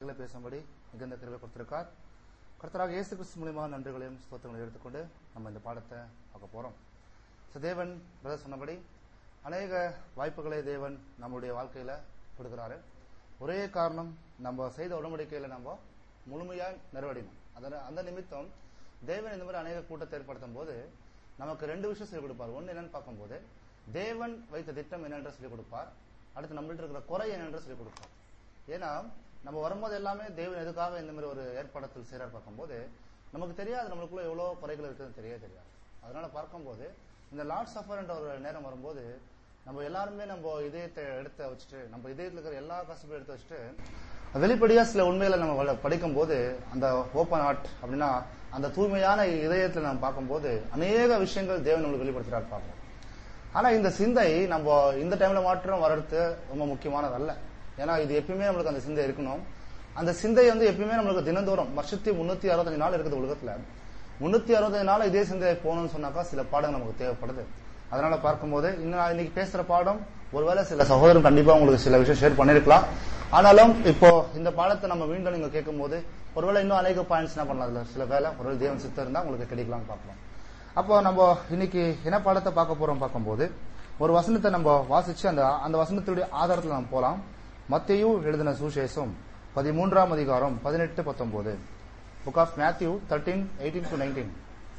வார்த்தைகளை பேசும்படி மிகுந்த கிருபை கொடுத்திருக்கார் கர்த்தராக இயேசு கிறிஸ்து மூலியமாக நன்றிகளையும் ஸ்தோத்திரங்களையும் எடுத்துக்கொண்டு நம்ம இந்த பாடத்தை பார்க்க போறோம் So, தேவன் பிரதர் சொன்னபடி அநேக வாய்ப்புகளை தேவன் நம்முடைய வாழ்க்கையில கொடுக்கிறாரு ஒரே காரணம் நம்ம செய்த உடன்படிக்கையில நம்ம முழுமையாய் நிறைவடையணும் அதன அந்த நிமித்தம் தேவன் இந்த மாதிரி அநேக கூட்டத்தை ஏற்படுத்தும் போது நமக்கு ரெண்டு விஷயம் சொல்லிக் கொடுப்பார் ஒன்னு என்னன்னு பார்க்கும்போது தேவன் வைத்த திட்டம் என்னென்று சொல்லிக் கொடுப்பார் அடுத்து நம்மள்ட்ட இருக்கிற குறை என்னென்று சொல்லிக் கொடுப்பார் ஏன்னா நம்ம வரும்போது எல்லாமே தேவன் எதுக்காக இந்த மாதிரி ஒரு ஏற்பாடத்தில் செய்யறாரு பார்க்கும்போது நமக்கு தெரியாது நம்மளுக்குள்ள எவ்வளவு குறைகள் இருக்குதுன்னு தெரியவே தெரியாது அதனால பார்க்கும்போது இந்த லார்ட் சஃபர் என்ற ஒரு நேரம் வரும்போது நம்ம எல்லாருமே நம்ம இதயத்தை எடுத்து வச்சுட்டு நம்ம இதயத்தில் இருக்கிற எல்லா கஷ்டத்தையும் எடுத்து வச்சுட்டு வெளிப்படையா சில உண்மைகளை நம்ம வள- படிக்கும்போது அந்த ஓப்பன் ஹார்ட் அப்படின்னா அந்த தூய்மையான இதயத்தில் நம்ம பார்க்கும்போது அநேக விஷயங்கள் தேவன் நம்மளுக்கு வெளிப்படுத்துறாரு பார்ப்போம் ஆனா இந்த சிந்தை நம்ம இந்த டைம்ல மாற்றம் வர்றது ரொம்ப முக்கியமானது அல்ல ஏன்னா இது எப்பயுமே நம்மளுக்கு அந்த சிந்தை இருக்கணும் அந்த சிந்தை வந்து எப்பயுமே நம்மளுக்கு தினந்தோறும் வருஷத்தி முன்னூத்தி அறுபத்தஞ்சு நாள் இருக்குது உலகத்துல முன்னூத்தி அறுபத்தஞ்சு நாள் இதே சிந்தை போகணும்னு சொன்னாக்கா சில பாடம் நமக்கு தேவைப்படுது அதனால பார்க்கும்போது இன்னும் இன்னைக்கு பேசுற பாடம் ஒருவேளை சில சகோதரன் கண்டிப்பா உங்களுக்கு சில விஷயம் ஷேர் பண்ணிருக்கலாம் ஆனாலும் இப்போ இந்த பாடத்தை நம்ம மீண்டும் நீங்க கேட்கும்போது ஒருவேளை இன்னும் அநேக பாயிண்ட்ஸ் என்ன பண்ணலாம் அதுல சில வேலை ஒருவேளை தேவன் சித்தம் இருந்தா உங்களுக்கு கிடைக்கலாம்னு பார்க்கலாம் அப்போ நம்ம இன்னைக்கு என்ன பாடத்தை பார்க்க போறோம் பார்க்கும்போது ஒரு வசனத்தை நம்ம வாசிச்சு அந்த அந்த வசனத்துடைய ஆதாரத்துல நம்ம போலாம் மத்தேயு எழுதின சுசேஷம் பதிமூன்றாம் அதிகாரம் பதினெட்டு பத்தொன்பது book of Matthew thirteen eighteen to nineteen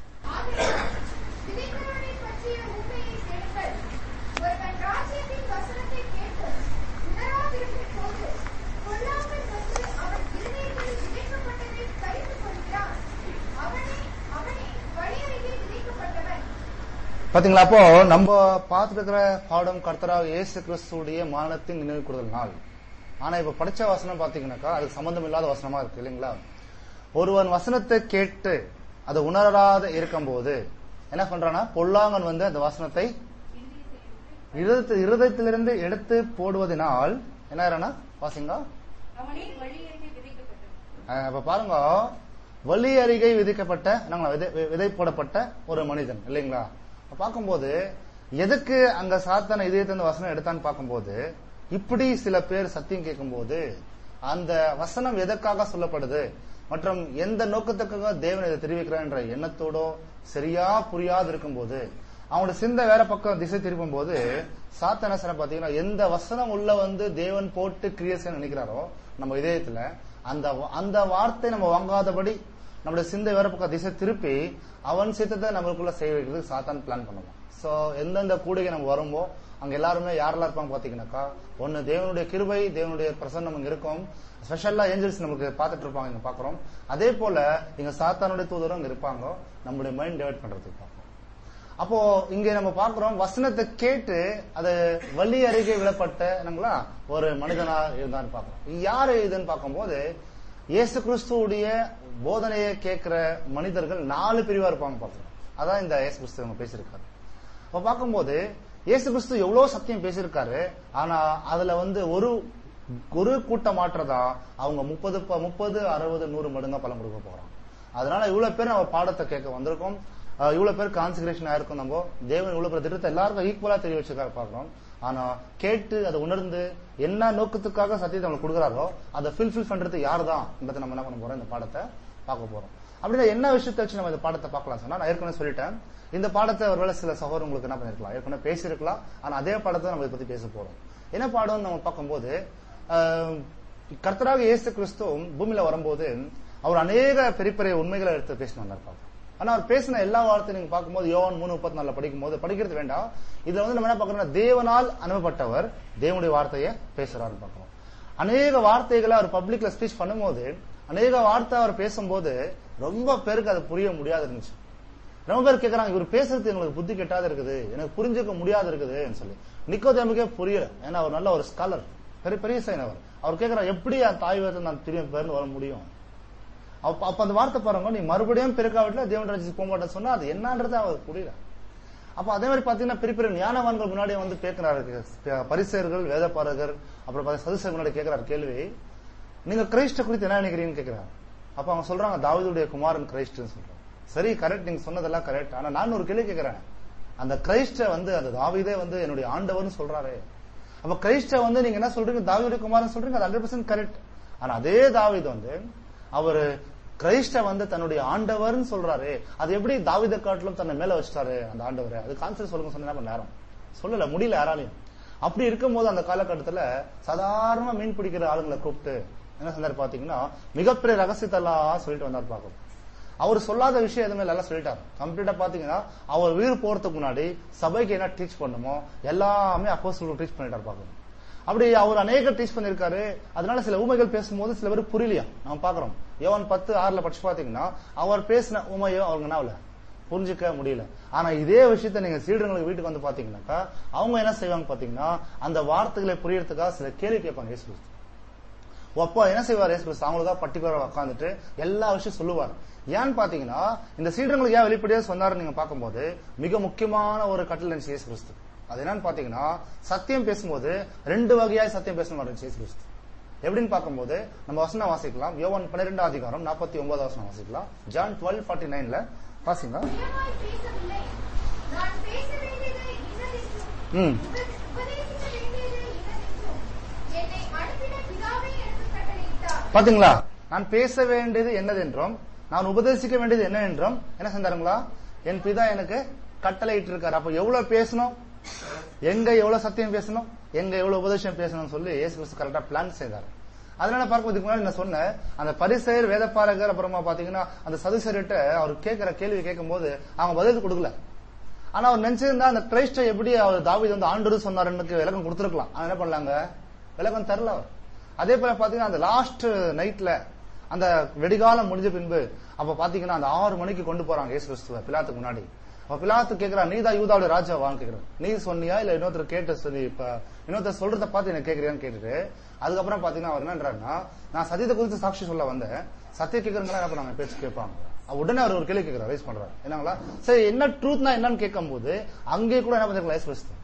ஆதலால் விதைக்கிறவனை பற்றிய உண்மையை கேளுங்கள். ஒருவன் ராஜ்யத்தின் வசனத்தைக் கேட்டு உணராதிருக்கும் போது, கொல்லாமல் வந்து அவன் இருதயத்தில் விதைக்கப்பட்டதைப் பறித்துக் கொள்கிறான். அவனே அவனே வழியருகே விதைக்கப்பட்டவன். பாத்தீங்களா அப்போ நம்ம பார்த்துட்டு இருக்கிற பாடம் கர்த்தராக இயேசு கிறிஸ்துடைய மரணத்தின் நினைவு கூறுதல் நாள் ஆனா இப்ப படிச்ச வசனம் பாத்தீங்கன்னாக்கா அதுக்கு சம்பந்தம் இல்லாத வசனமா இருக்கு இல்லைங்களா ஒருவன் வசனத்தை கேட்டு அதை உணராத இருக்கும்போது என்ன பண்றானா பொல்லாங்கன் வந்து அந்த வசனத்தை இருதயத்தில் இருதயத்திலிருந்து எடுத்து போடுவதனால் என்ன ஆயிரானா வாசிங்க அவனே வழியருகே விதைக்கப்பட்டவன் அஹ் அப்ப பாருங்க வலி அருகே விதிக்கப்பட்ட நாங்களா விதை வி- விதை போடப்பட்ட ஒரு மனிதன் இல்லைங்களா அப்ப பார்க்கும்போது எதுக்கு அங்க சாத்தான இதயத்திலிருந்து வசனம் எடுத்தான்னு பார்க்கும்போது இப்படி சில பேர் சத்தியம் கேட்கும்போது அந்த வசனம் எதற்காக சொல்லப்படுது மற்றும் எந்த நோக்கத்துக்காக தேவன் இதை தெரிவிக்கிறார் என்ற எண்ணத்தோடோ சரியா புரியாது இருக்கும்போது அவனோட சிந்தை வேற பக்கம் திசை திருப்பும் போது சாத்தான சில பாத்தீங்கன்னா எந்த வசனம் உள்ள வந்து தேவன் போட்டு கிரியேஷன் நினைக்கிறாரோ நம்ம இதயத்துல அந்த வ- அந்த வார்த்தை நம்ம வாங்காதபடி நம்மளுடைய சிந்தை வேற பக்கம் திசை திருப்பி அவன் சித்தத்தை நம்மளுக்குள்ள செய்ய வைக்கிறதுக்கு சாத்தான் பிளான் பண்ணுவான் சோ எந்தெந்த கூடைக்கு நம்ம வரும்போ அங்க எல்லாருமே யாரெல்லாம் இருப்பாங்க பாத்தீங்கன்னாக்கா ஒன்னு தேவனுடைய கிருபை தேவனுடைய பிரசன்னம் இங்க இருக்கும் ஸ்பெஷல்லா ஏஞ்சல்ஸ் நமக்கு பார்த்துட்டு இருப்பாங்க இங்க பாக்குறோம் அதே போல இங்க சாத்தானுடைய தூதரும் இங்க இருப்பாங்க நம்மளுடைய மைண்ட் டைவர்ட் பண்றதுக்கு பார்ப்போம் அப்போ இங்க நம்ம பார்க்கிறோம் வசனத்தை கேட்டு அது வலி அருகே விடப்பட்ட என்னங்களா ஒரு மனிதனா இருந்தான்னு பார்க்கிறோம் யாரு இதுன்னு பார்க்கும்போது இயேசு கிறிஸ்துவுடைய போதனையை கேட்கிற மனிதர்கள் நாலு பிரிவா இருப்பாங்க பார்க்கிறோம் அதான் இந்த இயேசு கிறிஸ்து அவங்க பேசியிருக்காரு அப்ப பார்க்கும்போது இயேசு கிறிஸ்து எவ்வளவு சத்தியம் பேசியிருக்காரு ஆனா அதுல வந்து ஒரு ஒரு கூட்டம் மாற்றதா அவங்க முப்பது ப- முப்பது அறுபது நூறு மடங்கா பலம் கொடுக்க போறாங்க அதனால இவ்வளவு பேர் நம்ம பாடத்தை கேட்க வந்திருக்கோம் அஹ் இவ்வளவு பேர் கான்சன்ட்ரேஷன் ஆயிருக்கும் நம்ம தேவன் இவ்வளவு பேர் திட்டத்தை எல்லாருக்கும் ஈக்குவலா தெரிய வச்சிருக்காரு பாக்குறோம் ஆனா கேட்டு அதை உணர்ந்து என்ன நோக்கத்துக்காக சத்தியத்தை நம்ம கொடுக்குறாரோ அதை ஃபில்ஃபில் பண்றது யார் தான் நம்ம என்ன பண்ண போறோம் இந்த பாடத்தை பார்க்க போறோம் அப்படின்னா என்ன விஷயத்தை வச்சு நம்ம இந்த பாடத்தை பார்க்கலாம் சொன்னா நான் ஏற்கனவே சொல்லிட்டேன் இந்த பாடத்தை ஒருவேளை சில சகோதரர் உங்களுக்கு என்ன பண்ணிருக்கலாம் ஏற்கனவே பேசியிருக்கலாம் ஆனா அதே பாடத்தை நம்ம இதை பத்தி பேச போறோம் என்ன பாடம்னு நம்ம பார்க்கும்போது ஆஹ், கர்த்தராக இயேசு கிறிஸ்து பூமியில வரும்போது அவர் அநேக பெரிய பெரிய உண்மைகளை எடுத்து பேசினார் பார்ப்போம் ஆனா அவர் பேசின எல்லா வார்த்தையும் நீங்க பார்க்கும்போது யோவான் மூணு முப்பத்தி நாலுல படிக்கும்போது படிக்கிறது வேண்டாம் இதுல வந்து நம்ம என்ன பார்க்கறோம்னா தேவனால் அனுப்பப்பட்டவர் தேவனுடைய வார்த்தையை பேசுறாருன்னு பார்க்கிறோம் அநேக வார்த்தைகளை அவர் பப்ளிக்ல ஸ்பீச் பண்ணும்போது அநேக வார்த்தை அவர் பேசும்போது ரொம்ப பேருக்கு அது புரிய முடியாது இருந்துச்சு ரொம்ப பேர் கேக்குறாங்க இவர் பேசுறது எங்களுக்கு புத்தி கெட்டாத இருக்குது எனக்கு புரிஞ்சுக்க முடியாது இருக்குதுன்னு சொல்லி நிக்கோதேமுக்கே புரியல ஏன்னா அவர் நல்ல ஒரு ஸ்காலர் பெரிய பெரிய சைன் அவர் அவர் கேக்குறாரு எப்படி என் தாய் வேதத்தை நான் திரும்பி பேர்ந்து வர முடியும் அப்ப அப்ப அந்த வார்த்தை பாருங்க நீ மறுபடியும் பெருக்காவிட்டுல தேவன் ராஜ்யத்துக்கு போக மாட்டேன்னு சொன்னா அது என்னன்றது அவருக்கு புரியல அப்ப அதே மாதிரி பாத்தீங்கன்னா பெரிய பெரிய ஞானவான்கள் முன்னாடி வந்து கேட்கிறாரு பரிசெயர்கள் வேதப்பாரகர் அப்புறம் பாத்தீங்கன்னா சதுசர் முன்னாடி கேட்கிறாரு கேள்வி நீங்க கிரைஸ்ட குறித்து என்ன நினைக்கிறீங்கன்னு கேட்கிறாங்க அப்ப அவங்க சொல்றாங்க தாவீதுடைய குமாரன் கிரைஸ்ட்னு சொல்றாங்க சரி கரெக்ட் நீங்க சொன்னதெல்லாம் கரெக்ட் ஆனா நான் ஒரு கேள்வி கேட்கிறேன் அந்த கிரைஸ்ட வந்து அந்த தாவீதே வந்து என்னுடைய ஆண்டவர்னு சொல்றாரு அப்ப கிரைஸ்ட வந்து நீங்க என்ன சொல்றீங்க தாவீதுடைய குமாரன் சொல்றீங்க அது ஹண்ட்ரட் கரெக்ட் ஆனா அதே தாவீது வந்து அவரு கிரைஸ்ட வந்து தன்னுடைய ஆண்டவர்னு சொல்றாரு அது எப்படி தாவீதை காட்டிலும் தன்னை மேல வச்சிட்டாரு அந்த ஆண்டவரை அது கான்செப்ட் சொல்லுங்க சொன்னா கொஞ்ச நேரம் சொல்லல முடியல யாராலையும் அப்படி இருக்கும்போது அந்த காலகட்டத்துல சாதாரண மீன் பிடிக்கிற ஆளுங்களை கூப்பிட்டு என்ன சொன்னாரு பாத்தீங்கன்னா மிகப்பெரிய ரகசியத்தெல்லாம் சொல்லிட்டு வந்தார் பார்க்கணும் அவர் சொல்லாத விஷயம் எதுவுமே எல்லாம் சொல்லிட்டாரு கம்ப்ளீட்டா பாத்தீங்கன்னா அவர் உயிர் போறதுக்கு முன்னாடி சபைக்கு என்ன டீச் பண்ணுமோ எல்லாமே அப்போ டீச் பண்ணிட்டார் பார்க்கணும் அப்படி அவர் அநேக டீச் பண்ணிருக்காரு அதனால சில ஊமைகள் பேசும்போது சில பேர் புரியலையா நம்ம பாக்குறோம் யோவான் பத்து ஆறுல படிச்சு பாத்தீங்கன்னா அவர் பேசின உமையோ அவங்க நாவல புரிஞ்சுக்க முடியல ஆனா இதே விஷயத்த நீங்க சீடர்களுக்கு வீட்டுக்கு வந்து பாத்தீங்கன்னாக்கா அவங்க என்ன செய்வாங்க பாத்தீங்கன்னா அந்த வார்த்தைகளை புரியறதுக்காக சில கேள்வி கேட்பாங்க இயேசு கிறிஸ்து அப்போ என்ன செய்வார் இயேசு கிறிஸ்து அவங்களுக்காக பர்டிகுலரா உட்காந்துட்டு எல்லா விஷயம் சொல்லுவார் ஏன்னு பாத்தீங்கன்னா இந்த சீடர்களுக்கு ஏன் வெளிப்படையா சொன்னாரு நீங்க பார்க்கும்போது மிக முக்கியமான ஒரு கட்டளை இருந்துச்சு இயேசு கிறிஸ்து அது என்னன்னு பாத்தீங்கன்னா சத்தியம் பேசும்போது ரெண்டு வகையாய் சத்தியம் பேசணும் இருந்துச்சு இயேசு கிறிஸ்து எப்படின்னு பார்க்கும்போது நம்ம வசனம் வாசிக்கலாம் யோவான் பன்னிரெண்டாம் அதிகாரம் நாற்பத்தி ஒன்பதாம் வசனம் வாசிக்கலாம் ஜான் டுவெல் ஃபார்ட்டி நைன்ல வாசிங்க சுயமாய் பேசவில்லை நான் பேச வேண்டியது இன்னதென்றும் ம் உப- உபதேசிக்க வேண்டியது இன்னதென்றும் என்னை அனுப்பின பிதாவே எனக்கு கட்டளையிட்டார் பாத்தீங்களா நான் பேச வேண்டியது என்னதென்றும் நான் உபதேசிக்க வேண்டியது என்ன என்றும் என்ன செஞ்சாருங்களா என் பிதா எனக்கு கட்டளையிட்டு இருக்காரு அப்ப எவ்வளவு பேசணும் எங்க எவ்வளவு சத்தியம் பேசணும் எங்க எவ்வளவு உபதேசம் பேசணும்னு சொல்லி இயேசு கிறிஸ்து கரெக்டா பிளான் செய்தார் அதனால பார்க்கும்போதுக்கு முன்னாடி நான் சொன்னேன் அந்த பரிசெயர் வேதப்பாரகர் அப்புறமா பாத்தீங்கன்னா அந்த சதுசரிட்ட அவர் கேட்கிற கேள்வி கேட்கும்போது அவங்க பதில் கொடுக்கல ஆனா அவர் நினைச்சிருந்தா அந்த கிரைஸ்ட எப்படி அவர் தாவீது வந்து ஆண்டு சொன்னாருன்னு விளக்கம் கொடுத்துருக்கலாம் ஆனா என்ன பண்ணலாங்க விளக்கம் தரல அவர் அதே போல பாத்தீங்கன்னா அந்த லாஸ்ட் நைட்ல அந்த வெடிகாலம் முடிஞ்ச பின்பு அப்ப பாத்தீங்கன்னா அந்த ஆறு மணிக்கு கொண்டு போறாங்க இயேசு கிறிஸ்துவ பிலாத்துக்கு முன்னாடி அப்ப பிலாத்து கேக்குறா நீ தான் யூதாவுடைய ராஜாவான்னு கேக்குறான் நீ சொன்னியா இல்ல இன்னொருத்தர் கேட்டு சொல்லி இப்ப இன்னொருத்தர் சொல்றத பார்த்து என்ன கேக்குறியான்னு கேட்டுட்டு அதுக்கப்புறம் பாத்தீங்கன்னா அவர் என்னன்றாருன்னா நான் சத்தியத்தை குறித்து சாட்சி சொல்ல வந்தேன் சத்தியம் கேக்குறவங்களா என்ன பண்ணாங்க பேச்சு கேட்பாங்க அப்ப உடனே அவர் ஒரு கேள்வி கேட்கிறார் ரைஸ் பண்றாரு என்னங்களா சரி என்ன ட்ரூத்னா என்னன்னு கேட்கும்போது அங்கே கூட என்ன பண்ணிருக்கலாம் இயேசு கிறிஸ்து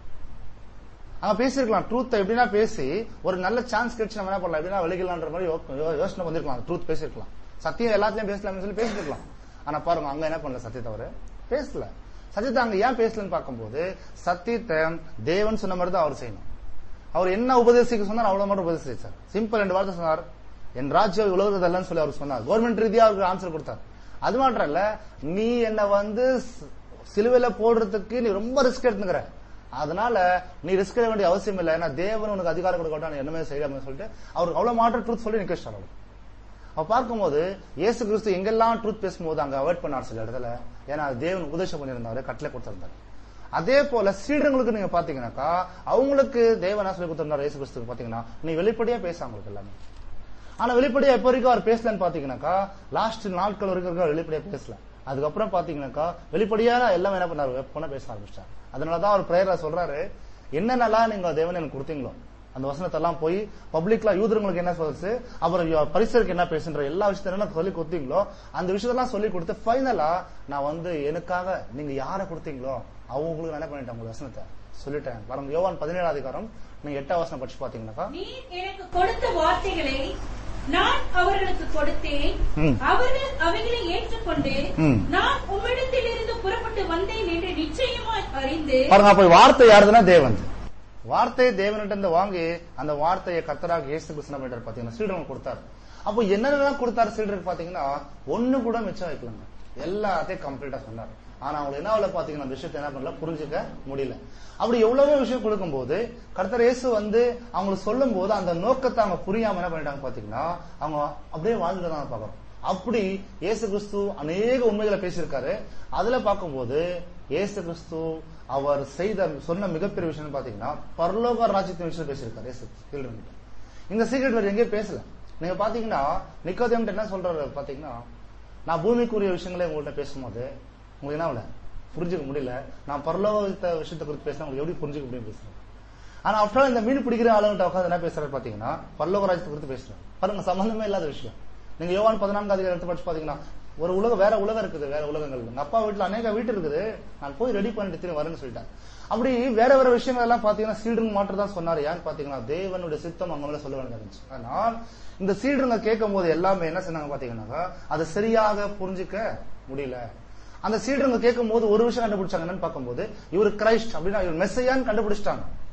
அங்க பேசிருக்கலாம் ட்ரூத் எப்படின்னா பேசி ஒரு நல்ல சான்ஸ் கிடைச்சு நம்ம என்ன பண்ணலாம் எப்படின்னா வெளிக்கலான்ற மாதிரி யோ- யோ- யோசனை பண்ணிருக்கலாம் ட்ரூத் பேசிருக்கலாம் சத்தியம் எல்லாத்தையும் பேசலாம்னு சொல்லி பேசிருக்கலாம் ஆனா பாருங்க அங்க என்ன பண்ணல சத்தியத்தை அவரு பேசல சத்தியத்தை அங்க ஏன் பேசலன்னு பார்க்கும்போது சத்தியத்தை தேவன் சொன்ன மாதிரி தான் அவர் செய்யணும் அவர் என்ன உபதேசிக்க சொன்னார் அவ்வளவு மட்டும் உபதேசிச்சார் சிம்பிள் ரெண்டு வார்த்தை சொன்னார் என் ராஜ்யம் உலகதல்லன்னு சொல்லி அவர் சொன்னார் கவர்மெண்ட் ரீதியா அவருக்கு ஆன்சர் கொடுத்தார் அது மாத்திரம் இல்ல நீ என்ன வந்து சி- சிலுவையில போடுறதுக்கு நீ ரொம்ப ரிஸ்க் எடுத்துக்கிற அதனால நீ ரிஸ்க் எடுக்க வேண்டிய அவசியம் இல்லை ஏன்னா தேவன் உனக்கு அதிகாரம் கொடுக்கட்டும் நீ என்னமே செய்யாம சொல்லிட்டு அவருக்கு அவ்வளவு மாற்ற ட்ரூத் சொல்லி நிக்க வச்சிட்டார் அவர் அப்ப பார்க்கும்போது இயேசு கிறிஸ்து எங்கெல்லாம் ட்ரூத் பேசும்போது அங்க அவாய்ட் பண்ணார் சில இடத்துல ஏன்னா அது தேவன் உபதேசம் பண்ணியிருந்தாரு கட்டளை கொடுத்திருந்தாரு அதே போல சீடர்களுக்கு நீங்க பாத்தீங்கன்னாக்கா அவங்களுக்கு தேவனா சொல்லி கொடுத்திருந்தாரு இயேசு கிறிஸ்துக்கு பாத்தீங்கன்னா நீ வெளிப்படையா பேச அவங்களுக்கு எல்லாமே ஆனா வெளிப்படையா எப்ப வரைக்கும் அவர் பேசலன்னு பாத்தீங்கன்னாக்கா லாஸ்ட் நாட்கள் வரைக்கும் அவர் வெளிப்படையா பேசல அதுக்கப்புறம் பாத்தீங்கன்னாக்கா வெளிப்படையா எல்லாம் என்ன பண்ணாரு வெப்பனா பேச ஆரம்பிச்சிட்டார் அதனாலதான் அவர் பிரேயர்ல சொல்றாரு என்னென்னலாம் நீங்க தேவன் எனக்கு கொடுத்தீங்களோ அந்த வசனத்தெல்லாம் போய் பப்ளிக்ல யூதர்களுக்கு என்ன சொல்லுச்சு அப்புறம் யோ- பரிசருக்கு என்ன பேசுன்ற எல்லா விஷயத்தையும் என்ன சொல்லி கொடுத்தீங்களோ அந்த விஷயத்தெல்லாம் சொல்லி கொடுத்து ஃபைனலா நான் வந்து எனக்காக நீங்க யாரை கொடுத்தீங்களோ அவங்களுக்கு நான் என்ன பண்ணிட்டேன் உங்க வசனத்தை சொல்லிட்டேன் பாருங்க யோவான் பதினேழாம் அதிகாரம் நீங்க எட்டாம் வசனம் படிச்சு பாத்தீங்கன்னாக்கா நீர் எனக்கு கொடுத்த வார்த்தைகளை நான் அவர்களுக்கு கொடுத்தேன் ம். அவர்கள் அவைகளை ஏற்றுக்கொண்டு ம். நான் உம்மிடத்திலிருந்து புறப்பட்டு வந்தேன் என்று நிச்சயமாய் அறிந்து பாருங்க அப்ப வார்த்தை யாருதுன்னா தேவன் வார்த்தையை தேவன்கிட்ட இருந்து வாங்கி அந்த வார்த்தையை கத்தராக இயேசு கிருஷ்ண பண்ணிட்டார் பாத்தீங்கன்னா சீடர்கள் கொடுத்தாரு அப்போ என்னென்னலாம் கொடுத்தாரு சீடருக்கு பாத்தீங்கன்னா ஒண்ணு கூட மிச்சம் வைக்கலங்க எல்லாத்தையும் கம்ப்ளீட்டா சொன்னார் ஆனா அவங்க என்ன ஆகல பாத்தீங்கன்னா அந்த விஷயத்தை என்ன பண்ணல புரிஞ்சுக்க முடியல அப்படி எவ்வளவோ விஷயம் கொடுக்கும்போது கர்த்தர் இயேசு வந்து அவங்களுக்கு சொல்லும் போது அந்த நோக்கத்தை அவங்க புரியாம என்ன பண்ணிட்டாங்க பாத்தீங்கன்னா அவங்க அப்படியே வாழ்ந்துட்டு தான் பாக்குறோம் அப்படி இயேசு கிறிஸ்து அநேக உண்மைகளை பேசியிருக்காரு அதுல பார்க்கும்போது இயேசு கிறிஸ்து அவர் செய்த சொன்ன மிகப்பெரிய விஷயம் பாத்தீங்கன்னா பரலோக ராஜ்யத்தின் விஷயம் பேசியிருக்காரு இயேசு children கிட்ட. இந்த சீக்ரெட் வேற எங்கேயும் பேசல நீங்க பாத்தீங்கன்னா நிக்கோதேம் என்ன சொல்றாரு பாத்தீங்கன்னா நான் பூமிக்குரிய விஷயங்களே உங்கள்ட்ட பேசும்போது உங்களுக்கு என்ன ஆகல புரிஞ்சுக்க முடியல நான் பரலோகத்த விஷயத்தை குறித்து பேசினா உங்களுக்கு எப்படி புரிஞ்சுக்க முடியும் பேசுறேன் ஆனா ஆஃப்டர் இந்த மீன் பிடிக்கிற ஆளுங்கிட்ட உட்காந்து என்ன பேசுறாரு பாத்தீங்கன்னா பரலோக ராஜ்யத்தை குறித்து பேசுறாரு பாருங்க சம்பந்தமே இல்லாத விஷயம் நீங்க யோவான் பதினான்கு அதிகாரம் எடுத்து படிச்சு பாத்தீங்கன்னா ஒரு உலகம் வேற உலகம் இருக்குது வேற உலகங்கள் எங்க அப்பா வீட்டுல அநேக வீட்டு இருக்குது நான் போய் ரெடி பண்ணிட்டு திரும்பி வரேன்னு சொல்லிட்டேன் அப்படி வேற வேற விஷயங்கள் எல்லாம் பாத்தீங்கன்னா சீடன் மாற்று தான் சொன்னாரு ஏன்னு பாத்தீங்கன்னா தேவனுடைய சித்தம் அங்க மேல சொல்ல வேண்டியது இருந்துச்சு ஆனால் இந்த சீடருங்க கேட்கும் போது எல்லாமே என்ன சொன்னாங்க பாத்தீங்கன்னா அதை சரியாக புரிஞ்சுக்க முடியல அந்த சீடருங்க கேட்கும் போது ஒரு விஷயம் கண்டுபிடிச்சாங்க என்னன்னு பார்க்கும்போது இவர் கிரைஸ்ட் அப்படின்னா இவர் மெஸ்ஸையான்னு கண்டுபிடிச்சிட்டாங்க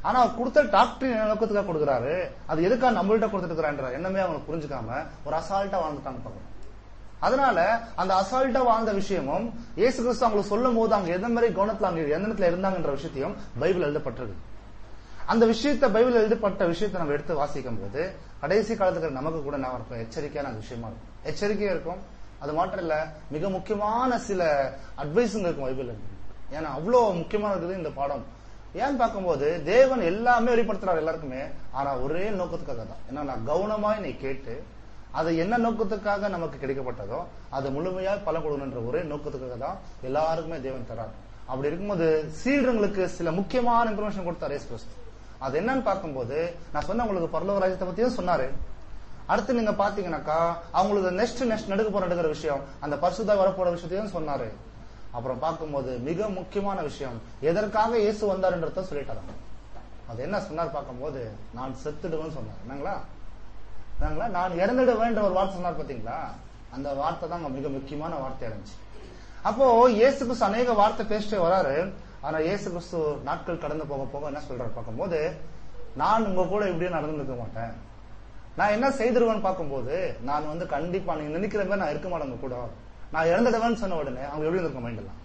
ஆனா அவர் கொடுத்த டாக்டர் என்ன நோக்கத்துக்காக கொடுக்குறாரு அது எதுக்காக நம்மள்ட்ட கொடுத்துருக்கான்ற எண்ணமே அவங்க புரிஞ்சுக்காம ஒரு அசால்ட்டா வாழ்ந்துட்டாங்க பார்க்கணும் அதனால அந்த அசால்ட்டா வாழ்ந்த விஷயமும் இயேசு கிறிஸ்து அவங்களுக்கு சொல்லும் போது அவங்க எந்த மாதிரி கவனத்துல அங்க எந்த இடத்துல இருந்தாங்கன்ற விஷயத்தையும் பைபிள் எழுதப்பட்டிருக்கு அந்த விஷயத்தை பைபிள் எழுதப்பட்ட விஷயத்தை நம்ம எடுத்து வாசிக்கும் போது கடைசி காலத்துக்கு நமக்கு கூட நான் இருக்கும் எச்சரிக்கையான விஷயமா இருக்கும் எச்சரிக்கையா இருக்கும் அது மாத்திரம் இல்ல மிக முக்கியமான சில அட்வைஸுங்க இருக்கும் பைபிள் ஏன்னா அவ்வளவு முக்கியமா இருக்குது இந்த பாடம் ஏன்னு பார்க்கும்போது தேவன் எல்லாமே வெளிப்படுத்துறாரு எல்லாருக்குமே ஆனா ஒரே நோக்கத்துக்காக தான் ஏன்னா நான் கவனமாய் நீ கேட்டு அது என்ன நோக்கத்துக்காக நமக்கு கிடைக்கப்பட்டதோ அது முழுமையா பலன் கொடுக்கணுன்ற ஒரே நோக்கத்துக்காக தான் எல்லாருக்குமே தேவன் தரார் அப்படி இருக்கும்போது சீடர்களுக்கு சில முக்கியமான இன்ஃபர்மேஷன் கொடுத்தார் இயேசு கிறிஸ்து அது என்னன்னு பார்க்கும்போது நான் சொன்ன உங்களுக்கு பரலோக ராஜ்யத்தை பத்தியும் சொன்னாரு அடுத்து நீங்க பாத்தீங்கன்னாக்கா அவங்களுக்கு நெக்ஸ்ட் நெக்ஸ்ட் நடுக்க போற நடக்கிற விஷயம் அந்த பரிசுதா வரப்போற விஷயத்தையும் சொன்னாரு அப்புறம் பார்க்கும்போது மிக முக்கியமான விஷயம் எதற்காக இயேசு வந்தாருன்றத சொல்லிட்டாங்க அது என்ன சொன்னார் பார்க்கும்போது நான் செத்துடுவேன்னு சொன்னார் என்னங்களா என்னங்களா நான் இறந்துடுவேன்ற ஒரு வார்த்தை சொன்னார் பாத்தீங்களா அந்த வார்த்தை தான் மிக முக்கியமான வார்த்தையா இருந்துச்சு அப்போ இயேசு கிறிஸ்து அநேக வார்த்தை பேசிட்டே வராரு ஆனா இயேசு கிறிஸ்து நாட்கள் கடந்து போக போக என்ன சொல்றாரு பார்க்கும்போது நான் உங்க கூட இப்படியே நடந்துக்க மாட்டேன் நான் என்ன செய்திருவேன்னு பார்க்கும்போது நான் வந்து கண்டிப்பா நீங்க நினைக்கிற மாதிரி நான் இருக்க மாட்டேன் உங்க கூட நான் இறந்துடுவேன்னு சொன்ன உடனே அவங்க எப்படி இருந்திருக்க மைண்ட்லாம்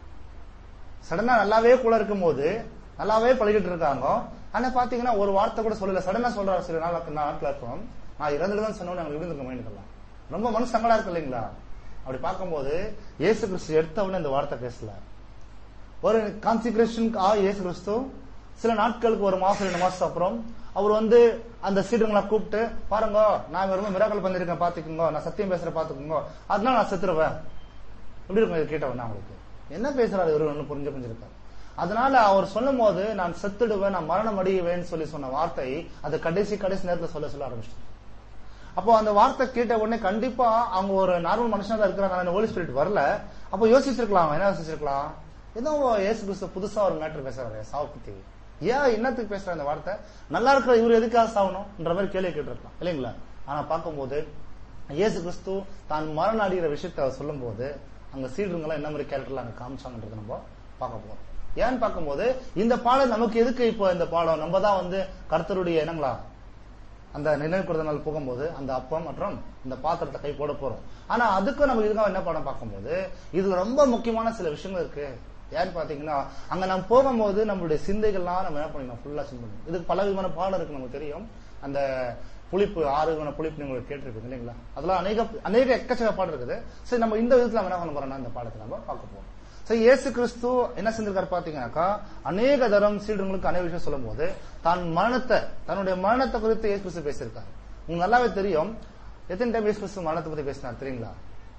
சடனா நல்லாவே கூட இருக்கும்போது நல்லாவே பழகிட்டு இருக்காங்க ஆனா பாத்தீங்கன்னா ஒரு வார்த்தை கூட சொல்லல சடனா சொல்றாரு சில நாள் நாட்கள் இருக்கும் நான் இறந்துடுவேன்னு சொன்ன உடனே அவங்க எப்படி இருந்திருக்க மைண்டுக்கெல்லாம் ரொம்ப மனசு சங்கடா இருக்கு இல்லைங்களா அப்படி பார்க்கும்போது இயேசு கிறிஸ்து எடுத்த உடனே இந்த வார்த்தை பேசல ஒரு கான்சிகிரேஷனுக்கு ஆ இயேசு கிறிஸ்து சில நாட்களுக்கு ஒரு மாசம் ரெண்டு மாசம் அப்புறம் அவர் வந்து அந்த சீடங்களை கூப்பிட்டு பாருங்க நான் ரொம்ப மிராக்கல் பண்ணிருக்கேன் பாத்துக்கோங்க நான் சத்தியம் பேசுற பாத்துக்கோங்க அதனால நான் செத்துருவேன் எப்படி இருக்கும் இது கேட்டவன் உங்களுக்கு என்ன பேசுறாரு இவரு ஒண்ணு புரிஞ்சு புரிஞ்சிருக்காரு அதனால அவர் சொல்லும் போது நான் செத்துடுவேன் நான் மரணம் அடையுவேன்னு சொல்லி சொன்ன வார்த்தை அது கடைசி கடைசி நேரத்துல சொல்ல சொல்ல ஆரம்பிச்சிட்டு அப்போ அந்த வார்த்தை கேட்ட உடனே கண்டிப்பா அவங்க ஒரு நார்மல் மனுஷனா தான் இருக்கிறாங்க அந்த ஹோலி ஸ்பிரிட் வரல அப்போ யோசிச்சிருக்கலாம் என்ன யோசிச்சிருக்கலாம் ஏதோ ஏசு கிறிஸ்து புதுசா ஒரு மேட்டர் பேசுறாரு சாவு பத்தி ஏன் என்னத்துக்கு பேசுற இந்த வார்த்தை நல்லா இருக்கிற இவர் எதுக்காக சாகணும்ன்ற மாதிரி கேள்வி கேட்டிருக்கலாம் இல்லைங்களா ஆனா பார்க்கும்போது இயேசு கிறிஸ்து தான் மரணம் அடைகிற விஷயத்த அவர் சொல்லும் போது அங்க சீடருங்கெல்லாம் என்ன மாதிரி கேரக்டர்ல அங்க காமிச்சாங்கன்றது நம்ம பார்க்க போறோம் ஏன்னு பார்க்கும்போது இந்த பாடம் நமக்கு எதுக்கு இப்போ இந்த பாடம் நம்ம தான் வந்து கர்த்தருடைய என்னங்களா அந்த நினைவு கூறுத நாள் போகும்போது அந்த அப்பம் மற்றும் இந்த பாத்திரத்தை கை போட போறோம் ஆனா அதுக்கும் நம்ம இதுக்காக என்ன படம் பார்க்கும்போது இதுல ரொம்ப முக்கியமான சில விஷயங்கள் இருக்கு ஏன்னு பாத்தீங்கன்னா அங்க நம்ம போகும்போது நம்மளுடைய சிந்தைகள்லாம் நம்ம என்ன பண்ணிக்கணும் ஃபுல்லா சிந்தணும் இதுக்கு பல விதமான பாடம் இருக்கு நமக்கு தெரியும் அந்த புளிப்பு ஆறு விதமான புளிப்பு நீங்க கேட்டிருப்பீங்க இல்லைங்களா அதெல்லாம் அநேக அநேக எக்கச்சக்க பாடம் இருக்குது சரி நம்ம இந்த விதத்துல நம்ம என்ன பண்ண போறோம்னா இந்த பாடத்தை நம்ம பார்க்க போறோம் சரி இயேசு கிறிஸ்து என்ன செஞ்சிருக்காரு பாத்தீங்கன்னாக்கா அநேக தரம் சீடர்களுக்கு அநேக விஷயம் சொல்லும் போது தான் மரணத்தை தன்னுடைய மரணத்தை குறித்து இயேசு கிறிஸ்து பேசியிருக்காரு உங்களுக்கு நல்லாவே தெரியும் எத்தனை டைம் இயேசு கிறிஸ்து மரணத்தை பத்தி பேசினார் தெரியுங்களா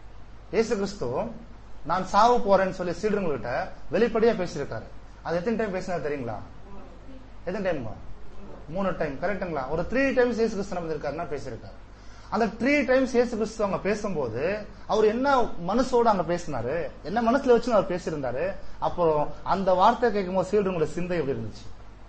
இயேசு கிறிஸ்து நான் சாவு போறேன்னு சொல்லி சீடர்கள்கிட்ட வெளிப்படையா பேசியிருக்காரு அது எத்தனை டைம் பேசினார் தெரியுங்களா எத்தனை டைம் மூணு டைம் கரெக்டுங்களா ஒரு த்ரீ டைம்ஸ் இயேசு கிறிஸ்து நம்ம இருக்காருன்னா பேசியிருக்காரு அந்த த்ரீ டைம்ஸ் இயேசு கிறிஸ்து அவங்க பேசும்போது அவர் என்ன மனசோட அங்க பேசினாரு என்ன மனசுல வச்சு அவர் பேசியிருந்தாரு அப்புறம் அந்த வார்த்தை கேட்கும்போது சீடர்களோட சிந்தை எப்படி இருந்துச்சு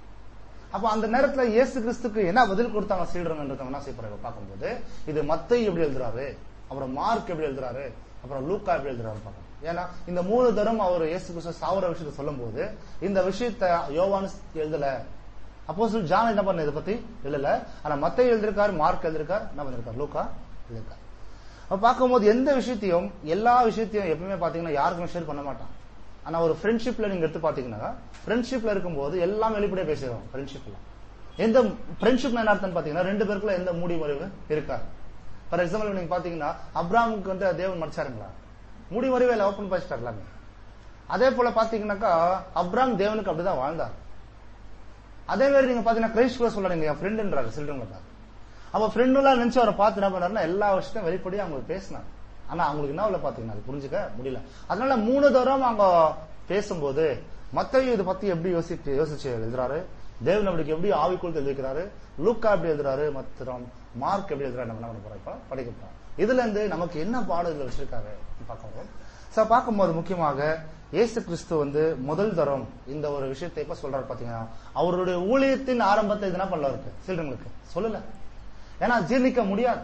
அப்ப அந்த நேரத்துல இயேசு கிறிஸ்துக்கு என்ன பதில் கொடுத்தாங்க சீடர்கள் என்ன செய்யப்படுறாங்க பார்க்கும்போது இது மத்தை எப்படி எழுதுறாரு அப்புறம் மார்க் எப்படி எழுதுறாரு அப்புறம் லூக்கா எப்படி எழுதுறாரு பார்க்கணும் ஏன்னா இந்த மூணு தரம் அவர் இயேசு கிறிஸ்து சாவர விஷயத்த சொல்லும் போது இந்த விஷயத்த யோவான் எழுதல அப்போ சொல்லி ஜான் என்ன பண்ண இதை பத்தி எழுதல ஆனா மத்தை எழுதிருக்காரு மார்க் எழுதிருக்காரு என்ன பண்ணிருக்காரு லூக்கா எழுதிருக்காரு அப்ப பார்க்கும்போது எந்த விஷயத்தையும் எல்லா விஷயத்தையும் எப்பவுமே பாத்தீங்கன்னா யாருக்குமே ஷேர் பண்ண மாட்டான் ஆனா ஒரு ஃப்ரெண்ட்ஷிப்ல நீங்க எடுத்து பாத்தீங்கன்னா ஃப்ரெண்ட்ஷிப்ல இருக்கும்போது எல்லாம் வெளிப்படையா பேசிடுவோம் ஃப்ரெண்ட்ஷிப்ல எந்த ஃப்ரெண்ட்ஷிப் என்ன அர்த்தம் பாத்தீங்கன்னா ரெண்டு பேருக்குள்ள எந்த மூடி மறைவு இருக்காது ஃபார் எக்ஸாம்பிள் நீங்க பாத்தீங்கன்னா அப்ராமுக்கு வந்து தேவன் மறைச்சாருங்களா மூடி மறைவே இல்லை ஓப்பன் பண்ணிட்டார் எல்லாமே அதே போல பாத்தீங்கன்னாக்கா அப்ராம் தேவனுக்கு அப்படிதான் வாழ்ந்தார் அதே மாதிரி நீங்க பாத்தீங்கன்னா கிரைஸ்ட் கூட சொல்றாங்க என் ஃப்ரெண்டுன்றாரு சில்ட்ரன் அப்ப ஃப்ரெண்டுலாம் நினைச்சு அவரை பார்த்து என்ன பண்ணாருன்னா எல்லா விஷயத்தையும் வெளிப்படையா அவங்க பேசினாங்க ஆனா அவங்களுக்கு என்ன பாத்தீங்கன்னா அது புரிஞ்சுக்க முடியல அதனால மூணு தரம் அவங்க பேசும்போது மத்தையும் இதை பத்தி எப்படி யோசிச்சு யோசிச்சு எழுதுறாரு தேவன் அவருக்கு எப்படி ஆவிக்குள் தெரிவிக்கிறாரு லூக்கா எப்படி எழுதுறாரு மத்திரம் மார்க் எப்படி எழுதுறாரு நம்ம என்ன பண்ண போறோம் இப்ப படிக்க போறோம் இதுல இருந்து நமக்கு என்ன பாடம் இதுல வச்சிருக்காரு பார்க்கணும் சோ பார்க்கும்போது முக்கியமாக இயேசு கிறிஸ்து வந்து முதல் தரம் இந்த ஒரு விஷயத்தை இப்ப சொல்றாரு பாத்தீங்கன்னா அவருடைய ஊழியத்தின் ஆரம்பத்தை இது என்ன பண்ணல இருக்கு சில்ட்ரங்களுக்கு சொல்லல ஏன்னா ஜீர்ணிக்க முடியாது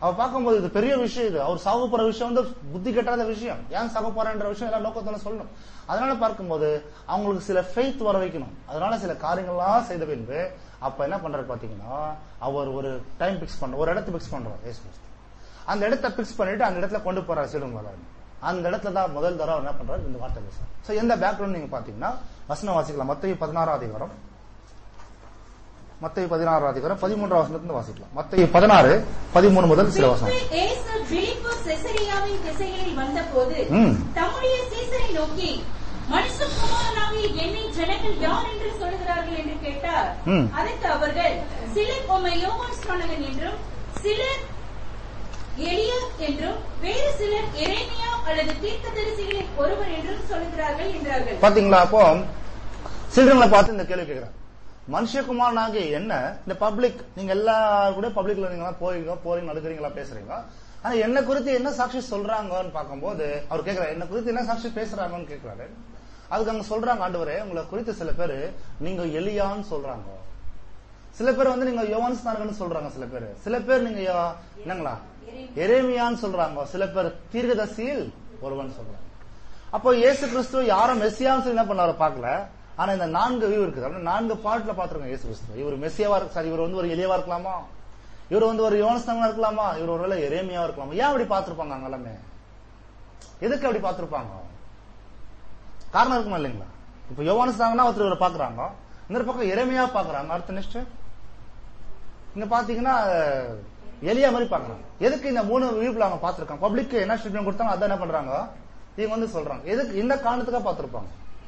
அவ பார்க்கும்போது இது பெரிய விஷயம் இது அவர் சாக போற விஷயம் வந்து புத்தி கெட்டாத விஷயம் ஏன் சாக போறன்ற விஷயம் எல்லாம் நோக்கத்தோட சொல்லணும் அதனால பார்க்கும்போது அவங்களுக்கு சில ஃபெய்த் வர வைக்கணும் அதனால சில காரியங்கள்லாம் செய்த பின்பு அப்ப என்ன பண்றாரு பாத்தீங்கன்னா அவர் ஒரு டைம் பிக்ஸ் பண்ற ஒரு இடத்த பிக்ஸ் பண்றாரு இயேசு கிறிஸ்து அந்த இடத்த பிக்ஸ் பண்ணிட்டு அந்த இடத்துல கொண்டு போறாரு சிறுவங்கள அந்த இடத்துல தான் முதல் தடவை அவர் என்ன பண்றாரு இந்த வார்த்தை பேசுறாரு சோ எந்த பேக்ரவுண்ட் நீங்க பாத்தீங்கன்னா வசனம் வாசிக்கலாம் மத்திய பதினாறாம் அதிகாரம் மத்திய பதினாறாம் அதிகாரம் பதிமூன்றாம் வசனத்துல வாசிக்கலாம் மத்திய பதினாறு பதிமூணு முதல் சில வசனம் பின்பு இயேசு பிலிப்பு செசரியாவின் திசைகளில் வந்தபோது ம். தம்முடைய சீசரை நோக்கி மனுஷகுமாரனாகிய என்னை ஜனங்கள் யார் என்று சொல்லுகிறார்கள் என்று கேட்டார் ம். அதற்கு அவர்கள் சிலர் உம்மை யோவான் ஸ்நானகன் என்றும் சிலர் எலியா என்றும் வேறு சிலர் எரேமியா அல்லது தீர்க்கதரிசிகளில் ஒருவர் என்றும் சொல்லுகிறார்கள் என்றார்கள் பாத்தீங்களா அப்போ சில்ட்ரன்களை பார்த்து இந்த கேள்வி கேட்கிறார் மனுஷகுமாரனாகிய என்ன இந்த பப்ளிக் நீங்க எல்லாரும் கூட பப்ளிக்ல நீங்க எல்லாம் போறீங்க போறீங்க நடக்கிறீங்களா பேசுறீங்க ஆனா என்ன குறித்து என்ன சாட்சி சொல்றாங்கன்னு பார்க்கும்போது அவர் கேட்கிறார் என்ன குறித்து என்ன சாட்சி பேசுறாங்கன்னு கேட்கிறாரு அதுக்கு அங்க சொல்றாங்க ஆண்டவரே உங்களை குறித்து சில பேர் நீங்க எலியான்னு சொல்றாங்க சில பேர் வந்து நீங்க யோவான் ஸ்நானகன்னு சொல்றாங்க சில பேர் சில பேர் நீங்க யோ- என்னங்களா எரேமியான்னு சொல்றாங்க சில பேர் தீர்க்கதரிசியில் ஒருவன் சொல்றாங்க அப்போ இயேசு கிறிஸ்து யாரும் மெஸ்ஸியான்னு சொல்லி என்ன பண்ணாரு பார்க்கல ஆனா இந்த நான்கு வியூ இருக்குது அப்படின்னா நான்கு பாட்டுல பாத்துருக்கோம் இயேசு கிறிஸ்து இவர் மெஸ்ஸியாவா இருக்கு சார் இவர் வந்து ஒரு எளியவா இருக்கலாமா இவர் வந்து ஒரு யோனஸ்தவனா இருக்கலாமா இவர் ஒருவேளை எரேமியாவா இருக்கலாமா ஏன் அப்படி பார்த்திருப்பாங்க அங்க எல்லாமே எதுக்கு அப்படி பார்த்திருப்பாங்க காரணம் இருக்குமா இல்லைங்களா இப்ப யோவானஸ்தாங்கன்னா ஒருத்தர் இவரை பாக்குறாங்க இன்னொரு பக்கம் எரேமியா பாக்குறாங்க அடுத்த நெக்ஸ்ட் இங்க பாத்தீங்கன்னா அஹ், எலியா மாதிரி பாக்குறாங்க எதுக்கு இந்த மூணு வியூப்ல அவங்க பாத்துருக்காங்க பப்ளிக் என்ன ஸ்டேட்மெண்ட் கொடுத்தாங்க அதான் என்ன பண்றாங்க இவங்க வந்து சொல்றாங்க எதுக்கு இந்த காரணத்துக்காக பாத்துருப்பாங்க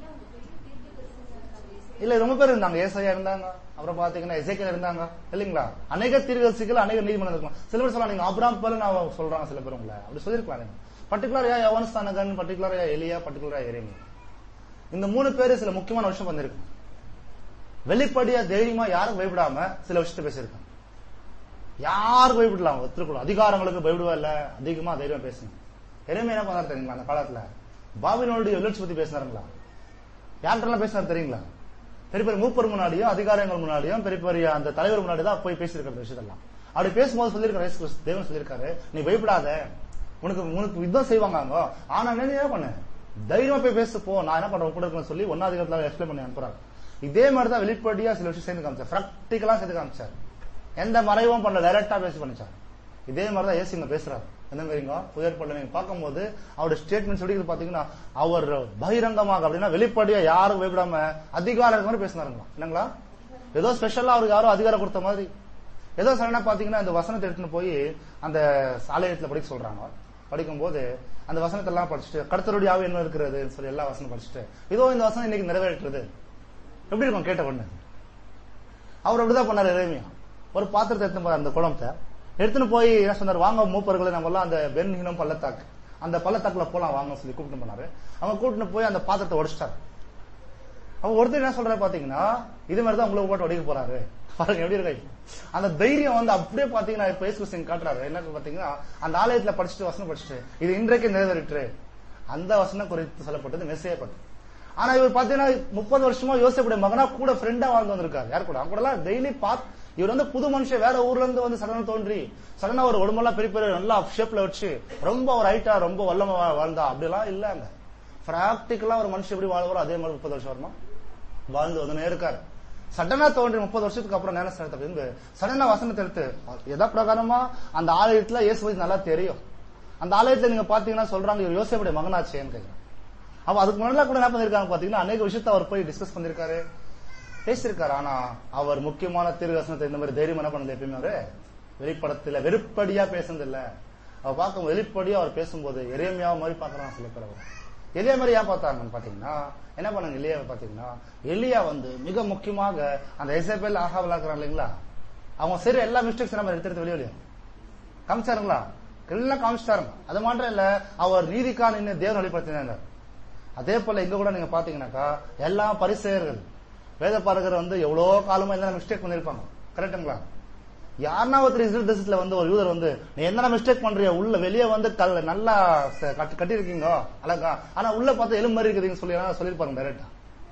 இல்ல ரொம்ப பேர் இருந்தாங்க ஏசாயா இருந்தாங்க அப்புறம் பாத்தீங்கன்னா எசேக்கியல் இருந்தாங்க இல்லைங்களா அநேக தீர்க்கதரிசிகள் அநேக நீதிமன்றம் இருக்கலாம் சில பேர் சொல்லலாம் நீங்க அப்ராம் பேர்ல நான் சொல்றாங்க சில பேர் உங்களை அப்படி சொல்லிருக்கலாம் பர்டிகுலர் யா யவனஸ்தானகன் பர்டிகுலர் யா எலியா பர்டிகுலர் யா எரேமியா இந்த மூணு பேரு சில முக்கியமான விஷயம் வந்திருக்கு வெளிப்படையா தைரியமா யாரும் பயப்படாம சில விஷயத்த பேசியிருக்காங்க யாருக்கு பயப்படலாம் ஒத்துருக்கலாம் அதிகாரங்களுக்கு பயப்படுவா இல்ல அதிகமா தைரியம் பேசுங்க எருமை என்ன பண்ணாரு தெரியுங்களா அந்த காலத்துல பாபிலோனுடைய எழுச்சி பத்தி பேசினாருங்களா யார்கிட்டலாம் பேசினாரு தெரியுங்களா பெரிய பெரிய மூப்பர் முன்னாடியும் அதிகாரங்கள் முன்னாடியும் பெரிய பெரிய அந்த தலைவர் முன்னாடி தான் போய் பேசியிருக்கிற விஷயத்தெல்லாம் அப்படி பேசும்போது சொல்லியிருக்காரு இயேசு கிறிஸ்து, தேவன் சொல்லியிருக்காரு நீ பயப்படாத உனக்கு உனக்கு யுத்தம் செய்வாங்க அவங்க ஆனா என்ன நீ என்ன பண்ணு தைரியமா போய் பேசு போ நான் என்ன பண்றேன் உன் கூட இருக்கேன்னு சொல்லி ஒன்னாவது அதிகாரத்துல எக்ஸ்பிளைன் பண்ணி அனுப்புறாங்க இதே மாதிரி தான் வெளிப்படையா சில விஷயம் சேர்ந்து காமிச்சார் பிராக்டிகலா சேர்ந்து காமிச்சார் எந்த மறைவும் பண்ணல டைரக்டா பேசி பண்ணிச்சார் இதே மாதிரி தான் ஏசி இங்க பேசுறாரு என்ன மாதிரிங்க புயல் பண்ண நீங்க பார்க்கும்போது அவருடைய ஸ்டேட்மெண்ட் சொல்லிக்கிறது பாத்தீங்கன்னா அவர் பகிரங்கமாக அப்படின்னா வெளிப்படையா யாரும் பயப்படாம அதிகாரம் மாதிரி பேசினாருங்களா என்னங்களா ஏதோ ஸ்பெஷலா அவருக்கு யாரோ அதிகாரம் கொடுத்த மாதிரி ஏதோ சடனா பாத்தீங்கன்னா இந்த வசனத்தை எடுத்துன்னு போய் அந்த ஆலயத்துல படிக்க சொல்றாங்க படிக்கும்போது அந்த வசனத்தை எல்லாம் படிச்சுட்டு கர்த்தருடைய ஆவி என்ன இருக்கிறதுன்னு சொல்லி எல்லா வசனம் படிச்சுட்டு இதோ இந்த வசனம் இன்னைக்கு நிறைவேற்றுறது எப்படி இருக்கும் கேட்ட பொண்ணு அவர் அப்படிதான் பண்ணாரு எரேமியா ஒரு பாத்திரத்தை எடுத்துன்னு போறாரு அந்த குளத்தை எடுத்துன்னு போய் என்ன சொன்னார் வாங்க மூப்பர்களை நம்ம எல்லாம் அந்த பென்ஹினம் பள்ளத்தாக்கு அந்த பள்ளத்தாக்குல போலாம் வாங்க சொல்லி கூப்பிட்டு போனாரு அவங்க கூப்பிட்டு போய் அந்த பாத்திரத்தை உடைச்சிட்டாரு அவன் ஒருத்தர் என்ன சொல்றாரு பாத்தீங்கன்னா இது மாதிரி தான் உங்களை போட்டு உடைக்க போறாரு பாருங்க எப்படி இருக்கு அந்த தைரியம் வந்து அப்படியே பாத்தீங்கன்னா இப்ப இயேசு கிறிஸ்து காட்டுறாரு என்ன பாத்தீங்கன்னா அந்த ஆலயத்துல படிச்சுட்டு வசனம் படிச்சுட்டு இது இன்றைக்கு நிறைவேறிட்டு அந்த வசனம் குறித்து சொல்லப்பட்டது மெசேயப்பட்டது ஆனா இவர் பாத்தீங்கன்னா முப்பது வருஷமா யோசிப்புடைய மகனா கூட ஃப்ரெண்டா வாழ்ந்து வந்திருக்காரு யார் கூட அவங்க கூட எல்லாம் டெய்லி பாத் இவர் வந்து புது மனுஷன் வேற ஊர்ல இருந்து வந்து சடனா தோன்றி சடனா ஒரு உடம்பெல்லாம் பெரிய பெரிய நல்லா ஷேப்ல வச்சு ரொம்ப ஒரு ஹைட்டா ரொம்ப வல்லமா வா- வாழ்ந்தா அப்படிலாம் இல்லங்க பிராக்டிக்கலா ஒரு மனுஷன் எப்படி வாழ்வாரோ அதே மாதிரி முப்பது வருஷம் வருமா வாழ்ந்து வந்து இருக்காரு சடனா தோன்றி முப்பது வருஷத்துக்கு அப்புறம் நேரம் செலுத்த பின்பு சடனா வசனத்தை எடுத்து எதா பிரகாரமா அந்த ஆலயத்துல இயேசு பத்தி நல்லா தெரியும் அந்த ஆலயத்துல நீங்க பாத்தீங்கன்னா சொல்றாங்க இவர் யோசேப்புடைய மகனாச்சேன்னு கேக்குறாங்க அப்ப அதுக்கு முன்னாடி கூட என்ன பண்ணிருக்காங்க பாத்தீங்கன்னா அநேக விஷயத்த அவர் போய் டிஸ்கஸ் பண்ணிருக்காரு பேசியிருக்காரு ஆனா அவர் முக்கியமான தீர்வசனத்தை இந்த மாதிரி தைரியம் என்ன பண்ணது எப்பயுமே அவரு வெளிப்படத்துல வெறுப்படியா பேசுனது இல்ல அவர் பார்க்கும் வெளிப்படியா அவர் பேசும்போது எரேமியாவை மாதிரி பாக்குறாங்க சில பேர் அவர் எலியா மாதிரி ஏன் பார்த்தாங்கன்னு பாத்தீங்கன்னா என்ன பண்ணாங்க எலியாவை பாத்தீங்கன்னா எலியா வந்து மிக முக்கியமாக அந்த எசபேல் ஆகாவலா இருக்கிறாங்க இல்லைங்களா அவங்க சரி எல்லா மிஸ்டேக்ஸ் நம்ம எடுத்து எடுத்து வெளியே வெளியே காமிச்சாருங்களா எல்லாம் காமிச்சிட்டாருங்க அது மாத்திரம் இல்ல அவர் நீதிக்கா நின்று தேவன் வழிபடுத்தினார் அதே போல இங்க கூட நீங்க பாத்தீங்கன்னாக்கா எல்லா பரிசெயர்கள் வேத பாரகர் வந்து எவ்வளோ காலமா என்ன மிஸ்டேக் பண்ணிருப்பாங்க கரெக்டுங்களா யாருன்னா ஒருத்தர் இஸ்ரேல் தேசத்துல வந்து ஒரு யூதர் வந்து நீ என்ன மிஸ்டேக் பண்றிய உள்ள வெளியே வந்து கல் நல்லா ச- கட்டி கட்டியிருக்கீங்க அழகா ஆனா உள்ள பார்த்தா எலும்பு மாதிரி இருக்குதுன்னு சொல்லி சொல்லிருப்பாங்க டைரக்டா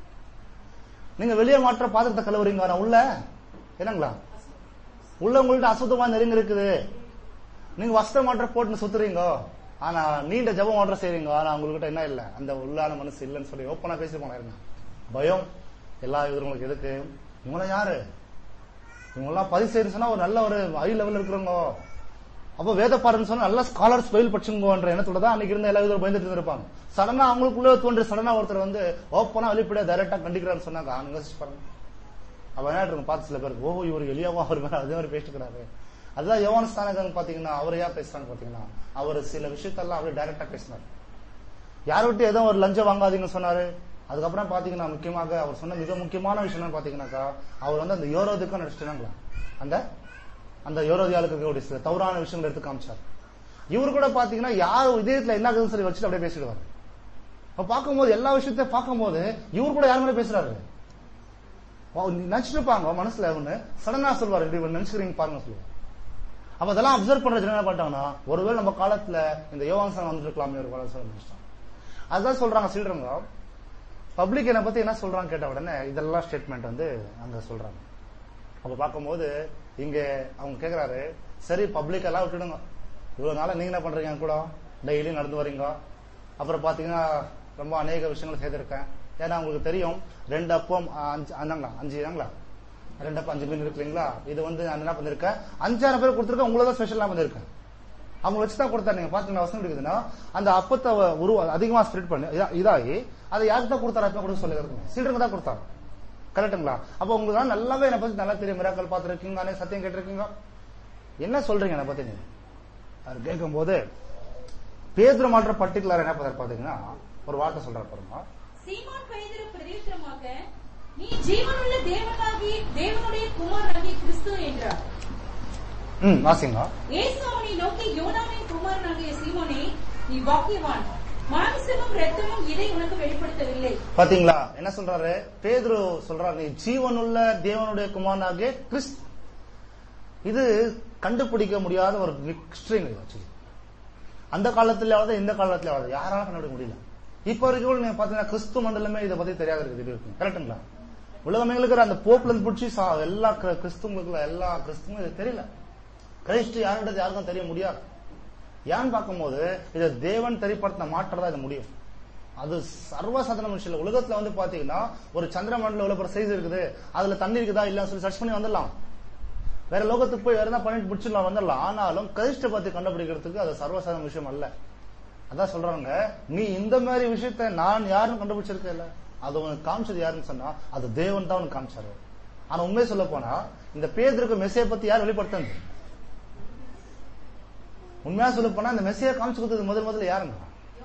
நீங்க வெளியே மாற்ற பாத்திரத்தை கழுவுறீங்க ஆனா உள்ள என்னங்களா உள்ள உங்கள்ட்ட அசுத்தமா நெருங்க இருக்குது நீங்க வஸ்திர மாற்றம் போட்டு சுத்துறீங்க ஆனா நீண்ட ஜபம் மாற்றம் செய்றீங்க ஆனா உங்ககிட்ட என்ன இல்ல அந்த உள்ளான மனசு இல்லைன்னு சொல்லி ஓப்பனா பேசி போனாருங்க பயம் எல்லா இவங்களுக்கு எதுக்கு இவங்கள யாரு இவங்கெல்லாம் பதிவு செய்யறது சொன்னா ஒரு நல்ல ஒரு ஹை லெவல் இருக்கிறவங்க அப்ப வேத பாருன்னு சொன்னா நல்ல ஸ்காலர்ஸ் பயில் படிச்சுங்கன்ற எண்ணத்தோட தான் அன்னைக்கு இருந்த எல்லா விதரும் பயந்துட்டு இருப்பாங்க சடனா அவங்களுக்குள்ள தோன்றி சடனா ஒருத்தர் வந்து ஓப்பனா வெளிப்படையா டைரக்டா கண்டிக்கிறான்னு சொன்னாங்க நீங்க யோசிச்சு பாருங்க அப்ப என்ன இருக்கும் பார்த்து சில பேருக்கு ஓஹோ இவர் எளியாவா அவர் மேல அதே மாதிரி பேசிக்கிறாரு அதுதான் யோவான் ஸ்தானகன் பாத்தீங்கன்னா அவர் ஏன் பேசுறாங்க பாத்தீங்கன்னா அவர் சில விஷயத்தெல்லாம் அப்படியே டைரக்டா பேசினார் யார் விட்டு ஏதோ ஒரு லஞ்சம் வாங்காதீங்கன்னு சொன்னாரு அதுக்கப்புறம் பாத்தீங்கன்னா முக்கியமாக அவர் சொன்ன மிக முக்கியமான விஷயம் என்னன்னு பாத்தீங்கன்னாக்கா அவர் வந்து அந்த யோரோதுக்கும் நடிச்சிட்டாங்களா அந்த அந்த யோரோதியாளுக்கு இருக்கக்கூடிய சில தவறான விஷயங்கள் எடுத்து காமிச்சார் இவர் கூட பாத்தீங்கன்னா யார் இதயத்துல என்ன இருக்குதுன்னு சொல்லி வச்சுட்டு அப்படியே பேசிடுவார் அப்ப பார்க்கும்போது எல்லா விஷயத்தையும் பார்க்கும்போது இவர் கூட யார் மேல பேசுறாரு வா, நீ நினைச்சிட்டு இருப்பாங்க மனசுல ஒண்ணு சடனா சொல்வாரு இப்படி ஒண்ணு நினைச்சுக்கிறீங்க பாருங்க சொல்லுவாங்க அப்ப அதெல்லாம் அப்சர்வ் பண்றது என்ன பண்ணிட்டாங்கன்னா ஒருவேளை நம்ம காலத்துல இந்த யோகாசனம் வந்துருக்கலாமே ஒரு காலம் சொல்ல நினைச்சிட்டாங்க அதுதான் சொல்றாங்க சில்றவங்க பப்ளிக் என்னை பத்தி என்ன சொல்றாங்க கேட்ட உடனே இதெல்லாம் ஸ்டேட்மெண்ட் வந்து அங்க சொல்றாங்க அப்ப பார்க்கும்போது இங்க அவங்க கேக்குறாரு சரி பப்ளிக் எல்லாம் விட்டுடுங்க இவ்வளவு நாளா நீங்க என்ன பண்றீங்க என் கூட டெய்லி நடந்து வரீங்க அப்புறம் பாத்தீங்கன்னா ரொம்ப அநேக விஷயங்கள் செய்திருக்கேன் ஏன்னா உங்களுக்கு தெரியும் ரெண்டு அப்பம் அஞ்சு அண்ணங்களா அஞ்சு இனங்களா ரெண்டு அப்பம் அஞ்சு மீன் இருக்குங்களா இது வந்து நான் என்ன பண்ணிருக்கேன் அஞ்சாயிரம் பேர் கொடுத்துருக்கேன் உங்களை தான் ஸ்பெஷலா பண்ணிருக்கேன் அவங்க வச்சு தான் கொடுத்தா நீங்க பாத்தீங்கன்னா வசனம் இருக்குதுன்னா அந்த அப்பத்தை உருவ அதிகமா ஸ்ப்ரெட் பண்ணி இதா- இதாகி அதை யாருக்கு தான் கொடுத்தாரு அப்ப கொடுக்க சொல்லி சில்ட்ரங்க தான் கொடுத்தாரு கரெக்ட்டுங்களா அப்ப உங்களுக்கு தான் நல்லாவே என்னை பத்தி நல்லா தெரியும் மிராக்கள் பார்த்துருக்கீங்க அநேக சத்தியம் கேட்டிருக்கீங்க என்ன சொல்றீங்க என்னை பத்தி நீங்க அவர் கேட்கும் போது பேதுரு மாற்ற பர்டிகுலர் என்ன பண்ணாரு பாத்தீங்கன்னா ஒரு வார்த்தை சொல்றாரு பாருங்க சீமோன் பேதுரு பிரதியுத்தரமாக நீ ஜீவனுள்ள தேவனாகி தேவனுடைய குமாரனாகிய கிறிஸ்து என்றார் ம் வாசிங்க இயேசு அவனை நோக்கி யோனாவின் குமாரனாகிய சீமோனே நீ பாக்கியவான் மாமிசமும் இரத்தமும் இதை உனக்கு வெளிப்படுத்தவில்லை பாத்தீங்களா என்ன சொல்றாரு பேதுரு சொல்றாரு நீ ஜீவனுள்ள தேவனுடைய குமாரனாகிய கிறிஸ்து இது கண்டுபிடிக்க முடியாத ஒரு மிக்ஸ்ட்ரிங் ஆக்சுவலி அந்த காலத்திலாவது இந்த காலத்திலாவது யாராலும் கண்டுபிடிக்க முடியல இப்ப வரைக்கும் கூட நீங்க பாத்தீங்கன்னா கிறிஸ்து மண்டலமே இதை பத்தி தெரியாத இருக்குது இருக்கு கரெக்ட்டுங்களா உலகமே இருக்கிற அந்த போப்ல இருந்து பிடிச்சி சா- எல்லா கிற- கிறிஸ்துவங்களுக்குள்ள எல்லா கிறிஸ்துவும் இது தெரியல கிறிஸ்து யாருன்றது யாருக்கும் தெரிய முடியாது ஏன்னு பார்க்கும்போது இதை தேவன் தெரிப்படுத்தின மாற்றதா இது முடியும் அது சர்வசாதாரண விஷயம் இல்ல. உலகத்துல வந்து பாத்தீங்கன்னா ஒரு சந்திரமண்டல இவ்வளவு சைஸ் இருக்குது அதுல தண்ணி இருக்குதா இல்லன்னு சொல்லி சர்ச் பண்ணி வந்துடலாம் வேற லோகத்துக்கு போய் வேற என்ன பண்ணிட்டு பிடிச்சிடலாம் வந்துடலாம் ஆனாலும் கிறிஸ்ட பத்தி கண்டுபிடிக்கிறதுக்கு அது சர்வசாதாரண விஷயம் அல்ல அதான் சொல்றாங்க நீ இந்த மாதிரி விஷயத்த நான் யாருன்னு கண்டுபிடிச்சிருக்கல அது உனக்கு காமிச்சது யாருன்னு சொன்னா அது தேவன் தான் உனக்கு காமிச்சாரு ஆனா உண்மையை சொல்ல போனா இந்த பேதருக்கு மெசேஜ் பத்தி யார் வெளிப்படுத்தது உண்மையா சொல்ல போனா இந்த மெசேஜ் காமிச்சு கொடுத்தது முதல் முதல்ல யாருங்க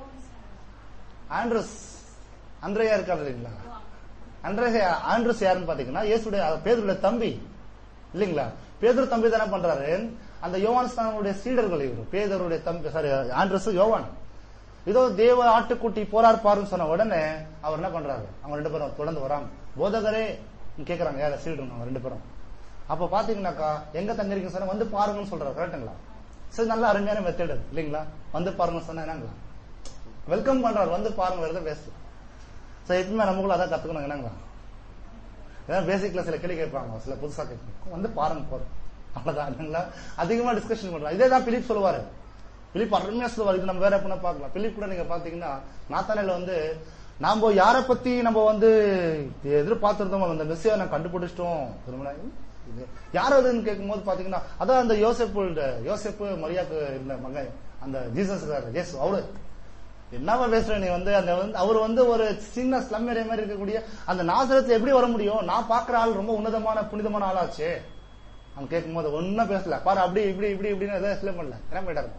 ஆண்ட்ரஸ் அன்றையா இருக்காரு இல்லைங்களா அன்றைய ஆண்ட்ரஸ் யாருன்னு பாத்தீங்கன்னா இயேசுடைய பேதருடைய தம்பி இல்லைங்களா பேதுரு தம்பி தானே பண்றாரு அந்த யோவான் ஸ்தானனுடைய சீடர்கள் இவர் பேதருடைய தம்பி சாரி ஆண்ட்ரஸ் யோவான் இதோ தேவ ஆட்டுக்குட்டி போரார் பாருன்னு சொன்ன உடனே அவர் என்ன பண்றாரு அவங்க ரெண்டு பேரும் தொடர்ந்து வராங்க போதகரே கேக்குறாங்க யார சீடருங்க அவங்க ரெண்டு பேரும் அப்ப பாத்தீங்கன்னாக்கா எங்க தங்கிருக்கீங்க சொன்னா வந்து பாருங்கன்னு சொல்றாரு கரெக்ட்டுங்களா சரி நல்ல அருமையான மெத்தட் இல்லைங்களா வந்து பாருங்கன்னு சொன்னா என்னங்களா வெல்கம் பண்றாரு வந்து பாருங்க வேற எதுவும் பேசு சரி எப்பவுமே நமக்குள்ள அதான் கத்துக்கணும் என்னங்களா ஏன்னா பேசிக்ல சில கேள்வி கேட்பாங்க சில புதுசா கேட்பாங்க வந்து பாருங்க போதும் அவ்வளவுதான் இல்லைங்களா அதிகமா டிஸ்கஷன் பண்றோம் இதே தான் பிலிப் சொல்லுவாரு பிலிப் அருமையா சொல்லுவாரு இது நம்ம வேற எப்படின்னா பார்க்கலாம் பிலிப் கூட நீங்க பாத்தீங்கன்னா நாத்தானையில வந்து நாம யாரை பத்தி நம்ம வந்து எதிர்பார்த்திருந்தோம் அந்த மெஸ்ஸியா நான் கண்டுபிடிச்சிட்டோம் திரும்ப இது யார் அதுன்னு கேட்கும்போது பாத்தீங்கன்னா அதான் அந்த யோசப்பு யோசப்பு மரியாக்கு இருந்த மகன் அந்த ஜீசஸ் ஜேசு அவரு என்னவா பேசுற நீ வந்து அந்த வந்து அவர் வந்து ஒரு சின்ன ஸ்லம் ஏரியா மாதிரி இருக்கக்கூடிய அந்த நாசரத்துல எப்படி வர முடியும் நான் பாக்குற ஆள் ரொம்ப உன்னதமான புனிதமான ஆளாச்சே அவன் கேட்கும்போது ஒன்னும் பேசல பாரு அப்படி இப்படி இப்படி இப்படின்னு எதாவது எக்ஸ்பிளைன் பண்ணல என்ன போயிட்டாரு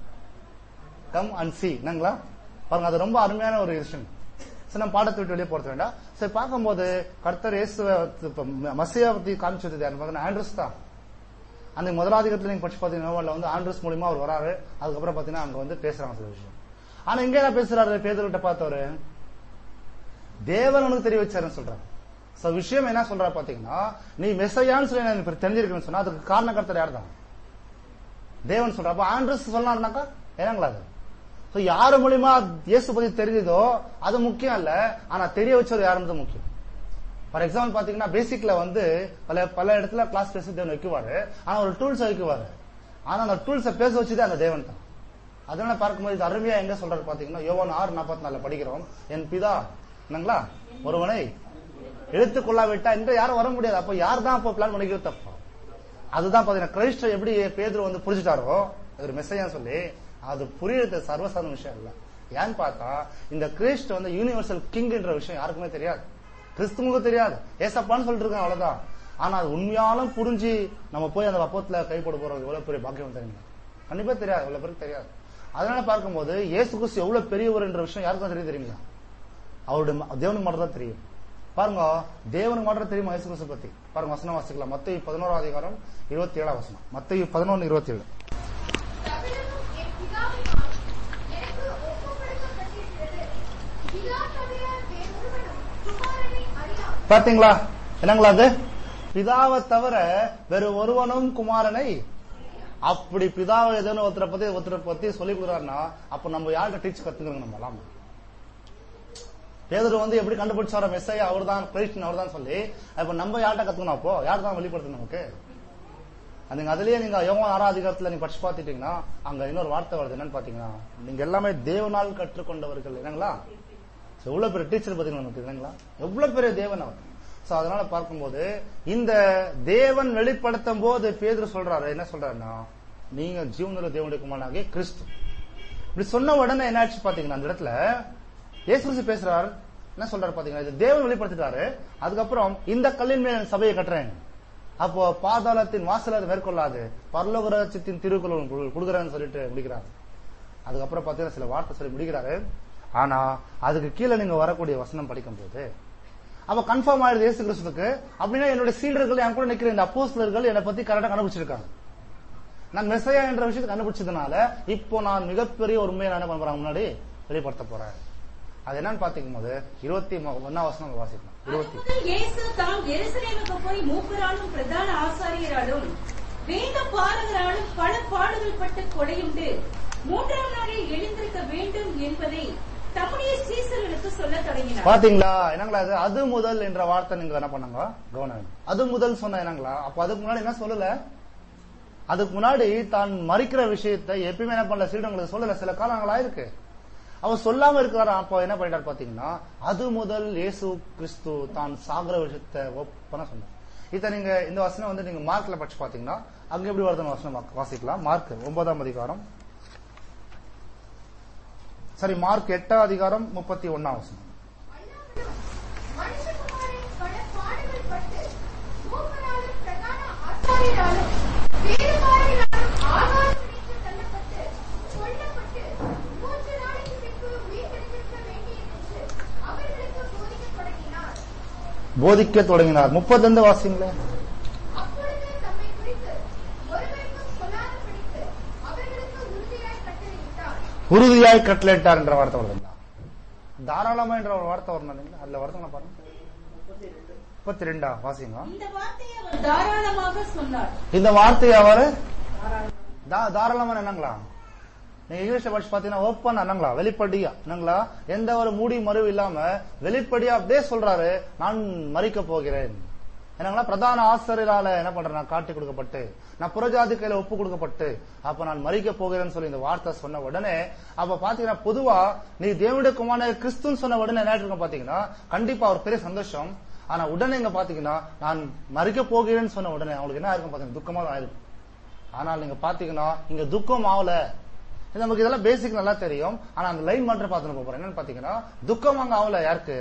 கம் அண்ட் சி என்னங்களா பாருங்க அது ரொம்ப அருமையான ஒரு விஷயம் சரி நம்ம பாடத்தை விட்டு வெளியே போறது வேண்டாம் சரி பார்க்கும்போது கர்த்தர் இயேசுவை இப்ப மசியா பத்தி காமிச்சது யாருன்னு பார்த்தீங்கன்னா ஆண்ட்ரஸ் தான் அந்த முதலாதிகத்துல நீங்க படிச்சு பாத்தீங்கன்னா நோவல்ல வந்து ஆண்ட்ரஸ் மூலியமா அவர் வராரு அதுக்கப்புறம் பாத்தீங்கன்னா அங்க வந்து பேசுறாங்க சில விஷயம் ஆனா இங்க என்ன பேசுறாரு பேதர்கிட்ட பார்த்தவரு தேவன் உனக்கு தெரிய வச்சாருன்னு சொல்றாரு சோ விஷயம் என்ன சொல்றா பாத்தீங்கன்னா நீ மெசையான்னு சொல்லி எனக்கு இப்ப தெரிஞ்சிருக்கேன்னு சொன்னா அதுக்கு காரணக்கர்த்தர் யார் தான் தேவன் சொல்ற அப்ப ஆண்ட்ரஸ் சொன்னாருனாக்கா என்னங்களா அது சோ யாரு மூலியமா இயேசு பத்தி தெரிஞ்சதோ அது முக்கியம் இல்ல ஆனா தெரிய வச்சது யாருன்றது முக்கியம் ஃபார் எக்ஸாம்பிள் பாத்தீங்கன்னா பேசிக்ல வந்து பல பல இடத்துல கிளாஸ் டெஸ்ட் தேவன் வைக்குவாரு ஆனா ஒரு டூல்ஸ் வைக்குவாரு ஆனா அந்த டூல்ஸை பேச வச்சதே அந்த தேவன் தான் அதனால பார்க்கும்போது இது அருமையா எங்க சொல்றாரு பாத்தீங்கன்னா யோவான் ஆறு நாற்பத்தி நாலுல படிக்கிறோம் என் பிதா என்னங்களா ஒருவனை எடுத்துக்கொள்ளாவிட்டா இன்று யாரும் வர முடியாது அப்ப யார் தான் அப்போ பிளான் பண்ணிக்கிறது தப்பு அதுதான் பாத்தீங்கன்னா கிரைஸ்ட எப்படி பேதுரு வந்து புரிஞ்சுட்டாரோ ஒரு மெசேஜ் சொல்லி அது புரியுறது சர்வசாதாரண விஷயம் இல்ல ஏன்னு பார்த்தா இந்த கிறிஸ்ட் வந்து யூனிவர்சல் கிங்ன்ற விஷயம் யாருக்குமே தெரியாது கிறிஸ்துவுக்கு தெரியாது ஏசப்பான்னு சொல்லிட்டு இருக்காங்க அவ்வளவுதான் ஆனா அது உண்மையாலும் புரிஞ்சு நம்ம போய் அந்த அப்பத்துல கை போட போறது எவ்வளவு பெரிய பாக்கியம் தெரியுங்க கண்டிப்பா தெரியாது எவ்வளவு பேருக்கு தெரியாது அதனால பார்க்கும்போது இயேசு கிறிஸ்து எவ்வளவு பெரியவர் என்ற விஷயம் யாருக்கும் தெரியும் தெரியுங்களா அவருடைய ம- தேவனுக்கு மட்டும் தான் தெரியும் பாருங்க தேவனுக்கு மட்டும் தெரியுமா இயேசு கிறிஸ்து பத்தி பாருங்க வசனம் வாசிக்கலாம் மத்திய பதினோராம் அதிகாரம் இருபத்தி ஏழாம் வசனம் மத்திய பதினொன்னு இருபத்தி ஏழு சகலமும் என் பிதாவினால் எனக்கு ஒப்புக்கொடுக்கப்பட்டிருக்கிறது. பிதா தவிர வேறொருவனும் குமாரனை அறியான். பாத்தீங்களா என்னங்களா அது பிதாவை தவிர வேறு ஒருவனும் குமாரனை அப்படி பிதாவை எதுன்னு ஒருத்தரை பத்தி ஒருத்தரை பத்தி சொல்லி கொடுக்குறாருன்னா அப்ப நம்ம யார்கிட்ட டீச் கத்துக்கணும் நம்ம எல்லாம் பேதர் வந்து எப்படி கண்டுபிடிச்சாரோ மெஸ்ஸை அவர் தான் கிறிஸ்டின் அவர் தான் சொல்லி அப்ப நம்ம யார்கிட்ட கத்துக்கணும் அப்போ யார் தான் வெளிப்படுத்தணும் நமக்கு அது நீங்க அதுலயே நீங்க யோவான் ஆறாம் அதிகாரத்துல நீங்க படிச்சு பார்த்துட்டீங்கன்னா அங்க இன்னொரு வார்த்தை வருது என்னன்னு பாத்தீங்கன்னா நீங்க எல்லாமே தேவனால் கற்றுக்கொண்டவர்கள் என்னங்களா So, எவ்வளவு பெரிய டீச்சர் பாத்தீங்களா நமக்கு இல்லைங்களா எவ்வளவு பெரிய தேவன் அவர் சோ அதனால பார்க்கும்போது இந்த தேவன் வெளிப்படுத்தும் போது பேதுரு சொல்றாரு என்ன சொல்றாருன்னா நீங்க ஜீவனுள்ள தேவனுடைய குமாரனாகிய கிறிஸ்து இப்படி சொன்ன உடனே என்ன ஆச்சு பாத்தீங்கன்னா அந்த இடத்துல இயேசு கிறிஸ்து பேசுறாரு என்ன சொல்றாரு பாத்தீங்கன்னா இது தேவன் வெளிப்படுத்திட்டாரு அதுக்கப்புறம் இந்த கல்லின் மேல் என் சபையை கட்டுறேன் அப்போ பாதாளத்தின் வாசல் அது மேற்கொள்ளாது பரலோக ராஜ்யத்தின் திருக்குறள் கொடுக்குறேன்னு சொல்லிட்டு முடிக்கிறாரு அதுக்கப்புறம் பாத்தீங்கன்னா சில வார்த்தை சொல்லி முடிக்கிறாரு ஆனா அதுக்கு கீழே நீங்க வரக்கூடிய வசனம் படிக்கும்போது அப்ப கன்ஃபார்ம் ஆயிடுது இயேசு கிறிஸ்துக்கு அப்படின்னா என்னுடைய சீடர்கள் என் கூட நிக்கிற இந்த அப்போஸ்தலர்கள் என்னை பத்தி கரெக்டா கண்டுபிடிச்சிருக்காங்க நான் மெசையா என்ற விஷயத்தை கண்டுபிடிச்சதுனால இப்போ நான் மிகப்பெரிய ஒரு உண்மையை நான் என்ன பண்ண போறேன் முன்னாடி வெளிப்படுத்த போறேன் அது என்னன்னு பாத்தீக்கும் போது இருபத்தி ஒன்னாம் வசனம் வாசிக்கலாம் இருபத்தி முதல் இயேசு தாம் எருசலேமுக்கு போய் மூப்பராலும் பிரதான ஆசாரியராலும் வேத பாரகராலும் பல பாடுகள் பட்டு கொடையுண்டு மூன்றாம் நாளில் எழுந்திருக்க வேண்டும் என்பதை தம்முடைய சீசர்களுக்கு சொல்லத் தொடங்கினார் பாத்தீங்களா என்னங்களா அது அது முதல் என்ற வார்த்தை நீங்க என்ன பண்ணாங்க கவனம் அது முதல் சொன்ன என்னங்களா அப்ப அதுக்கு முன்னாடி என்ன சொல்லல அதுக்கு முன்னாடி தான் மறிக்கிற விஷயத்தை எப்பயுமே என்ன பண்ணல சீடங்களுக்கு சொல்லல சில காலங்களா இருக்கு அவர் சொல்லாம இருக்கிறாரா அப்போ என்ன பண்ணிட்டார் பாத்தீங்கன்னா அது முதல் இயேசு கிறிஸ்து தான் சாகுற விஷயத்தை ஒப்பன சொன்னார் இத நீங்க இந்த வசனம் வந்து நீங்க மார்க்ல படிச்சு பாத்தீங்கன்னா அங்க எப்படி வருதுன்னு வசனம் வா- வாசிக்கலாம் மார்க் ஒன்பதாம் அதிகாரம் சரி மார்க் எட்டாம் அதிகாரம் முப்பத்தி ஒன்னாம் வசனம் அல்லாமலும் மனுஷகுமாரன் பல பாடுகள் பட்டு மூப்பராலும் பிரதான ஆசாரியராலும் வேதபாரகராலும் ஆகாரம் பிடித்து தள்ளப்பட்டு கொல்லப்பட்டு மூன்று நாளைக்கு பின்பு உயிர்த்தெழுந்திருக்க வேண்டியதென்று அவர்களுக்கு போதிக்கத் தொடங்கினார் போதிக்க தொடங்கினார் முப்பது வாசிங்களே அப்பொழுது தம்மை குறித்து ஒருவருக்கும் சொல்லாதபடிக்கு அவர்களுக்கு உறுதியாய் கட்டளையிட்டார் உறுதியாய் கட்டளையிட்டார் என்ற வார்த்தை வருதுங்களா தாராளமா என்ற ஒரு வார்த்தை வரணும் இல்லைங்களா அதுல வருதுங்களா பாருங்க முப்பத்தி ரெண்டா வாசிங்க இந்த வார்த்தையை அவர் தாராளமாக சொன்னார் இந்த வார்த்தையை அவரு தா- தாராளமா என்னங்களா நீங்க இங்கிலீஷ்ல படிச்சு பாத்தீங்கன்னா ஓப்பன் என்னங்களா வெளிப்படையா என்னங்களா எந்த ஒரு மூடி மறுவு இல்லாம வெளிப்படையா அப்படியே சொல்றாரு நான் மறிக்க போகிறேன் என்னங்களா பிரதான ஆசிரியரால என்ன பண்றேன் நான் காட்டி கொடுக்கப்பட்டு நான் புறஜாதி கையில ஒப்பு கொடுக்கப்பட்டு அப்ப நான் மறிக்க போகிறேன்னு சொல்லி இந்த வார்த்தை சொன்ன உடனே அப்ப பாத்தீங்கன்னா பொதுவா நீ தேவனுடைய குமார கிறிஸ்துன்னு சொன்ன உடனே என்ன இருக்கும் பாத்தீங்கன்னா கண்டிப்பா ஒரு பெரிய சந்தோஷம் ஆனா உடனே இங்க பாத்தீங்கன்னா நான் மறிக்க போகிறேன்னு சொன்ன உடனே அவங்களுக்கு என்ன இருக்கும் பாத்தீங்கன்னா துக்கமா தான் ஆயிருக்கும் ஆனால் நீங்க பாத்தீங்கன்னா இங்க துக்கம் ஆகல இது நமக்கு இதெல்லாம் பேசிக் நல்லா தெரியும் ஆனா அந்த லைன் மட்டும் பார்த்துட்டு போறேன் என்னன்னு பாத்தீங்கன்னா துக்கம் அங்க ஆகல யாருக்கு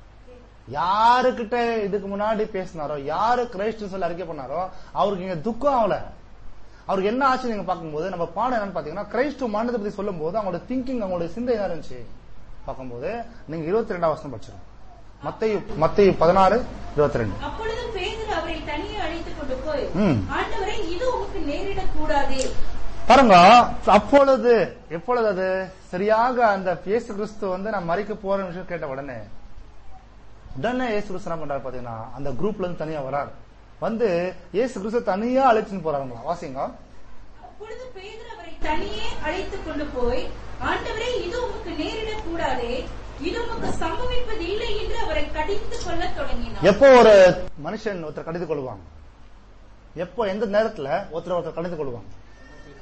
யாருக்கிட்ட இதுக்கு முன்னாடி பேசினாரோ யாரு கிரைஸ்ட் சொல்லி அறிக்கை பண்ணாரோ அவருக்கு இங்க துக்கம் ஆகல அவருக்கு என்ன ஆச்சு நீங்க பார்க்கும்போது நம்ம பாடம் என்னன்னு பாத்தீங்கன்னா கிரைஸ்ட் மரணத்தை பத்தி சொல்லும் போது அவங்களோட திங்கிங் அவங்களோட சிந்தை என்ன இருந்துச்சு பார்க்கும்போது நீங்க இருபத்தி ரெண்டாம் வருஷம் படிச்சிடும் மத்தையு மத்தையு பதினாறு இருபத்தி ரெண்டு அப்பொழுது பேதுரு அவரை தனியே அழைத்துக் கொண்டு போய் ம். ஆண்டவரே இது உமக்கு நேரிடக் கூடாதே பாருங்க அப்பொழுது எப்பொழுது அது சரியாக அந்த இயேசு கிறிஸ்து வந்து நான் மறிக்க போற விஷயம் கேட்ட உடனே உடனே இயேசு கிறிஸ்து என்ன பண்றாரு பாத்தீங்கன்னா அந்த குரூப்ல இருந்து தனியா வராரு வந்து இயேசு கிறிஸ்து தனியா அழைச்சுன்னு போறாங்களா வாசிங்க அப்பொழுது பேதுரு அவரை தனியே அழைத்துக் கொண்டு போய் ஆண்டவரே இது உமக்கு நேரிடக் கூடாதே இது உமக்கு சம்பவிப்பதில்லை என்று அவரை கடிந்து கொள்ளத் தொடங்கினார் எப்போ ஒரு மனுஷன் ஒருத்தர் கடிந்து கொள்வாங்க எப்போ எந்த நேரத்துல ஒருத்தர் ஒருத்தர் கடிந்து கொள்வாங்க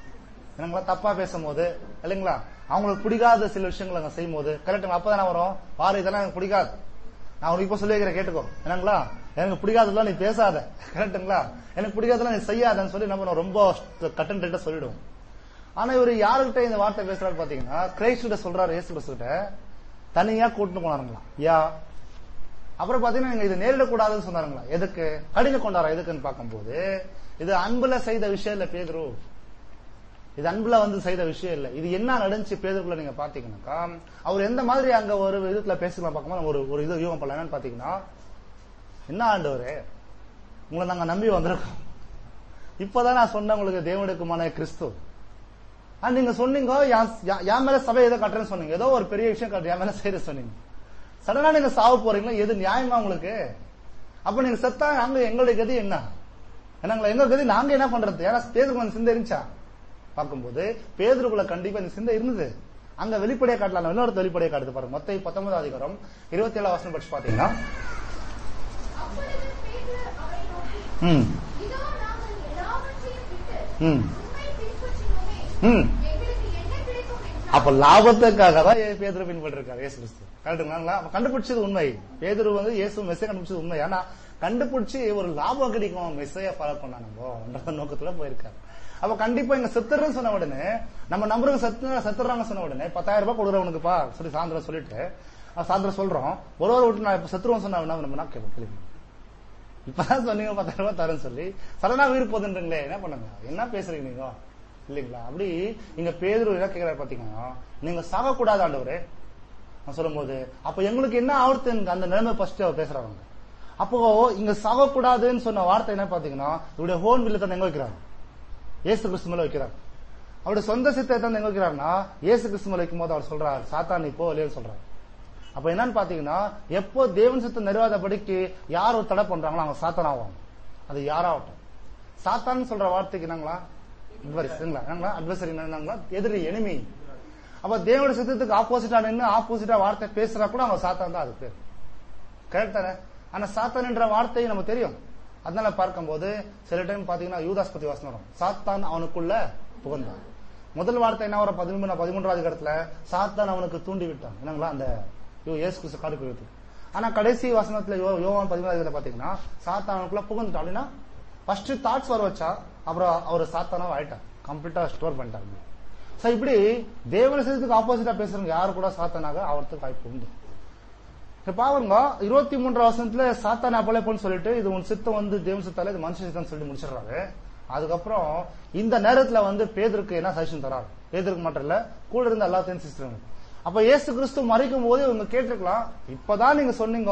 என்னங்களா தப்பா பேசும்போது இல்லைங்களா அவங்களுக்கு பிடிக்காத சில விஷயங்களை அங்க செய்யும் போது கரெக்டுங்களா அப்பதானே வரும் பாரு இதெல்லாம் எனக்கு பிடிக்காது நான் உனக்கு இப்ப சொல்லி வைக்கிறேன் கேட்டுக்கோ என்னங்களா எனக்கு பிடிக்காததெல்லாம் நீ பேசாத கரெக்டுங்களா எனக்கு பிடிக்காததெல்லாம் நீ செய்யாதன்னு சொல்லி நம்ம ரொம்ப கட்டன் ரேட்டா சொல்லிடுவோம் ஆனா இவர் யாருகிட்ட இந்த வார்த்தை பேசுறாரு பாத்தீங்கன்னா கிரைஸ்ட சொல்றாரு இயேசு கிறிஸ்துகிட்ட தனியா கூட்டிட்டு போனாருங்களா யா அப்புறம் பாத்தீங்கன்னா நீங்க இது நேரிடக்கூடாதுன்னு சொன்னாருங்களா எதுக்கு கடின கொண்டாரா எதுக்குன்னு பார்க்கும்போது இது அன்புல செய்த விஷயம் இல்ல பேதுரு இது அன்புல வந்து செய்த விஷயம் இல்ல இது என்ன நடந்துச்சு பேதருக்குள்ள நீங்க பாத்தீங்கன்னாக்கா அவர் எந்த மாதிரி அங்க ஒரு விதத்துல பேசலாம் பார்க்கும்போது நம்ம ஒரு ஒரு இது யூகம் பண்ணலாம் என்னன்னு பாத்தீங்கன்னா என்ன ஆண்டவரே உங்களை நாங்க நம்பி வந்திருக்கோம் இப்பதான் நான் சொன்னேன் உங்களுக்கு தேவனுக்குமான கிறிஸ்து ஆ, நீங்க சொன்னீங்க என் என் என் மேல சபை ஏதோ கட்டுறேன்னு சொன்னீங்க ஏதோ ஒரு பெரிய விஷயம் கட்டு என் மேல செய்யற சொன்னீங்க சடனா நீங்க சாவ போறீங்களா எது நியாயமா உங்களுக்கு அப்ப நீங்க செத்தா நாங்க எங்களுடைய கதி என்ன என்னங்களா எங்க கதி நாங்க என்ன பண்றது ஏன்னா பேதருக்கு அந்த சிந்தை இருந்துச்சா பார்க்கும்போது பேதருக்குள்ள கண்டிப்பா இந்த சிந்தை இருந்தது அங்க வெளிப்படையா காட்டலாம் இன்னொரு வெளிப்படையா காட்டுது பாருங்க மொத்த பத்தொன்பது அதிகாரம் இருபத்தி ஏழாம் வருஷம் படிச்சு பாத்தீங்கன்னா அப்பொழுது பேதுரு அவரை நோக்கி ம் இதோ நாங்கள் எல்லாவற்றையும் விட்டு ம் உம்மை பின்பற்றினோமே ம் எங்களுக்கு என்ன கிடைக்கும் என்றார் அப்ப லாபத்துக்காக தான் பேதுரு பின்பற்றிருக்காரு இயேசு கிறிஸ்து கரெக்டுங்களா அப்ப கண்டுபிடிச்சது உண்மை பேதுரு வந்து இயேசு மெஸ்ஸை கண்டுபிடிச்சது உண்மை ஆனா கண்டுபிடிச்சு ஒரு லாபம் கிடைக்கும் மெஸ்ஸைய ஃபாலோ பண்ணானுங்கன்ற நோக்கத்துல போயிருக்காரு அப்ப கண்டிப்பா இங்க செத்துறன்னு சொன்ன உடனே நம்ம நம்புறவங்க செத்து செத்துறாங்க சொன்ன உடனே பத்தாயிரம் ரூபாய் கொடுக்குறவனுக்குப்பா சொல்லி சாயந்தரம் சொல்லிட்டு அஹ் சாயந்தரம் சொல்றோம் ஒரு ஒரு விட்டு நான் இப்ப செத்துருவோம் சொன்னா என்ன நம்ம கேட்போம் கேள்வி இப்பதான் சொன்னீங்க பத்தாயிரம் ரூபாய் தரேன்னு சொல்லி சடனா உயிர் போதுன்றீங்களே என்ன பண்ணுங்க என்ன பேசுறீங்க நீங்க இல்லைங்களா அப்படி இங்க பேதுரு என்ன கேக்குறாரு பாத்தீங்கன்னா நீங்க சாகக்கூடாது ஆண்டவரே நான் சொல்லும்போது அப்ப எங்களுக்கு என்ன ஆவர்த்து அந்த நிலைமை ஃபர்ஸ்ட் அவர் பேசுறாங்க அப்போ இங்க சாகக்கூடாதுன்னு சொன்ன வார்த்தை என்ன பாத்தீங்கன்னா இவருடைய ஹோன் வில்ல தான் எங்க வைக்கிறாங்க ஏசு கிறிஸ்து மேல வைக்கிறாங்க அவருடைய சொந்த சித்தை தான் எங்க வைக்கிறாருன்னா ஏசு கிறிஸ்து மேல வைக்கும் போது அவர் சொல்றாரு சாத்தான் இப்போ இல்லைன்னு சொல்றாரு அப்ப என்னன்னு பாத்தீங்கன்னா எப்போ தேவன் சித்தம் நிறைவாதபடிக்கு யார் ஒரு தடை பண்றாங்களோ அவங்க சாத்தான் ஆவாங்க அது யாராகட்டும் சாத்தான்னு சொல்ற வார்த்தைக்கு என்னங்களா அட்வர்ஸுங்களா என்னங்களா அட்வர்சரி என்னங்களா எதிரி எனிமி அப்ப தேவனுடைய சித்தத்துக்கு ஆப்போசிட்டா நின்று ஆப்போசிட்டா வார்த்தை பேசுறா கூட அவங்க சாத்தான் தான் அது பேர் கரெக்ட் தானே ஆனா சாத்தான் என்ற வார்த்தை நமக்கு தெரியும் அதனால பார்க்கும்போது சில டைம் பாத்தீங்கன்னா யூதாஸ் பத்தி வாசனம் வரும் சாத்தான் அவனுக்குள்ள புகுந்தான் முதல் வார்த்தை என்ன வரும் பதிமூணு பதிமூன்றாவது இடத்துல சாத்தான் அவனுக்கு தூண்டி விட்டான் என்னங்களா அந்த யோ இயேசு கிறிஸ்து காடு போயிருக்கு ஆனா கடைசி வசனத்துல யோ யோவான் பதிமூணாவது பாத்தீங்கன்னா சாத்தான் அவனுக்குள்ள புகுந்துட்டான் அப்படின்னா ஃபர்ஸ்ட் தாட்ஸ் வர வச்சா அப்புறம் அவர் சாத்தானா ஆயிட்டான் கம்ப்ளீட்டா ஸ்டோர் பண்ணிட்டாங்க சோ இப்படி தேவன சித்தத்துக்கு ஆப்போசிட்டா பேசுறவங்க யாரு கூட சாத்தானாக அவருக்கு வாய்ப்பு உண்டு இப்ப பாருங்க இருபத்தி மூன்றாம் வசனத்துல சாத்தான் அப்பலே போன்னு சொல்லிட்டு இது உன் சித்தம் வந்து தேவன் சித்தால இது மனுஷ சித்தம் சொல்லிட்டு முடிச்சிடுறாரு அதுக்கப்புறம் இந்த நேரத்துல வந்து பேதருக்கு என்ன சஜஷன் தராரு பேதருக்கு மட்டும் இல்ல கூட இருந்த எல்லாத்தையும் சிஸ்டருங்க அப்ப இயேசு கிறிஸ்து மறைக்கும் போது இவங்க கேட்டிருக்கலாம் இப்பதான் நீங்க சொன்னீங்க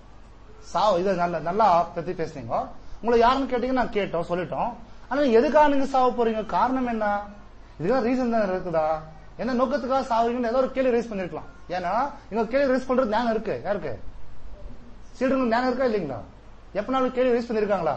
சா இது நல்ல நல்லா பத்தி பேசுனீங்க உங்களை யாருன்னு கேட்டீங்க நான் கேட்டோம் சொல்லிட்டோம் ஆனா எதுக்காக நீங்க சாவ போறீங்க காரணம் என்ன இதுக்கெல்லாம் ரீசன் தான் இருக்குதா என்ன நோக்கத்துக்காக சாவீங்கன்னு ஏதோ ஒரு கேள்வி ரைஸ் பண்ணிருக்கலாம் ஏன்னா இங்க கேள்வி ரைஸ் பண்றது ஞானம் இருக்கு யாருக்கு சீடர்களுக்கு ஞானம் இருக்கா இல்லைங்களா எப்பனாலும் கேள்வி ரைஸ் பண்ணிருக்காங்களா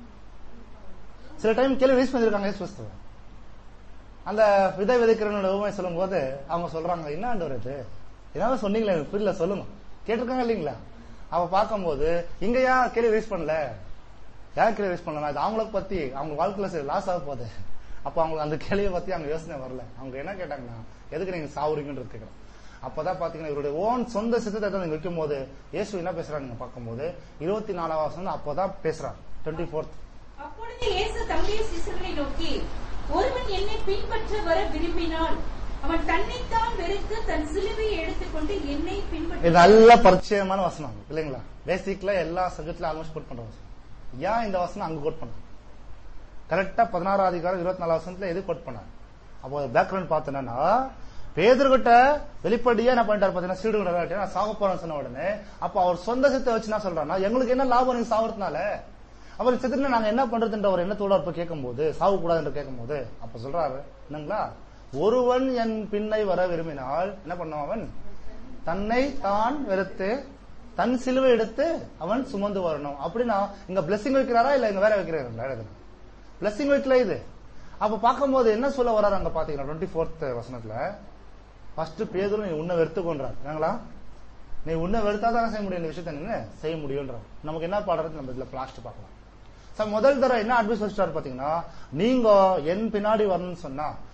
சில டைம் கேள்வி ரைஸ் பண்ணிருக்காங்க இயேசு கிறிஸ்து அந்த விதை விதைக்கிறவனோட உண்மை சொல்லும் போது அவங்க சொல்றாங்க என்ன ஆண்டவர் இது ஏதாவது சொன்னீங்களே எனக்கு புரியல சொல்லுங்க கேட்டிருக்காங்க இல்லைங்களா அவ பார்க்கும்போது இங்க ஏன் கேள்வி ரைஸ் பண்ணல ஏன் கேள்வி ரைஸ் பண்ணல இது அவங்கள பத்தி அவங்க வாழ்க்கையில சரி லாஸ் ஆக போகுது அப்ப அவங்களுக்கு அந்த கேள்வியை பத்தி அவங்க யோசனை வரல அவங்க என்ன கேட்டாங்கன்னா எதுக்கு நீங்க சாவுறீங்கன்றது கேட்கறோம் அப்பதான் பாத்தீங்கன்னா இவருடைய ஓன் சொந்த சித்தத்தை தான் நீங்க வைக்கும் போது இயேசு என்ன பேசுறாங்க நீங்க பார்க்கும்போது இருபத்தி நாலாம் வருஷம் அப்பதான் பேசுறாரு டுவெண்ட்டி ஃபோர்த் அப்பொழுது இயேசு தம்முடைய சிசுகளை நோக்கி ஒருவன் என்னை பின்பற்ற வர விரும்பினால் அவன் தன்னைத்தான் வெறுத்து தன் சிலுவையை எடுத்துக்கொண்டு என்னை இது பின்பற்ற நல்ல பரிச்சயமான வசனம் இல்லைங்களா பேசிக்ல எல்லா சப்ஜெக்ட்ல ஆல்மோஸ்ட் கோட் பண்ற வசனம் ஏன் இந்த வசனம் அங்க கோட் பண்ண கரெக்டா பதினாறாம் அதிகாரம் இருபத்தி நாலு வசனத்துல எது கோட் பண்ணார் அப்போ பேக்ரவுண்ட் பார்த்தோன்னா பேதர்கிட்ட வெளிப்படையா என்ன பண்ணிட்டாரு பாத்தீங்கன்னா சீடு நான் சாக போறேன்னு சொன்ன உடனே அப்ப அவர் சொந்த சித்தை வச்சு என்ன சொல்றாருன்னா எங்களுக்கு என்ன லாபம் நீங்க சாவறதுனால அவர் சித்திரத்துல நாங்க என்ன பண்றதுன்ற ஒரு எண்ணத்தோட இப்ப கேட்கும்போது சாவு கூடாதுன்ற கேட்கும்போது அப்ப சொல்றாரு என்னங்களா ஒருவன் என் பின்னை வர விரும்பினால் என்ன பண்ணுவான் அவன் தன்னை தான் வெறுத்து தன் சிலுவை எடுத்து அவன் சுமந்து வரணும் அப்படின்னா இங்க பிளெஸிங் வைக்கிறாரா இல்ல இங்க வேற வைக்கிறாரு பிளெஸிங் வைக்கல இது அப்ப பார்க்கும்போது என்ன சொல்ல வர்றாரு அங்க பாத்தீங்கன்னா டுவெண்ட்டி ஃபோர்த் வசனத்துல ஃபர்ஸ்ட் பேதரும் நீ உன்னை வெறுத்துக்கொன்றார் என்னங்களா நீ உன்னை வெறுத்தா தானே செய்ய முடியும் இந்த விஷயத்த நீங்க செய்ய முடியும்ன்றார் நமக்கு என்ன பாடுறது நம்ம இதுல பிளாஸ்ட் பார்க்கலாம் சார் முதல் தடவை என்ன அட்வைஸ் வச்சிட்டாரு பாத்தீங்கன்னா நீங்க என் பின்னாடி வரணும்னு சொன்னா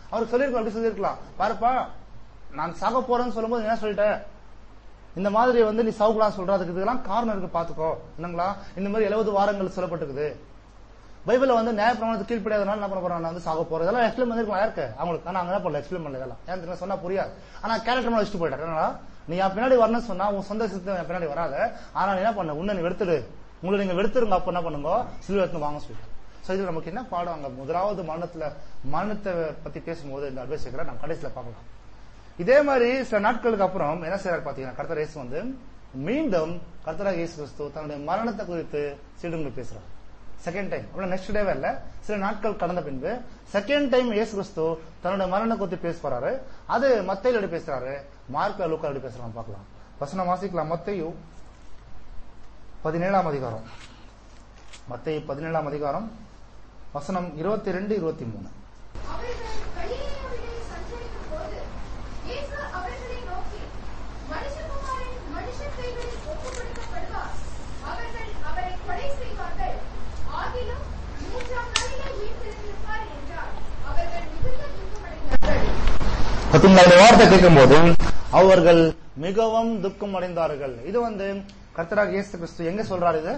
அவர் சொல்லியிருக்கலாம் அப்படி சொல்லியிருக்கலாம் பாருப்பா நான் சாக போறேன்னு சொல்லும்போது நீ என்ன சொல்லிட்டேன் இந்த மாதிரி வந்து நீ சாவுக்கலாம் சொல்ற அதுக்கு இதெல்லாம் காரணம் இருக்கு பாத்துக்கோ என்னங்களா இந்த மாதிரி எழுபது வாரங்கள் சொல்லப்பட்டிருக்குது பைபிள்ல வந்து நியாய பிரமாணத்துக்கு கீழ்ப்படியாதனால என்ன பண்ண போறாங்க நான் வந்து சாக போறேன் இதெல்லாம் எக்ஸ்பிளைன் பண்ணிருக்கலாம் யாருக்கு அவங்களுக்கு ஆனா அவங்க என்ன பண்ணல எக்ஸ்பிளைன் பண்ணல இதெல்லாம் ஏன் தெரியுமா? சொன்னா புரியாது ஆனா கேரக்டர் வச்சுட்டு போயிட்டாங்க என்னடா நீ என் பின்னாடி வரணும்னு சொன்னா உன் சொந்த சித்தம் என் பின்னாடி வராத ஆனா நீ என்ன பண்ண உன்னை நீ வெறுத்துடு உங்களை நீங்க வெறுத்துருங்க அப்ப என்ன பண்ணுங்க சிலுவை எடுத்து வாங்க சொல்லிட்டு சோ இதுல நமக்கு என்ன பாடம் அங்க முதலாவது மரணத்துல மரணத்தை பத்தி பேசும்போது இந்த அபிஷேகரை நம்ம கடைசியில பார்க்கலாம் இதே மாதிரி சில நாட்களுக்கு அப்புறம் என்ன செய்யறாரு பாத்தீங்கன்னா கர்த்தர் இயேசு வந்து மீண்டும் கர்த்தராக இயேசு கிறிஸ்து தன்னுடைய மரணத்தை குறித்து சீடங்களுக்கு பேசுறார் செகண்ட் டைம் அவ்வளவு நெக்ஸ்ட் டேவே இல்ல சில நாட்கள் கடந்த பின்பு செகண்ட் டைம் இயேசு கிறிஸ்து தன்னுடைய மரணத்தை குறித்து பேச போறாரு அது மத்தையில எப்படி பேசுறாரு மார்க்ல லூக்கா எப்படி பேசுறாங்க பார்க்கலாம் வசனம் வாசிக்கலாம் மத்தையு பதினேழாம் அதிகாரம் மத்தையு பதினேழாம் அதிகாரம் வசனம் இருபத்தி ரெண்டு இருபத்தி மூணு அவர்கள் கலிலேயாவிலே சஞ்சரிக்கும் போது இயேசு அவர்களை நோக்கி மனுஷகுமாரன் மனுஷர் கைகளில் ஒப்புக்கொடுக்கப்படுவார் அவர்கள் அவரை கொலை செய்வார்கள் ஆகிலும் மூன்றாம் நாளிலே உயிர்த்தெழுந்திருப்பார் என்றார் அவர்கள் மிகுந்த துக்கமடைந்தார்கள் பாத்தீங்களா இந்த வார்த்தை கேட்கும்போது அவர்கள் மிகவும் துக்கம் அடைந்தார்கள் இது வந்து கர்த்தராக இயேசு கிறிஸ்து எங்க சொல்றாரு இது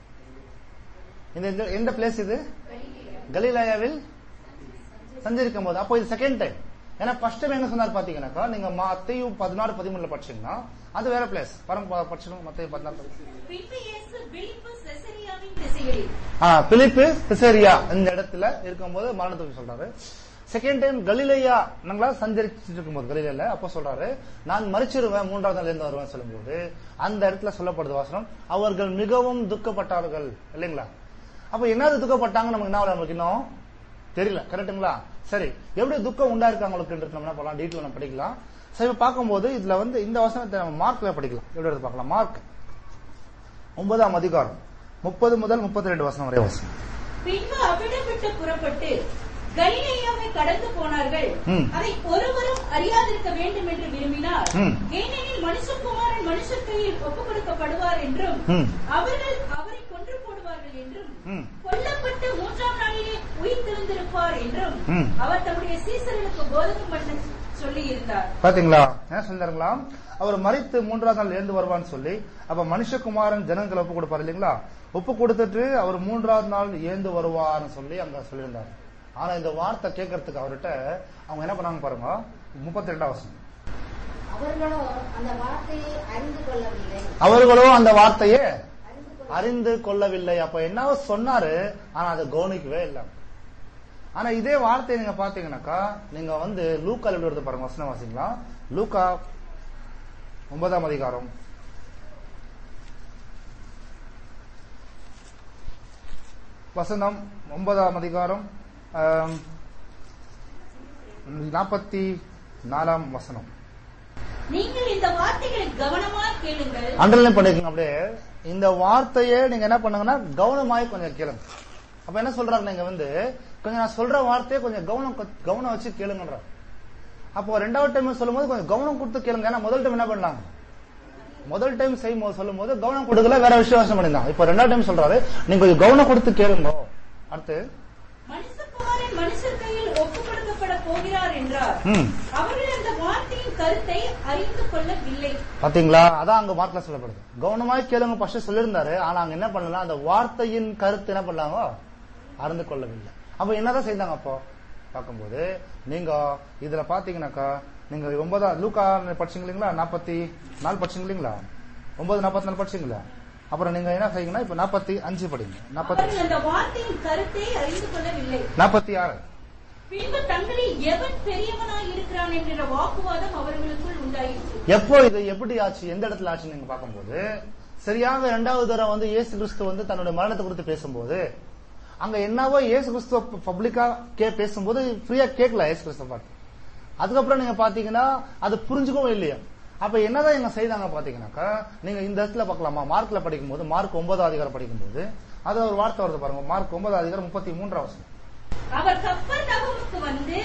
இந்த இந்த- எந்த பிளேஸ் இது கலிலாயாவில் சஞ்சரிக்கும் போது அப்போ இது செகண்ட் டைம் ஏன்னா ஃபர்ஸ்ட் டைம் என்ன சொன்னார் பாத்தீங்கன்னாக்கா நீங்க மத்தையும் பதினாறு பதிமூணுல படிச்சீங்கன்னா அது வேற பிளேஸ் பரம் படிச்சிடும் மத்தையும் பதினாறு பதிமூணு. பின்பு இயேசு பிலிப்பு செசரியாவின் திசைகளில் ஆ, பிலிப்பு சிசேரியா இந்த இடத்துல இருக்கும்போது மரணத்துக்கு சொல்றாரு செகண்ட் டைம் கலிலேயா நாங்களா சஞ்சரிச்சுட்டு இருக்கும்போது கலிலேல அப்போ சொல்றாரு நான் மறிச்சிருவேன் மூன்றாவது நாள் இருந்து வருவேன் சொல்லும்போது அந்த இடத்துல சொல்லப்படுது வாசனம் அவர்கள் மிகவும் துக்கப்பட்டார்கள் இல்லைங்களா அப்ப என்னது துக்கப்பட்டாங்க நமக்கு என்ன ஆகல நமக்கு இன்னும் தெரியல கரெக்ட்டுங்களா சரி எப்படி துக்கம் உண்டாயிருக்கு அவங்களுக்கு நம்ம என்ன பண்ணலாம் டீட்டெயில் நம்ம படிக்கலாம் சரி இப்ப பார்க்கும்போது இதுல வந்து இந்த வசனத்தை நம்ம மார்க்ல படிக்கலாம் எப்படி எடுத்து பார்க்கலாம் மார்க் ஒன்பதாம் அதிகாரம் முப்பது முதல் முப்பத்தி ரெண்டு வசனம் வரை வசனம் பின்பு அவ்விடம் விட்டு புறப்பட்டு கலிலேயாவை கடந்து போனார்கள் ம். அதை ஒருவரும் அறியாதிருக்க வேண்டும் என்று விரும்பினார் ம். ஏனெனில் மனுஷகுமாரன் மனுஷர் கையில் ஒப்புக் கொடுக்கப்படுவார் என்றும் ம். அவர்கள் அவரை கொன்று போடுவார்கள் என்றும் ம். கொல்லப்பட்டு மூன்றாம் நாளிலே உயிர்த்தெழுந்திருப்பார் என்றும் ம். அவர் தம்முடைய சீசர்களுக்கு போதகம் பண்ண சொல்லி இருந்தார் பாத்தீங்களா என்ன சொல்றாங்களா அவர் மறித்து மூன்றாவது நாள் எழுந்து வருவான்னு சொல்லி அப்ப மனுஷகுமாரன் ஜனங்களை ஒப்பு கொடுப்பாரு இல்லைங்களா ஒப்பு கொடுத்துட்டு அவர் மூன்றாவது நாள் ஏந்து வருவார்னு சொல்லி அங்க சொல்லியிருந்தாரு ஆனா இந்த வார்த்தை கேட்கறதுக்கு அவர்கிட்ட அவங்க என்ன பண்ணாங்க பாருங்க முப்பத்தி ரெண்டாம் வருஷம் அவர்களோ அந்த வார்த்தையை அறிந்து கொள்ளவில்லை அவர்களும் அந்த வார்த்தையே அறிந்து கொள்ள அறிந்து கொள்ளவில்லை அப்ப என்னவோ சொன்னாரு ஆனா அதை கவனிக்கவே இல்லை ஆனா இதே வார்த்தையை நீங்க பாத்தீங்கன்னாக்கா நீங்க வந்து லூக்கா எப்படி வருது பாருங்க வசனம் வாசிக்கலாம் லூக்கா ஒன்பதாம் அதிகாரம் வசனம் ஒன்பதாம் அதிகாரம் நாற்பத்தி நாலாம் வசனம் நீங்கள் இந்த வார்த்தைகளை கவனமாய் கேளுங்கள் அண்டர்லைன் பண்ணிருக்கீங்க அப்படியே இந்த வார்த்தையை நீங்க என்ன பண்ணுங்கன்னா கவனமாய் கொஞ்சம் கேளுங்க அப்ப என்ன சொல்றாரு நீங்க வந்து கொஞ்சம் நான் சொல்ற வார்த்தையை கொஞ்சம் கவனம் கொ- கவனம் வச்சு கேளுங்கன்ற அப்போ ரெண்டாவது டைம் சொல்லும்போது கொஞ்சம் கவனம் கொடுத்து கேளுங்க ஏன்னா முதல் டைம் என்ன பண்ணாங்க முதல் டைம் செய்யும் போது சொல்லும் போது கவனம் கொடுக்கல வேற விஷயம் பண்ணியிருந்தாங்க இப்போ ரெண்டாவது டைம் சொல்றாரு நீங்க கொஞ்சம் கவனம் கொடுத்து கேளுங்க அடுத்து மனுஷகுமாரன் மனுஷர் கையில் ஒப்புக் கொடுக்கப்பட போகிறார் என்றார் ம் அவர்கள் அந்த வார்த்தையின் கருத்தை அறிந்து கொள்ளவில்லை பாத்தீங்களா அதான் அங்க வார்த்தை சொல்லப்படுது கவனமாய் கேளுங்க ஃபர்ஸ்ட் சொல்லியிருந்தாரு ஆனா அங்க என்ன பண்ணலாம் அந்த வார்த்தையின் கருத்து என்ன பண்ணாங்க அறிந்து கொள்ளவில்லை அப்ப என்னதான் செய்தாங்க அப்போ பார்க்கும்போது நீங்க இதுல பாத்தீங்கன்னாக்கா நீங்க ஒன்பதா லூக்கா படிச்சீங்க இல்லைங்களா நாற்பத்தி நாலு படிச்சீங்க இல்லைங்களா ஒன்பது நாற்பத்தி நாலு படிச்சீங்களா அப்புறம் நீங்க என்ன செய்யுங்கன்னா இப்ப நாற்பத்தி அஞ்சு படிங்க நாற்பத்தி அவர்கள் அந்த வார்த்தையின் கருத்தை அறிந்து கொள்ளவில்லை நாற்பத்தி ஆறு பின்பு தங்களில் எவன் பெரியவனாய் இருக்கிறான் என்கிற வாக்குவாதம் அவர்களுக்குள் உண்டாயிற்று எப்போ இது எப்படி ஆச்சு எந்த இடத்துல ஆச்சு நீங்க பார்க்கும்போது சரியாக இரண்டாவது தடவை வந்து இயேசு கிறிஸ்து வந்து தன்னுடைய மரணத்தை குறித்து பேசும்போது அங்க என்னவோ இயேசு கிறிஸ்துவ பப்ளிக்கா கே பேசும்போது ஃப்ரீயா கேட்கல இயேசு கிறிஸ்துவ பார்த்து அதுக்கப்புறம் நீங்க பாத்தீங்கன்னா அது புரிஞ்சுக்கவும் இல்லையா அப்ப என்னதான் இவங்க செய்தாங்க பாத்தீங்கன்னாக்கா நீங்க இந்த இடத்துல பார்க்கலாமா மார்க்ல படிக்கும்போது மார்க் ஒன்பதாம் அதிகாரம் படிக்கும்போது அதுல ஒரு வார்த்தை வருது பாருங்க மார்க் ஒன்பதாம் அதிகாரம் முப்பத்தி மூன்றாம் வசனம் அவர் கப்பர் நகமுக்கு வந்து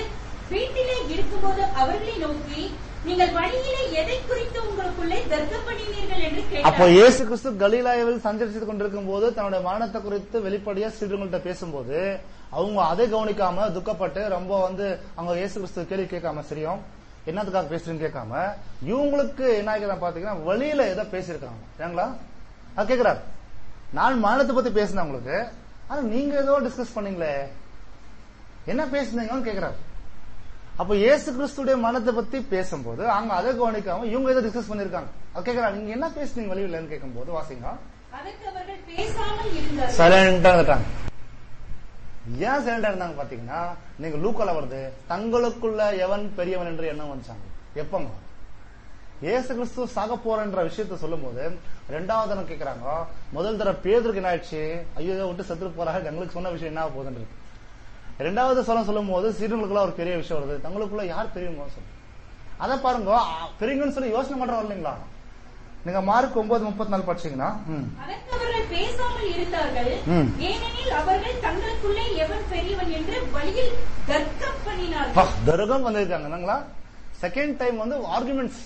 வீட்டிலே இருக்கும்போது அவர்களை நோக்கி நீங்கள் வழியிலே எதை குறித்து உங்களுக்குள்ளே தர்க்கம் பண்ணினீர்கள் என்று அப்போ கேட்டார் இயேசு கிறிஸ்து கலீலாவில் சஞ்சரித்துக் கொண்டிருக்கும் போது தன்னுடைய மரணத்தை குறித்து வெளிப்படையா சீடர்கள்ட்ட பேசும்போது அவங்க அதை கவனிக்காம துக்கப்பட்டு ரொம்ப வந்து அவங்க இயேசு கிறிஸ்து கேள்வி கேட்காம சரியும் என்னத்துக்காக பேசுறீங்கன்னு கேட்காம இவங்களுக்கு என்ன ஆகிதான் பாத்தீங்கன்னா வழியில ஏதோ பேசியிருக்காங்க ஏங்களா அது கேக்குறாரு நான் மரணத்தை பத்தி பேசினேன் உங்களுக்கு ஆனா நீங்க ஏதோ டிஸ்கஸ் பண்ணீங்களே என்ன பேசுனீங்கன்னு கேக்குறாரு அப்ப இயேசு கிறிஸ்துடைய மரணத்தை பத்தி பேசும்போது அவங்க அதை கவனிக்காம இவங்க ஏதோ டிஸ்கஸ் பண்ணிருக்காங்க அது கேக்குறாங்க நீங்க என்ன பேசுனீங்க வழியிலன்னு கேட்கும்போது வாசிங்க அதற்கு அவர்கள் பேசாமல் இருந்தார்கள் சைலண்டா இருந்துட்டாங்க ஏன் சைலண்டா இருந்தாங்க பாத்தீங்கன்னா நீங்க லூக்கோல வருது தங்களுக்குள்ள எவன் பெரியவன் என்று எண்ணம் வந்துச்சாங்க எப்பங்க இயேசு கிறிஸ்து சாக போறன்ற விஷயத்த சொல்லும்போது ரெண்டாவது தரம் கேக்குறாங்க முதல் தடவை பேதருக்கு என்ன ஆயிடுச்சு ஐயோ விட்டு செத்துட்டு போறாங்க எங்களுக்கு சொன்ன விஷயம் என்ன போகுதுன்னு இருக்கு ரெண்டாவது சொல்ல சொல்லும் போது சீடர்களுக்குள்ள ஒரு பெரிய விஷயம் வருது தங்களுக்குள்ள யார் பெரியவங்க சொல்லு அதை பாருங்க அ, பெரியவங்கன்னு சொல்லி யோசனை பண்றோம் இல்லைங்களா நீங்க மார்க் ஒன்பது முப்பத்தி நாலு படிச்சீங்கன்னா ம். அதற்கு அவர்கள் பேசாமல் இருந்தார்கள் ம். ஏனெனில் அவர்கள் தங்களுக்குள்ளே எவன் பெரியவன் என்று வழியில் தர்க்கம் பா, பண்ணினார்கள் தர்கம் வந்திருக்காங்க என்னங்களா செகண்ட் டைம் வந்து ஆர்குமெண்ட்ஸ்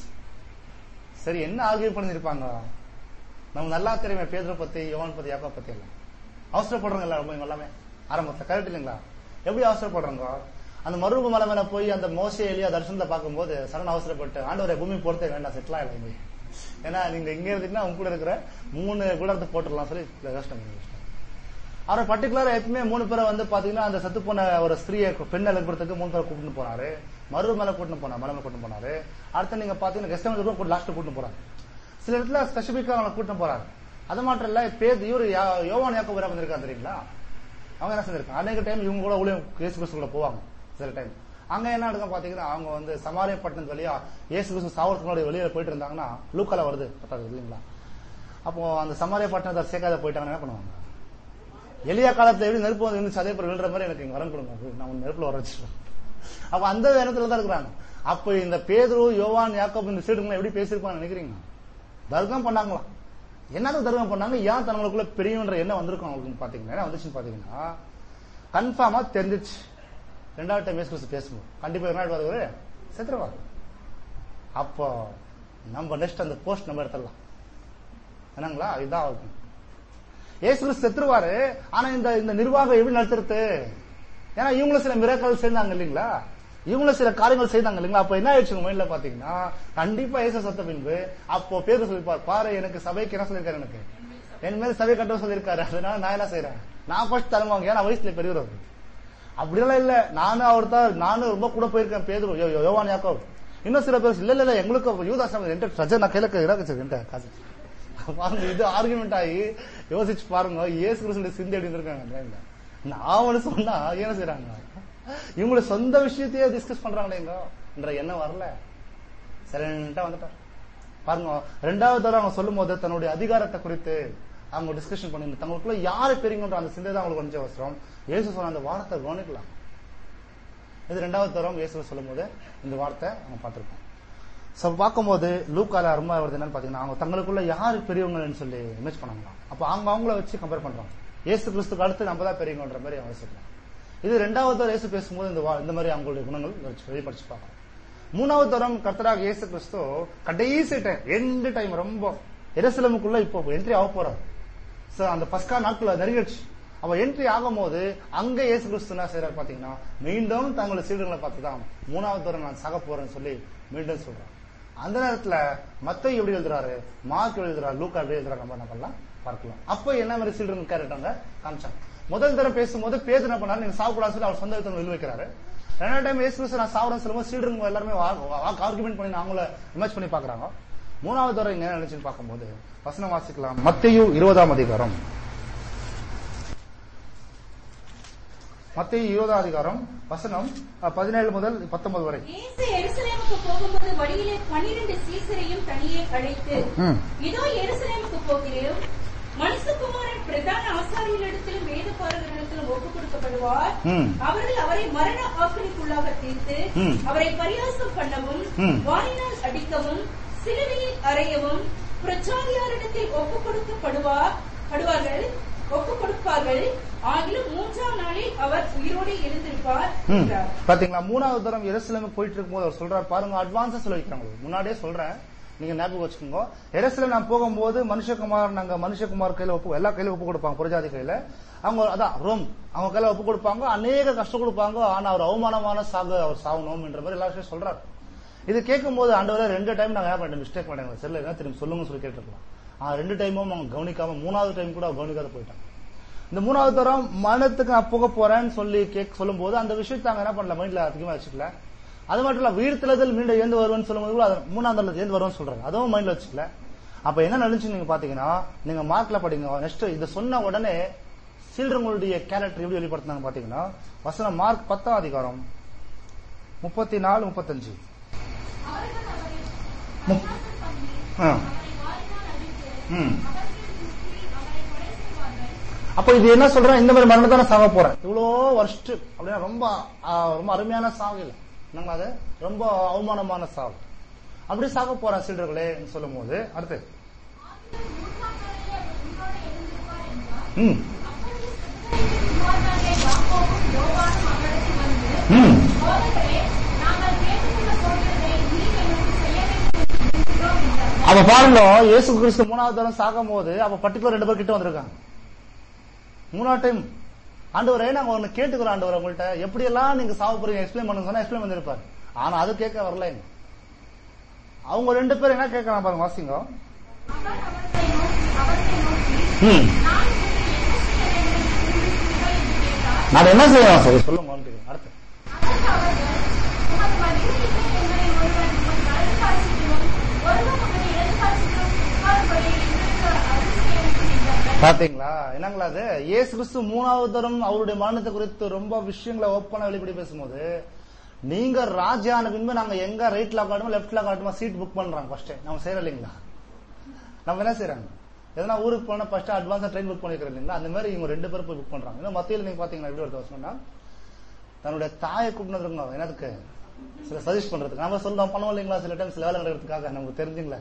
சரி என்ன ஆர்கியூ பண்ணிருப்பாங்க நம்ம நல்லா தெரியுமே பேதரை பத்தி யோவான் பத்தி யாக்கா பத்தி எல்லாம் அவசரப்படுறோங்க எல்லாரும் இவங்க எல்லாமே ஆரம்பத்துல கரெக்ட் இல்லைங்களா எப்படி அவசரப்படுறாங்க அந்த மருவு மலை மேல போய் அந்த மோசே எலியா தரிசனத்தை பார்க்கும்போது சரண் அவசரப்பட்டு ஆண்டவரை பூமி பொறுத்தே வேண்டாம் செட்டில் ஆகல இங்க ஏன்னா நீங்க இங்க இருந்தீங்கன்னா உங்க கூட இருக்கிற மூணு கூடத்தை போட்டுடலாம் சொல்லி கஷ்டம் பண்ணிருக்காங்க. அவர் பர்டிகுலரா எப்பவுமே மூணு பேரை வந்து பாத்தீங்கன்னா அந்த செத்து போன ஒரு ஸ்திரீயை பெண்ணை எழுப்புறதுக்கு மூணு பேரை கூட்டிட்டு போனாரு மறு மேல கூட்டிட்டு போனார் மலை மேல கூட்டிட்டு போனாரு அடுத்து நீங்க பாத்தீங்கன்னா கெஸ்ட் ஹவுஸ் கூட லாஸ்ட் கூட்டிட்டு போறாரு சில இடத்துல ஸ்பெசிபிக்கா அவங்க கூட்டிட்டு போறாரு அது மாத்திரம் இல்ல பேர் இவரு யா- யோவான் யாக்கோ வேற வந்திருக்காரு தெரியுங்களா அவங்க என்ன செஞ்சிருக்காங்க அநேக டைம் இவங்க கூட ஊழியம் இயேசு கிறிஸ்து கூட போவாங்க சில டைம் அங்க என்ன நடக்கும் பாத்தீங்கன்னா அவங்க வந்து சமாரிய பட்டணத்து வழியா இயேசு கிறிஸ்து சாவறதுக்கு முன்னாடி வெளியில போயிட்டு இருந்தாங்கன்னா லூக்கால வருது பத்தாது இல்லைங்களா அப்போ அந்த சமாரிய பட்டணத்தை சேர்க்காத போயிட்டாங்கன்னா என்ன பண்ணுவாங்க எளிய காலத்துல எப்படி நெருப்பு வந்து இருந்துச்சு அதே போல விழுற மாதிரி எனக்கு இங்க வரம் கொடுங்க நான் உன்னை நெருப்புல வர வச்சிருக்கேன் அப்ப அந்த நேரத்துல தான் இருக்கிறாங்க அப்ப இந்த பேதுரு யோவான் யாக்கோப் இந்த சீடுங்களை எப்படி பேசியிருப்பான்னு நினைக்கிறீங்க தர்க்கம் பண்ணாங்களாம் என்னது தர்க்கம் பண்ணாங்க ஏன் தங்களுக்குள்ள பெரியவன்ற என்ன வந்திருக்கும் அவங்களுக்கு பாத்தீங்கன்னா என்ன வந்துச்சுன்னு பாத்தீங்கன்னா கன்ஃபார்மா தெரிஞ்சிச்சு ரெண்டாவது டைம் இயேசு கிறிஸ்து பேசும்போது கண்டிப்பா என்ன வருவாரு செத்துருவாரு அப்போ நம்ம நெக்ஸ்ட் அந்த போஸ்ட் நம்ம எடுத்துடலாம் என்னங்களா இதுதான் இருக்கும் இயேசு கிறிஸ்து செத்துருவாரு ஆனா இந்த இந்த நிர்வாகம் எப்படி நடத்துறது ஏன்னா இவங்களும் சில மிராக்கள் செய்தாங்க இல்லைங்களா இவங்களும் சில காரியங்கள் செய்தாங்க இல்லைங்களா அப்ப என்ன ஆயிடுச்சு உங்க மைண்ட்ல பாத்தீங்கன்னா கண்டிப்பா இயேசு சத்த பின்பு அப்போ பேரு சொல்லிப்பார் பாரு எனக்கு சபைக்கு என்ன சொல்லிருக்காரு எனக்கு என் மேல சபை கட்ட சொல்லியிருக்காரு அதனால நான் என்ன செய்யறேன் நான் ஃபர்ஸ்ட் தலைவாங்க ஏன்னா வயசுல பெரியவர் அப்படியெல்லாம் இல்ல நானும் அவர் தான் நானும் ரொம்ப கூட போயிருக்கேன் பேதுரு யோ- யோ- யோவான் யாக்கோ இன்னும் சில பேர் இல்ல இல்ல இல்ல எங்களுக்கு யூதாசம் ரெண்டு ரஜ நான் கையில இறக்குச்சு ரெண்டு காசு பாருங்க இது ஆர்குமெண்ட் ஆகி யோசிச்சு பாருங்க இயேசு கிறிஸ்துடைய சிந்தி அப்படின்னு இருக்காங்க நான் ஒண்ணு சொன்னா என்ன செய்யறாங்க இவங்களோட சொந்த விஷயத்தையே டிஸ்கஸ் பண்றாங்களேங்க என்ற எண்ணம் வரல சைலண்டா வந்துட்டார் பாருங்க ரெண்டாவது தடவை அவங்க சொல்லும் போது தன்னுடைய அதிகாரத்தை குறித்து அவங்க டிஸ்கஷன் பண்ணி தங்களுக்குள்ள யாரு பெரியங்கன்ற அந்த சிந்தை தான் அவங்களுக்கு கொஞ்சம் அவசரம் இயேசு சொன்ன அந்த வார்த்தை கவனிக்கலாம் இது ரெண்டாவது தரம் இயேசு சொல்லும் போது இந்த வார்த்தை அவங்க பார்த்திருப்போம் சோ பார்க்கும்போது லூக்கால அருமா வருது என்னன்னு பாத்தீங்கன்னா அவங்க தங்களுக்குள்ள யாரு பெரியவங்கன்னு சொல்லி இமேஜ் பண்ணாங்களாம் அப்ப அவங்க அவங்கள வச்சு கம்பேர் பண்றாங்க இயேசு கிறிஸ்துக்கு அடுத்து நம்ம தான் பெரியவங்கன்ற மாதிரி அவங்க யோசிக்கலாம் இது ரெண்டாவது தரம் இயேசு பேசும்போது இந்த வா- இந்த மாதிரி அவங்களுடைய குணங்கள் வச்சு வெளிப்படுத்தி பார்க்கலாம் மூணாவது தரம் கர்த்தராக இயேசு கிறிஸ்து கடைசி டைம் எண்டு டைம் ரொம்ப எருசலேமுக்குள்ள இப்போ என்ட்ரி ஆக போறாரு சோ அந்த பஸ்கா நாட்கள் நெருங்கிடுச்சு அவ என்ட்ரி ஆகும்போது அங்க இயேசு கிறிஸ்து என்ன செய்யறாரு பாத்தீங்கன்னா மீண்டும் தங்களை சீடர்களை பார்த்து தான் மூணாவது தரம் நான் சாக போறேன்னு சொல்லி மீண்டும் சொல்றான் அந்த நேரத்துல மத்த எப்படி எழுதுறாரு மார்க் எப்படி எழுதுறாரு லூக்கா எப்படி எழுதுறாரு நம்ம என்ன பண்ணலாம் பார்க்கலாம் அப்ப என்ன மாதிரி சீடர்கள் கேரட்டாங்க காமிச்சாங்க முதல் தரம் பேசும்போது பேது என்ன பண்ணாரு நீங்க சாப்பிடான்னு சொல்லி அவர் சொந்த விதத்தை நில் வைக்கிறாரு ரெண்டாவது டைம் இயேசு கிறிஸ்து நான் சாப்பிட சொல்லும்போது சீடருங்க எல்லாருமே ஆர்குமெண்ட் பண்ணி அவங்கள இமேஜ் பண்ணி பாக்குறாங்க மூணாவது தரம் இங்க என்ன நினைச்சுன்னு பார்க்கும்போது வசனம் வாசிக்கலாம் மத்தையு இருபதாம் அதிகாரம் மத்திய இருபதாம் அதிகாரம் வசனம் அஹ், பதினேழு முதல் பத்தொன்பது வரை இயேசு எருசலேமுக்கு போகும்போது வழியிலே பன்னிரண்டு சீசரையும் தனியே அழைத்து ம். இதோ எருசலேமுக்கு போகிறேன் மனுஷகுமாரன் பிரதான ஆசாரியர்களிடத்திலும் வேத பாரகர்களிடத்திலும் ஒப்புக் கொடுக்கப்படுவார் ம். அவர்கள் அவரை மரண ஆக்கிரிக்குள்ளாக தீர்த்து ம். அவரை பரியாசம் பண்ணவும் ம். வாயினால் அடிக்கவும் சிலுவையில் அறையவும் பிரச்சாரியாரிடத்தில் ஒப்புக் கொடுக்கப்படுவார் படுவார்கள் ஒப்பு கொடுப்பார்கள் ஆகிலும் மூன்றாம் நாளில் அவர் உயிரோடு எழுந்திருப்பார் ம். என்றார் பாத்தீங்களா மூணாவது தரம் எருசலேம் போயிட்டு இருக்கும்போது அவர் சொல்றாரு பாருங்க அட்வான்ஸா சொல்ல வைக்கிறாங்க முன்னாடியே சொல்றேன் நீங்க ஞாபகம் வச்சுக்கோங்க எருசலேம் நான் போகும்போது மனுஷகுமார் நாங்க மனுஷகுமார் கையில ஒப்பு எல்லா கையில ஒப்பு கொடுப்பாங்க புரஜாதி கையில அவங்க அதான் ரோம் அவங்க கையில ஒப்பு கொடுப்பாங்க அநேக கஷ்டம் கொடுப்பாங்க ஆனா அவர் அவமானமான சாக அவர் சாகணும் என்ற மாதிரி எல்லா விஷயம் சொல்றாரு இது கேட்கும்போது ஆண்டவரே ரெண்டு டைம் நாங்க என்ன பண்ணிட்டோம் மிஸ்டேக் பண்ணிட்டோம் சரியில்லை என்ன திரும்பி சொல்லுங்க சொல்லி கேட்டிருக்கலாம் ஆனா ரெண்டு டைமும் அவங்க கவனிக்காம மூணாவது டைம் கூட அவங்க கவனிக்காத போயிட்டாங்க இந்த மூணாவது தரம் மரணத்துக்கு நான் போக போறேன்னு சொல்லி கேக் சொல்லும் போது அந்த விஷயத்தை அவங்க என்ன பண்ணல மைண்ட்ல அதிகமா வச்சுக்கல அது மட்டும் இல்ல வீழ்த்தலதில் மீண்டும் ஏந்து வருவேன்னு சொல்லும்போது கூட அது மூணாம் தரத்துல ஏந்து வருவேன்னு சொல்றாங்க அதுவும் மைண்ட்ல வச்சுக்கல அப்ப என்ன நடந்துச்சு நீங்க பாத்தீங்கன்னா நீங்க மார்க்ல படிங்க நெக்ஸ்ட் இதை சொன்ன உடனே சீல்றவங்களுடைய கேரக்டர் எப்படி வெளிப்படுத்தினாங்க பாத்தீங்கன்னா வசனம் மார்க் பத்தாம் அதிகாரம் முப்பத்தி நாலு முப்பத்தஞ்சு அவர்கள் அவரை முப்- ஆ. அவரை வாரினால் அடித்து ம். அவர்கள் குத்தி அவரை கொலை செய்வார்கள் அப்ப இது என்ன சொல்றேன் இந்த மாதிரி மரணத்தை நான் சாக போறேன் இவ்வளோ வருஷத்து அப்படின்னா ரொம்ப ஆ, ரொம்ப அருமையான சாவு இல்லை என்னங்களா அது ரொம்ப அவமானமான சாவு அப்படி சாக போறேன் சீடர்களே சொல்லும் போது அடுத்து ஆகிலும் மூன்றாம் நாளிலே அவர் உயிரோடு எழுந்திருப்பார் என்றார் ம் அப்பொழுது செபதேயுவின் குமாரனாகிய யாக்கோபும் யோவானும் அவரிடத்தில் வந்து ம் போதகரே நாங்கள் கேட்டுக்கொள்ள போகிறதை நீர் எங்களுக்கு செய்ய வேண்டும் என்று விரும்புகிறோம் என்றார்கள் அப்ப பாருங்க இயேசு கிறிஸ்து மூணாவது தரம் சாகும் போது அப்ப பர்டிகுலர் ரெண்டு பேர் கிட்ட வந்திருக்காங்க மூணாவது டைம் ஆண்டவரே நாங்க ஒண்ணு கேட்டுக்கிறோம் ஆண்டவர் உங்கள்ட்ட எப்படி எல்லாம் நீங்க சாவ போறீங்க எக்ஸ்பிளைன் பண்ணுங்க சொன்னா எக்ஸ்பிளைன் பண்ணிருப்பாரு ஆனா அது கேட்க வரல இங்க. அவங்க ரெண்டு பேரும் என்ன கேட்கறாங்க பாருங்க வாசிங்க அவர் அவர்களை நோக்கி அவர்களை நோக்கி ம் நான் உங்களுக்கு என்ன செய்ய வேண்டும் என்று விரும்புகிறீர்கள் என்று கேட்டார் நான் என்ன செய்யலாம் சரி சொல்லுங்க கவனிக்கிறேன். அடுத்து அதற்கு அவர்கள் உமது வலிமையிலே எங்களை ஒருவன் உமது வலது காட்சியிலும் ஒருவன் உமது இடது காட்சியிலும் உட்காரும்படி எங்களுக்கு அருள் செய்ய வேண்டும் என்றார்கள் பாத்தீங்களா என்னங்களா அது இயேசு கிறிஸ்து மூணாவது தரம் அவருடைய மரணத்தை குறித்து ரொம்ப விஷயங்களை ஓப்பனா வெளிப்படி பேசும்போது நீங்க ராஜான பின்பு நாங்க எங்க ரைட்ல காட்டுமோ லெப்ட்ல காட்டுமோ சீட் புக் பண்றாங்க ஃபர்ஸ்ட் நம்ம செய்யறோம் இல்லைங்களா நம்ம என்ன செய்யறாங்க எதனா ஊருக்கு போனா ஃபர்ஸ்ட் அட்வான்ஸா ட்ரெயின் புக் பண்ணிக்கிறோம் இல்லைங்களா அந்த மாதிரி இவங்க ரெண்டு பேரும் போய் புக் பண்றாங்க இன்னும் மத்தியில் நீங்க பாத்தீங்கன்னா எப்படி ஒரு சொன்னா தன்னுடைய தாயை கூப்பிட்டு இருக்கணும் என்னதுக்கு சில சஜஸ்ட் பண்றதுக்கு நம்ம சொல்றோம் பண்ணுவோம் இல்லைங்களா சில டைம் சில வேலை நடக்கிறதுக்காக நமக்கு தெரிஞ்சுங்களே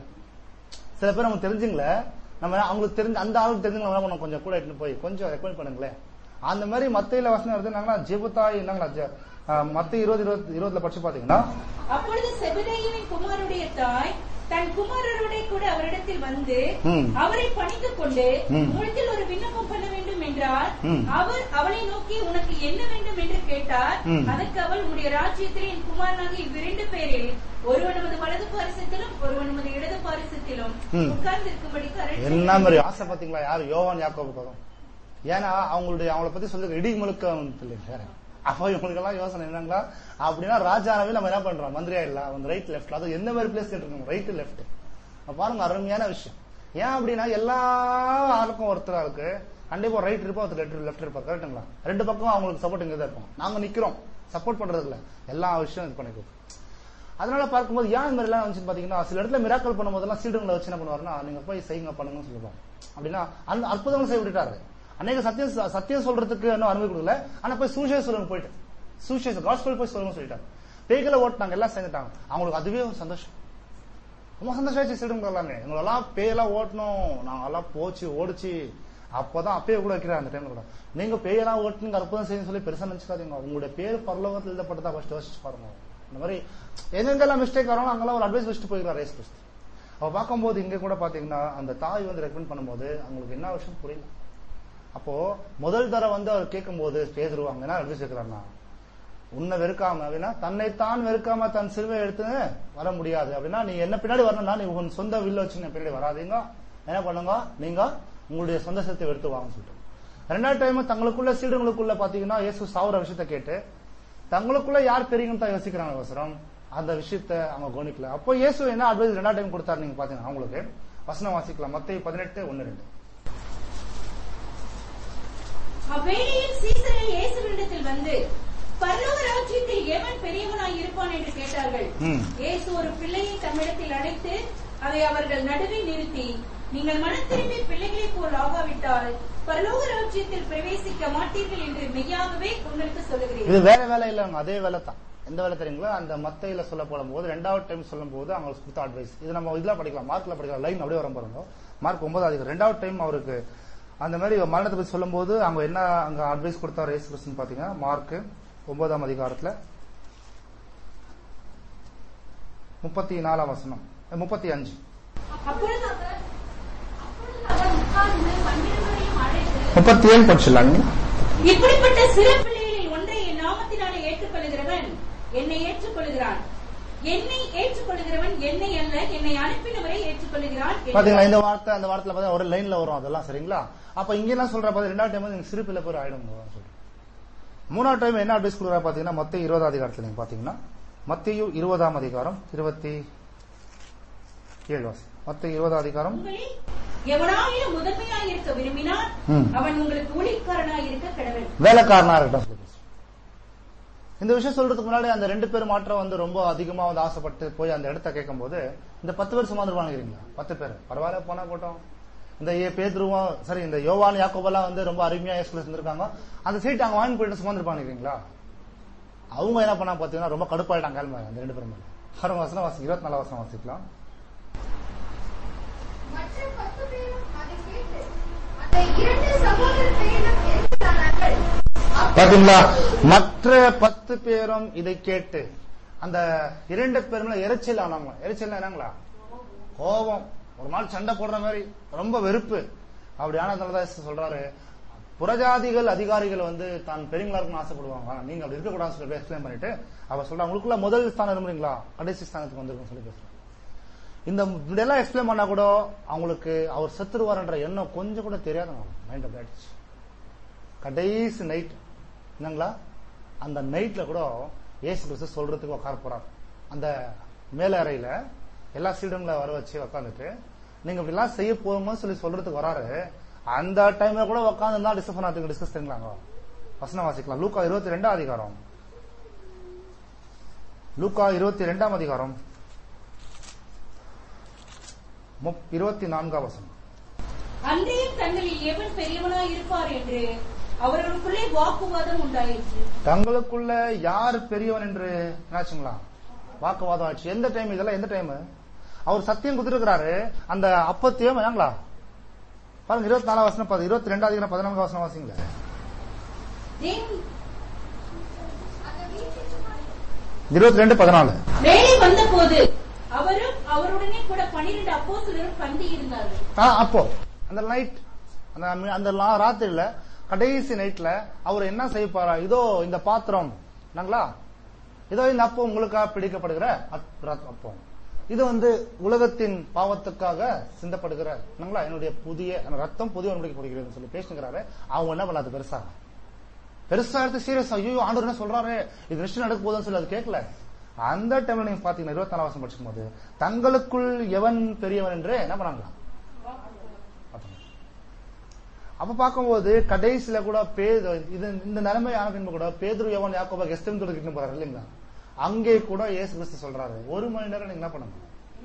சில பேர் நமக்கு தெரிஞ்சுங்களே நம்ம அவங்களுக்கு தெரிஞ்ச அந்த ஆளுக்கு தெரிஞ்சு நம்ம என்ன பண்ணணும் கொஞ்சம் கூட எடுத்துட்டு போய் கொஞ்சம் ரெக்கமெண்ட் பண்ணுங்களேன் அந்த மாதிரி மத்தியில வசனம் எடுத்துனாங்கன்னா ஜெபத்தாய் என்னங்களா மத்த இருபது இருபது இருபதுல படிச்சு பாத்தீங்கன்னா அப்பொழுது செபதேயுவின் குமாருடைய தாய் தன் குமாரரோட கூட அவரிடத்தில் வந்து ம். அவரை பணிந்து கொண்டு ம். உலகில் ஒரு விண்ணப்பம் பண்ண வேண்டும் என்றார் ம். அவர் அவளை நோக்கி உனக்கு என்ன வேண்டும் என்று கேட்டார் ம். அதற்கு அவள் உடைய ராஜ்யத்தில் என் குமாரனாகிய இவ்விரண்டு பேரில் ஒருவன் நமது வலது பாரிசத்திலும் ஒருவன் நமது இடது பாரிசத்திலும் ம். உட்கார்ந்திருக்கும்படி கரண்ட் என்ன மாதிரி ஆசை பாத்தீங்களா யாரு யோவான் யாக்கோபு வரும் ஏன்னா அவங்களுடைய அவங்கள பத்தி சொல்லுங்க இடி முழுக்க வந்து இல்லைங்க வேற அப்ப இவங்களுக்கு எல்லாம் யோசனை என்னங்களா அப்படின்னா ராஜானவே நம்ம என்ன பண்றோம் மந்திரியா இல்ல அவங்க ரைட் லெஃப்ட் அது எந்த மாதிரி பிளேஸ் கேட்டிருக்கோம் ரைட் லெஃப்ட் பாருங்க அருமையான விஷயம் ஏன் அப்படின்னா எல்லா ஆளுக்கும் ஒருத்தரா இருக்கு கண்டிப்பா ரைட் இருப்பா ஒருத்தர் லெஃப்ட் லெஃப்ட் இருப்பா கரெக்ட்டுங்களா ரெண்டு பக்கம் அவங்களுக்கு சப்போர்ட் இங்க தான் இருக்கும் நாங்க நிக்கிறோம் சப்போர்ட் பண்றது இல்ல எல்லா விஷயம் இது பண்ணிக்கிறோம் அதனால பார்க்கும்போது ஏன் இந்த மாதிரி எல்லாம் வந்துச்சு பாத்தீங்கன்னா சில இடத்துல மிராக்கல் பண்ணும்போதெல்லாம் சீடங்களை வச்சு என்ன பண்ணுவாருன்னா நீங்க போய் செய்யுங்க பண்ணுங்கன்னு சொல்லுவாங்க அப்படின்னா அந்த அற்புதங்கள் செய்ய விட்டுட்டாரு அநேக சத்தியம் சத்தியம் சொல்றதுக்கு இன்னும் அனுமதி கொடுக்கல ஆனா போய் சூசே சொல்லுங்க போயிட்டு சூசே காஸ்பல் போய் சொல்லுங்க சொல்லிட்டாங்க பேய்களை ஓட்டினாங்க எல்லாம் சேர்ந்துட்டாங்க அவங்களுக்கு அதுவே ஒரு சந்தோஷம் ரொம்ப சந்தோஷம் ஆச்சு சீடுங்க எல்லாமே எங்களெல்லாம் பேயெல்லாம் ஓட்டணும் நாங்கெல்லாம் போச்சு ஓடிச்சு அப்பதான் அப்பயே கூட வைக்கிறார் அந்த டைம்ல கூட நீங்க பேயெல்லாம் ஓட்டுங்க அற்புதம் செய்யுன்னு சொல்லி பெருசா நினைச்சுக்காதீங்க உங்களுடைய பேர் பரலோகத்தில் எழுதப்பட்டதா ஃபர்ஸ்ட் யோசிச்சு பாருங்க இந்த மாதிரி எங்கெங்கெல்லாம் மிஸ்டேக் வராங்களோ அங்கெல்லாம் ஒரு அட்வைஸ் வச்சுட்டு போயிருக்காரு ரேஸ் கிறிஸ்து அவ பார்க்கும்போது இங்க கூட பாத்தீங்கன்னா அந்த தாய் வந்து ரெக்கமெண்ட் பண்ணும்போது அவங்களுக்கு என்ன விஷயம் புரியல அப்போ முதல் தர வந்து அவர் கேட்கும்போது பேதுருவாங்க என்ன அட்வைஸ் இருக்கிறாருன்னா உன்னை வெறுக்காம அப்படின்னா தன்னைத்தான் வெறுக்காம தன் சிலுவை எடுத்து வர முடியாது அப்படின்னா நீ என்ன பின்னாடி வரணும்னா நீ உன் சொந்த வில்ல வச்சு நீ பின்னாடி வராதீங்க என்ன பண்ணுங்க நீங்க உங்களுடைய சொந்த சத்தை எடுத்து வாங்கன்னு சொல்லிட்டு ரெண்டாவது டைம் தங்களுக்குள்ள சீடங்களுக்குள்ள பாத்தீங்கன்னா இயேசு சாவுற விஷயத்த கேட்டு தங்களுக்குள்ள யார் பெரியங்கன்னு தான் யோசிக்கிறாங்க அவசரம் அந்த விஷயத்த அவங்க கவனிக்கல அப்போ இயேசு என்ன அட்வைஸ் ரெண்டாவது டைம் கொடுத்தாரு நீங்க பாத்தீங்கன்னா அவங்களுக்கு வசனம் வாசிக்கலாம் மத்திய பதினெட்டு ஒன்னு ரெண்டு அவ்வேளையில் சீசர்கள் இயேசுவினிடத்தில் வந்து பரலோக ராஜ்யத்தில் எவன் பெரியவனாய் இருப்பான் என்று கேட்டார்கள் ம். இயேசு ஒரு பிள்ளையை தம்மிடத்தில் அழைத்து அதை அவர்கள் நடுவே நிறுத்தி நீங்கள் மனம் திரும்பி பிள்ளைகளைப் போல் ஆகாவிட்டால் பரலோக ராஜ்யத்தில் பிரவேசிக்க மாட்டீர்கள் என்று மெய்யாகவே உங்களுக்கு இது சொல்லுகிறேன் வேற வேலை இல்லைங்க அதே வேலை தான் எந்த வேலை தெரியுங்களா அந்த மத்தையில சொல்லப்படும் போது ரெண்டாவது டைம் சொல்லும் போது அவங்களுக்கு கொடுத்த அட்வைஸ் இது நம்ம இதுல படிக்கலாம் மார்க்ல படிக்கலாம் லைன் அப்படியே வர பாருங்க மார்க் ஒன்பதாவது அதிகாரம் ரெண்டாவது டைம் அவருக்கு அந்த மாதிரி மரணத்தை பத்தி சொல்லும்போது அவங்க என்ன அங்க அட்வைஸ் கொடுத்தாரு இயேசு கிறிஸ்துன்னு பாத்தீங்கன்னா மார்க் ஒன்பதாம் அதிகாரத்துல முப்பத்தி நாலாம் வசனம் அஹ் முப்பத்தி அஞ்சு அப்பொழுது அவர் அப்பொழுது அவர் உட்கார்ந்து பன்னிருவரையும் அழைத்து முப்பத்தி ஏழு படிச்சிடலாங்க இப்படிப்பட்ட சிறு பிள்ளைகளில் ஒன்றை என் நாமத்தினாலே ஏற்றுக்கொள்கிறவன் என்னை ஏற்றுக்கொள்கிறான் என்னை ஏற்றுக்கொள்கிறவன் என்னை அல்ல என்னை அனுப்பினவரை ஏற்றுக்கொள்கிறான் என்றார். பாத்தீங்களா இந்த வார்த்தை அந்த வார்த்தையில பாத்தீங்கன்னா ஒரு லைன்ல வரும் அதெல்லாம் சரிங்களா அப்ப இங்க என்ன சொல்ற பாத்தீங்க ரெண்டாவது டைம் வந்து சிறு பிள்ளை பேர் ஆயிடும் சொல்றேன் மூணாவது டைம் என்ன அட்வைஸ் கொடுக்குறா பாத்தீங்கன்னா மத்திய இருபதாம் அதிகாரத்துல நீங்க பாத்தீங்கன்னா மத்திய இருபதாம் அதிகாரம் இருபத்தி ஏழு வாசி மத்திய இருபதாம் அதிகாரம் உங்களில் எவனாயிரம் முதன்மையாய் இருக்க விரும்பினான் ம். அவன் உங்களுக்கு ஊழியக்காரனாய் இருக்க கடவன் வேலைக்காரனா இருக்கட்டும் சொல்லி பேசுறோம். இந்த விஷயம் சொல்றதுக்கு முன்னாடி அந்த ரெண்டு பேர் மாற்றம் வந்து ரொம்ப அதிகமா வந்து ஆசைப்பட்டு போய் அந்த இடத்த கேட்கும் போது இந்த பத்து பேர் சுமந்துருவானுங்கிறீங்களா பத்து பேர் பரவாயில்ல போனா போட்டோம் இந்த ஏ பேதுருவம் சரி இந்த யோவான் யாக்கோபெல்லாம் வந்து ரொம்ப அருமையா இயேசுல இருந்திருக்காங்க அந்த சீட் அங்க வாங்கி போயிட்டு சுமந்துருப்பானுங்கிறீங்களா அவங்க என்ன பண்ணா பாத்தீங்கன்னா ரொம்ப கடுப்பாயிட்டாங்க கிளம்ப அந்த ரெண்டு பேரும் மேல. ஆறாம் வசனம் வாசி இருபத்தி நாலாம் வசனம் வாசிக்கலாம் மற்ற பத்து பேரும் அதை கேட்டு அந்த இரண்டு சகோதர பெயரும் எரிந்தார்கள் பாத்தீங்களா மற்ற பத்து பேரும் இதை கேட்டு அந்த இரண்டு பேரும் எரிச்சல் ஆனாங்க எரிச்சல் என்னங்களா கோபம் ஒரு நாள் சண்டை போடுற மாதிரி ரொம்ப வெறுப்பு அப்படி ஆனதுனாலதான் சொல்றாரு புறஜாதிகள் அதிகாரிகள் வந்து தான் பெரியங்களா இருக்கணும்னு ஆசைப்படுவாங்க ஆனா நீங்க அப்படி இருக்கக்கூடாதுன்னு சொல்லி எக்ஸ்பிளைன் பண்ணிட்டு அவர் சொல்றாங்க உங்களுக்குள்ள முதல் ஸ்தானம் இருந்தீங்களா கடைசி ஸ்தானத்துக்கு வந்திருக்கும் சொல்லி பேசுறாங்க இந்த இப்படியெல்லாம் எக்ஸ்பிளைன் பண்ணா கூட அவங்களுக்கு அவர் செத்துருவார்ன்ற எண்ணம் கொஞ்சம் கூட தெரியாதுங்க மைண்ட் அப்படி ஆயிடுச்சு கடைசி நைட் என்னங்களா அந்த நைட்ல கூட ஏசு கிறிஸ்து சொல்றதுக்கு உட்கார போறார் அந்த மேல அறையில எல்லா சீடங்களை வர வச்சு உட்காந்துட்டு நீங்க இப்படிலாம் செய்ய போகும்போது சொல்லி சொல்றதுக்கு வராரு அந்த டைம்ல கூட உட்காந்து தான் டிஸ்கஸ் பண்ணாதுக்கு டிஸ்கஸ் பண்ணிக்கலாங்க வசனம் வாசிக்கலாம் லூக்கா இருபத்தி ரெண்டாம் அதிகாரம் லூக்கா இருபத்தி ரெண்டாம் அதிகாரம் முப்- இருபத்தி நான்காம் வசனம் அன்றையும் தங்களில் எவன் பெரியவனாய் இருப்பார் என்று அவர்களுக்குள்ளே வாக்குவாதம் உண்டாயிற்று தங்களுக்குள்ள யார் பெரியவன் என்று என்னாச்சுங்களா வாக்குவாதம் ஆச்சு எந்த டைம் இதெல்லாம் எந்த டைம் அவர் சத்தியம் குடுத்திருக்கிறாரு அந்த அப்பத்தையும் என்னங்களா பாருங்க இருபத்தி நாலாம் வசனம் பாரு, இருபத்தி ரெண்டாவது அதிகாரம் பதினான்காம் வசனம் வாசிங்களேன் தேவன் அந்த வீட்டில் இருபத்தி ரெண்டு பதினாலு வேலை வந்தபோது அவரும் அவருடனே கூட பன்னிரண்டு அப்போஸ்தலரும் பந்தி இருந்தார்கள் ஆ, அப்போ அந்த நைட் அந்த அந்த லா- ராத்திரியில கடைசி நைட்ல அவர் என்ன செய்ய போறா இதோ இந்த பாத்திரம் என்னங்களா இதோ இந்த அப்போ உங்களுக்காக பிடிக்கப்படுகிற அப்- ரத்- அப்பம் இது வந்து உலகத்தின் பாவத்துக்காக சிந்தப்படுகிற என்னங்களா என்னுடைய புதிய அந்த ரத்தம் புதிய உடன்படிக்கப்படுகிறது சொல்லி பேசுகிறாரு அவங்க என்ன பண்ணாது பெருசா பெருசா எடுத்து சீரியஸ் ஐயோ ஆண்டவர் என்ன சொல்றாரு இது நிச்சயம் நடக்க போதுன்னு சொல்லி அது கேட்கல அந்த டைம்ல நீங்க பாத்தீங்கன்னா இருபத்தி நாலாம் வருஷம் படிச்சுக்கும் போது தங்களுக்குள் எவன் பெரியவன் என்று என்ன பண்ணாங்களா பார்த்தாங்க. அப்ப பார்க்கும்போது கடைசியில கூட பேது இது இந்த நிலைமை ஆன பின்பு கூட பேதுரு யவன் யாக்கோபா கெஸ்டம் தொடுக்கிட்டு போறாரு இல்லைங்களா அங்கே கூட இயேசு கிறிஸ்து சொல்றாரு ஒரு மணி நேரம் நீங்க என்ன பண்ணுங்க